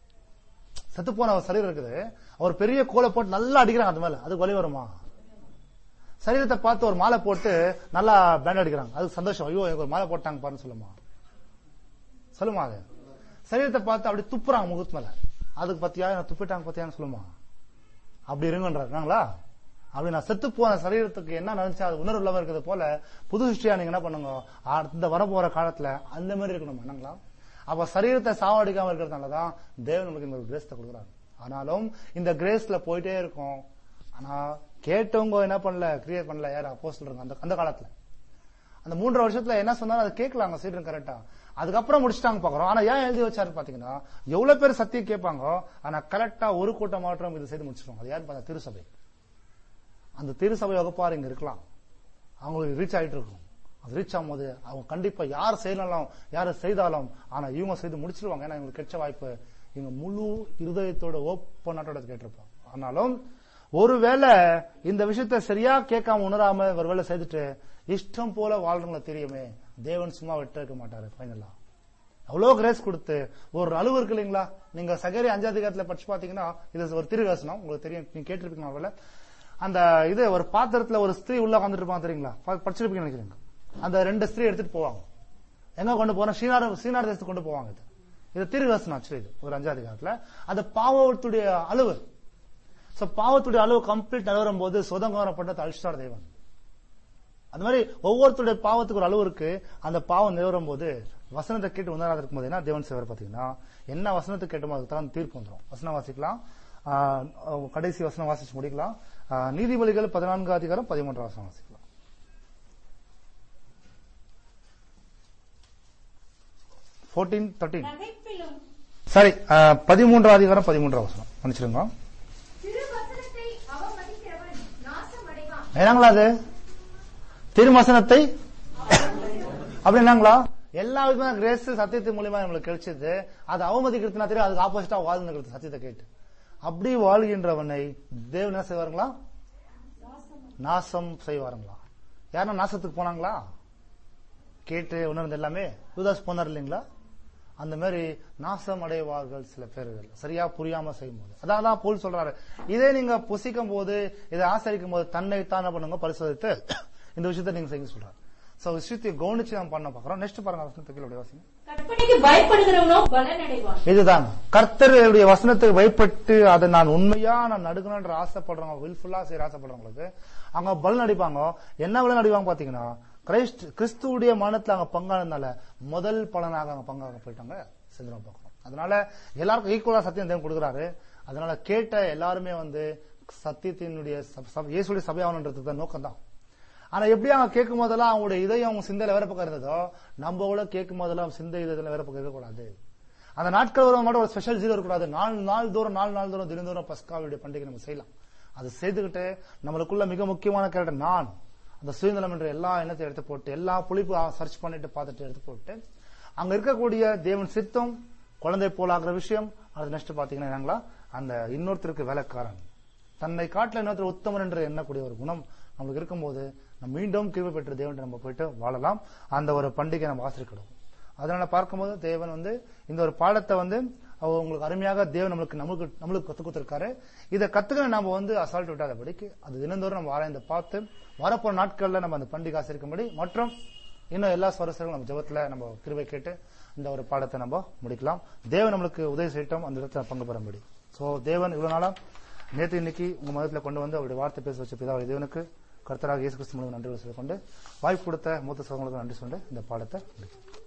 செத்து போன ஒரு சரீரம் இருக்குது அவர் பெரிய கோலை போட்டு நல்லா அடிக்கிறாங்க அது மேல அதுக்கு வலி வருமா சரீரத்தை பார்த்து ஒரு மாலை போட்டு நல்லா பேண்ட் அடிக்கிறாங்க அதுக்கு சந்தோஷம் ஐயோ எனக்கு ஒரு மாலை போட்டாங்க பாருன்னு சொல்லுமா சொல்லுமா அது சரீரத்தை பார்த்து அப்படி துப்புறாங்க முகத்து மேல அதுக்கு பத்தியா நான் துப்பிட்டாங்க பத்தியான்னு சொல்லுமா அப்படி இருங்கன்றாங்களா அப்படி நான் செத்து போன சரீரத்துக்கு என்ன நினைச்சா அது உணர்வு இல்லாம இருக்கிறது போல புது சிருஷ்டியா நீங்க என்ன பண்ணுங்க இந்த வரப்போற காலத்துல அந்த மாதிரி இருக்கணும் என்னங்களா அப்ப சரீரத்தை சாவடிக்காம இருக்கிறதுனாலதான் தேவன் நமக்கு இந்த ஒரு கிரேஸ்த கொடுக்குறாரு ஆனாலும் இந்த கிரேஸ்ல போயிட்டே இருக்கும் ஆனா கேட்டவங்க என்ன பண்ணல கிரியேட் பண்ணல யார் அப்போஸ்தலருங்க அந்த அந்த காலத்துல அந்த மூன்று வருஷத்துல என்ன சொன்னாலும் அதை கேட்கலாங்க சீக்கிரம் கரெக்டா அதுக்கப்புறம் முடிச்சிட்டாங்க பாக்குறோம் ஆனா ஏன் எழுதி வச்சாரு பாத்தீங்கன்னா எவ்வளவு பேர் சத்தியம் கேட்பாங்க ஆனா கரெக்டா ஒரு கூட்டம் மாற்றம் இது செய்து முடிச்சிருவாங்க அது யாரு பார்த்தா திருசபை அந்த திருசபை வகுப்பார் இங்க இருக்கலாம் அவங்களுக்கு ரீச் ஆயிட்டு இருக்கும் அது ரீச் ஆகும்போது அவங்க கண்டிப்பா யார் செய்யலாம் யார் செய்தாலும் ஆனா இவங்க செய்து முடிச்சிருவாங்க ஏன்னா இவங்களுக்கு கிடைச்ச வாய்ப்பு இவங்க முழு இருதயத்தோட ஓப்பன் நாட்டோட கேட்டிருப்பாங்க ஆனாலும் ஒருவேளை இந்த விஷயத்த சரியா கேட்காம உணராம ஒருவேளை செய்துட்டு இஷ்டம் போல வாழ்றவங்கள தெரியுமே தேவன் சும்மா விட்டு இருக்க மாட்டாரு ஃபைனலா அவ்வளவு கிரேஸ் கொடுத்து ஒரு அழுவு இருக்கு இல்லைங்களா நீங்க சகரி அஞ்சாவது அதிகாரத்துல படிச்சு பாத்தீங்கன்னா இது ஒரு திருவேசனம் உங்களுக்கு தெரியும் நீங்க கேட்டிருப்பீங்க ஒருவேளை அந்த இது ஒரு பாத்திரத்துல ஒரு ஸ்திரீ உள்ள உட்காந்துட்டு இருப்பாங்க தெரியுங்களா ப- படிச்சிருப்பீங்கன்னு நினைக்கிறீங்க அந்த ரெண்டு ஸ்திரீ எடுத்துட்டு போவாங்க எங்க கொண்டு போனா ஸ்ரீநாத ஸ்ரீநாத தேசத்துக்கு கொண்டு போவாங்க இது இது திருவேசனம் ஆக்சுவலி இது ஒரு அஞ்சாவது அதிகாரத்துல அந்த பாவத்துடைய அளவு சோ பாவத்துடைய அளவு கம்ப்ளீட் நிலவரும் போது சுதந்திரப்பட்டது அழிச்சார் தேவன் அந்த மாதிரி ஒவ்வொருத்தருடைய பாவத்துக்கு ஒரு அளவு இருக்கு அந்த பாவம் நிலவரும் போது வசனத்தை கேட்டு உணராத இருக்கும்போது என்ன தேவன் செய்வார் பாத்தீங்கன்னா என்ன வசனத்தை கேட்டோமோ அதுக்கு தான் தீர்ப்பு வந்துடும் வசனம் வாசிக்கலாம் ஆஹ், கடைசி வசனம் வாசிச்சு முடிக்கலாம் ஆஹ், நீதிபதிகள் பதினான்கு அதிகாரம் பதிமூன்றாம் வசனம் வாசிக்கலாம் ஃபோர்டீன் தேர்ட்டீன் நகைப்பிலும் சரி ஆஹ், பதிமூன்றாம் அதிகாரம் பதிமூன்றாம் வசனம் மன்னிச்சிருங்க திருவசனத்தை அவமதிக்கிறவன் நாசம் அடைவான் என்னங்களா அது திருமசனத்தை அப்படி என்னங்களா எல்லா விதமான கிரேஸ் சத்தியத்தின் மூலியமா நம்மளுக்கு கிடைச்சது அது அவமதிக்கிறதுனா தெரியும் அதுக்கு ஆப்போசிட்டா வாழ்ந்துங்கிறது சத்தியத்தை கேட்டு அப்படி வாழ்கின்றவனை தேவன் என்ன செய்வாருங்களா நாசம் செய்வாருங்களா யாரும் நாசத்துக்கு போனாங்களா கேட்டு உணர்ந்து எல்லாமே யூதாஸ் போனார் இல்லைங்களா அந்த மாதிரி நாசம் அடைவார்கள் சில பேர்கள் சரியா புரியாம செய்யும்போது அதான் தான் போல் சொல்றாரு இதே நீங்க புசிக்கும் போது இதை ஆசரிக்கும் போது தன்னை தான் என்ன பண்ணுங்க பரிசோதித்து இந்த விஷயத்தை நீங்க செய்ய சொல்றாரு சோ விஷயத்தை கவனிச்சு நம்ம பண்ண பாக்குறோம் நெக்ஸ்ட் பாருங்க வசனத்தை கீழே அப்படியே வாசிங்க கற்பனைக்கு பயப்படுகிறவனோ பலன் அடைவான் இதுதான் கர்த்தருடைய வசனத்துக்கு பயப்பட்டு அதை நான் உண்மையா நான் நடுக்கணும்ன்ற ஆசைப்படுறவங்க வில்ஃபுல்லா செய்ய ஆசைப்படுறவங்களுக்கு அவங்க பலன் அடிப்பாங்க என்ன பலன் அடிப்பாங்க பாத்தீங்கன்னா கிரைஸ்ட் கிறிஸ்துவுடைய மரணத்துல அவங்க பங்கானதுனால முதல் பலனாக அவங்க பங்காக போயிட்டாங்க செஞ்சிடும் பார்க்கணும் அதனால எல்லாருக்கும் ஈக்குவலா சத்தியம் தேவன் கொடுக்குறாரு அதனால கேட்ட எல்லாருமே வந்து சத்தியத்தினுடைய சப- சப- இயேசுடைய சபையாகணுன்றது தான் நோக்கம் தான் ஆனா எப்படி அவங்க கேட்கும் போதெல்லாம் அவங்களுடைய இதயம் அவங்க சிந்தையில வேற பக்கம் இருந்ததோ நம்ம கூட கேட்கும் போதெல்லாம் அவங்க சிந்தை இதயத்துல வேற பக்கம் இருக்கக்கூடாது அந்த நாட்கள் வரும் மட்டும் ஒரு ஸ்பெஷல் ஜீரோ இருக்கக்கூடாது நாலு நாள் தூரம் நாலு நாள் தூரம் தினந்தோறும் பஸ்காவுடைய பண்டிகை நம்ம செய்யலாம் அது செய்துகிட்டு நம்மளுக்குள்ள மிக முக்கியமான கேரக்டர் நான் அந்த சுயநலம் என்ற எல்லா எண்ணத்தை எடுத்து போட்டு எல்லா புளிப்பு சர்ச் பண்ணிட்டு பார்த்துட்டு எடுத்து போட்டு அங்க இருக்கக்கூடிய தேவன் சித்தம் குழந்தை போலாகிற விஷயம் அது நெக்ஸ்ட் பாத்தீங்கன்னா என்னங்களா அந்த இன்னொருத்தருக்கு வேலைக்காரன் தன்னை காட்டில இன்னொருத்தர் உத்தமன் என்று எண்ணக்கூடிய ஒரு குணம் நம்மளுக்கு இருக்கும்போது நம்ம மீண்டும் கிருபை பெற்ற தேவன் நம்ம போயிட்டு வாழலாம் அந்த ஒரு பண்டிகை நம்ம ஆசிரிக்கிடும் அதனால பார்க்கும்போது தேவன் வந்து இந்த ஒரு பாடத்தை வந்து அவர் உங்களுக்கு அருமையாக தேவன் நம்மளுக்கு நம்மளுக்கு நம்மளுக்கு கத்துக் கொடுத்திருக்காரு இதை கத்துக்க நம்ம வந்து அசால்ட் விட்டாதபடிக்கு அது தினந்தோறும் நம்ம ஆராய்ந்து பார்த்து வரப்போற நாட்கள்ல நம்ம அந்த பண்டிகை ஆசிரிக்கும்படி மற்றும் இன்னும் எல்லா சுவாரஸ்யங்களும் நம்ம ஜெபத்துல நம்ம கிருபை கேட்டு இந்த ஒரு பாடத்தை நம்ம முடிக்கலாம் தேவன் நம்மளுக்கு உதவி செய்யட்டும் அந்த இடத்துல பங்கு பெறும்படி சோ தேவன் இவ்வளவு நாளா நேற்று இன்னைக்கு உங்க மதத்துல கொண்டு வந்து அவருடைய வார்த்தை பேச வச்ச பிதாவை தேவனுக்கு கர்த்தராக இயேசு கிறிஸ்து மூலம் நன்றி சொல்லிக் கொண்டு வாய்ப்பு கொடுத்த மூத்த சகோதரர்களுக்கு நன்றி சொல்லி இந்த பாடத்தை முடிக்கிறேன்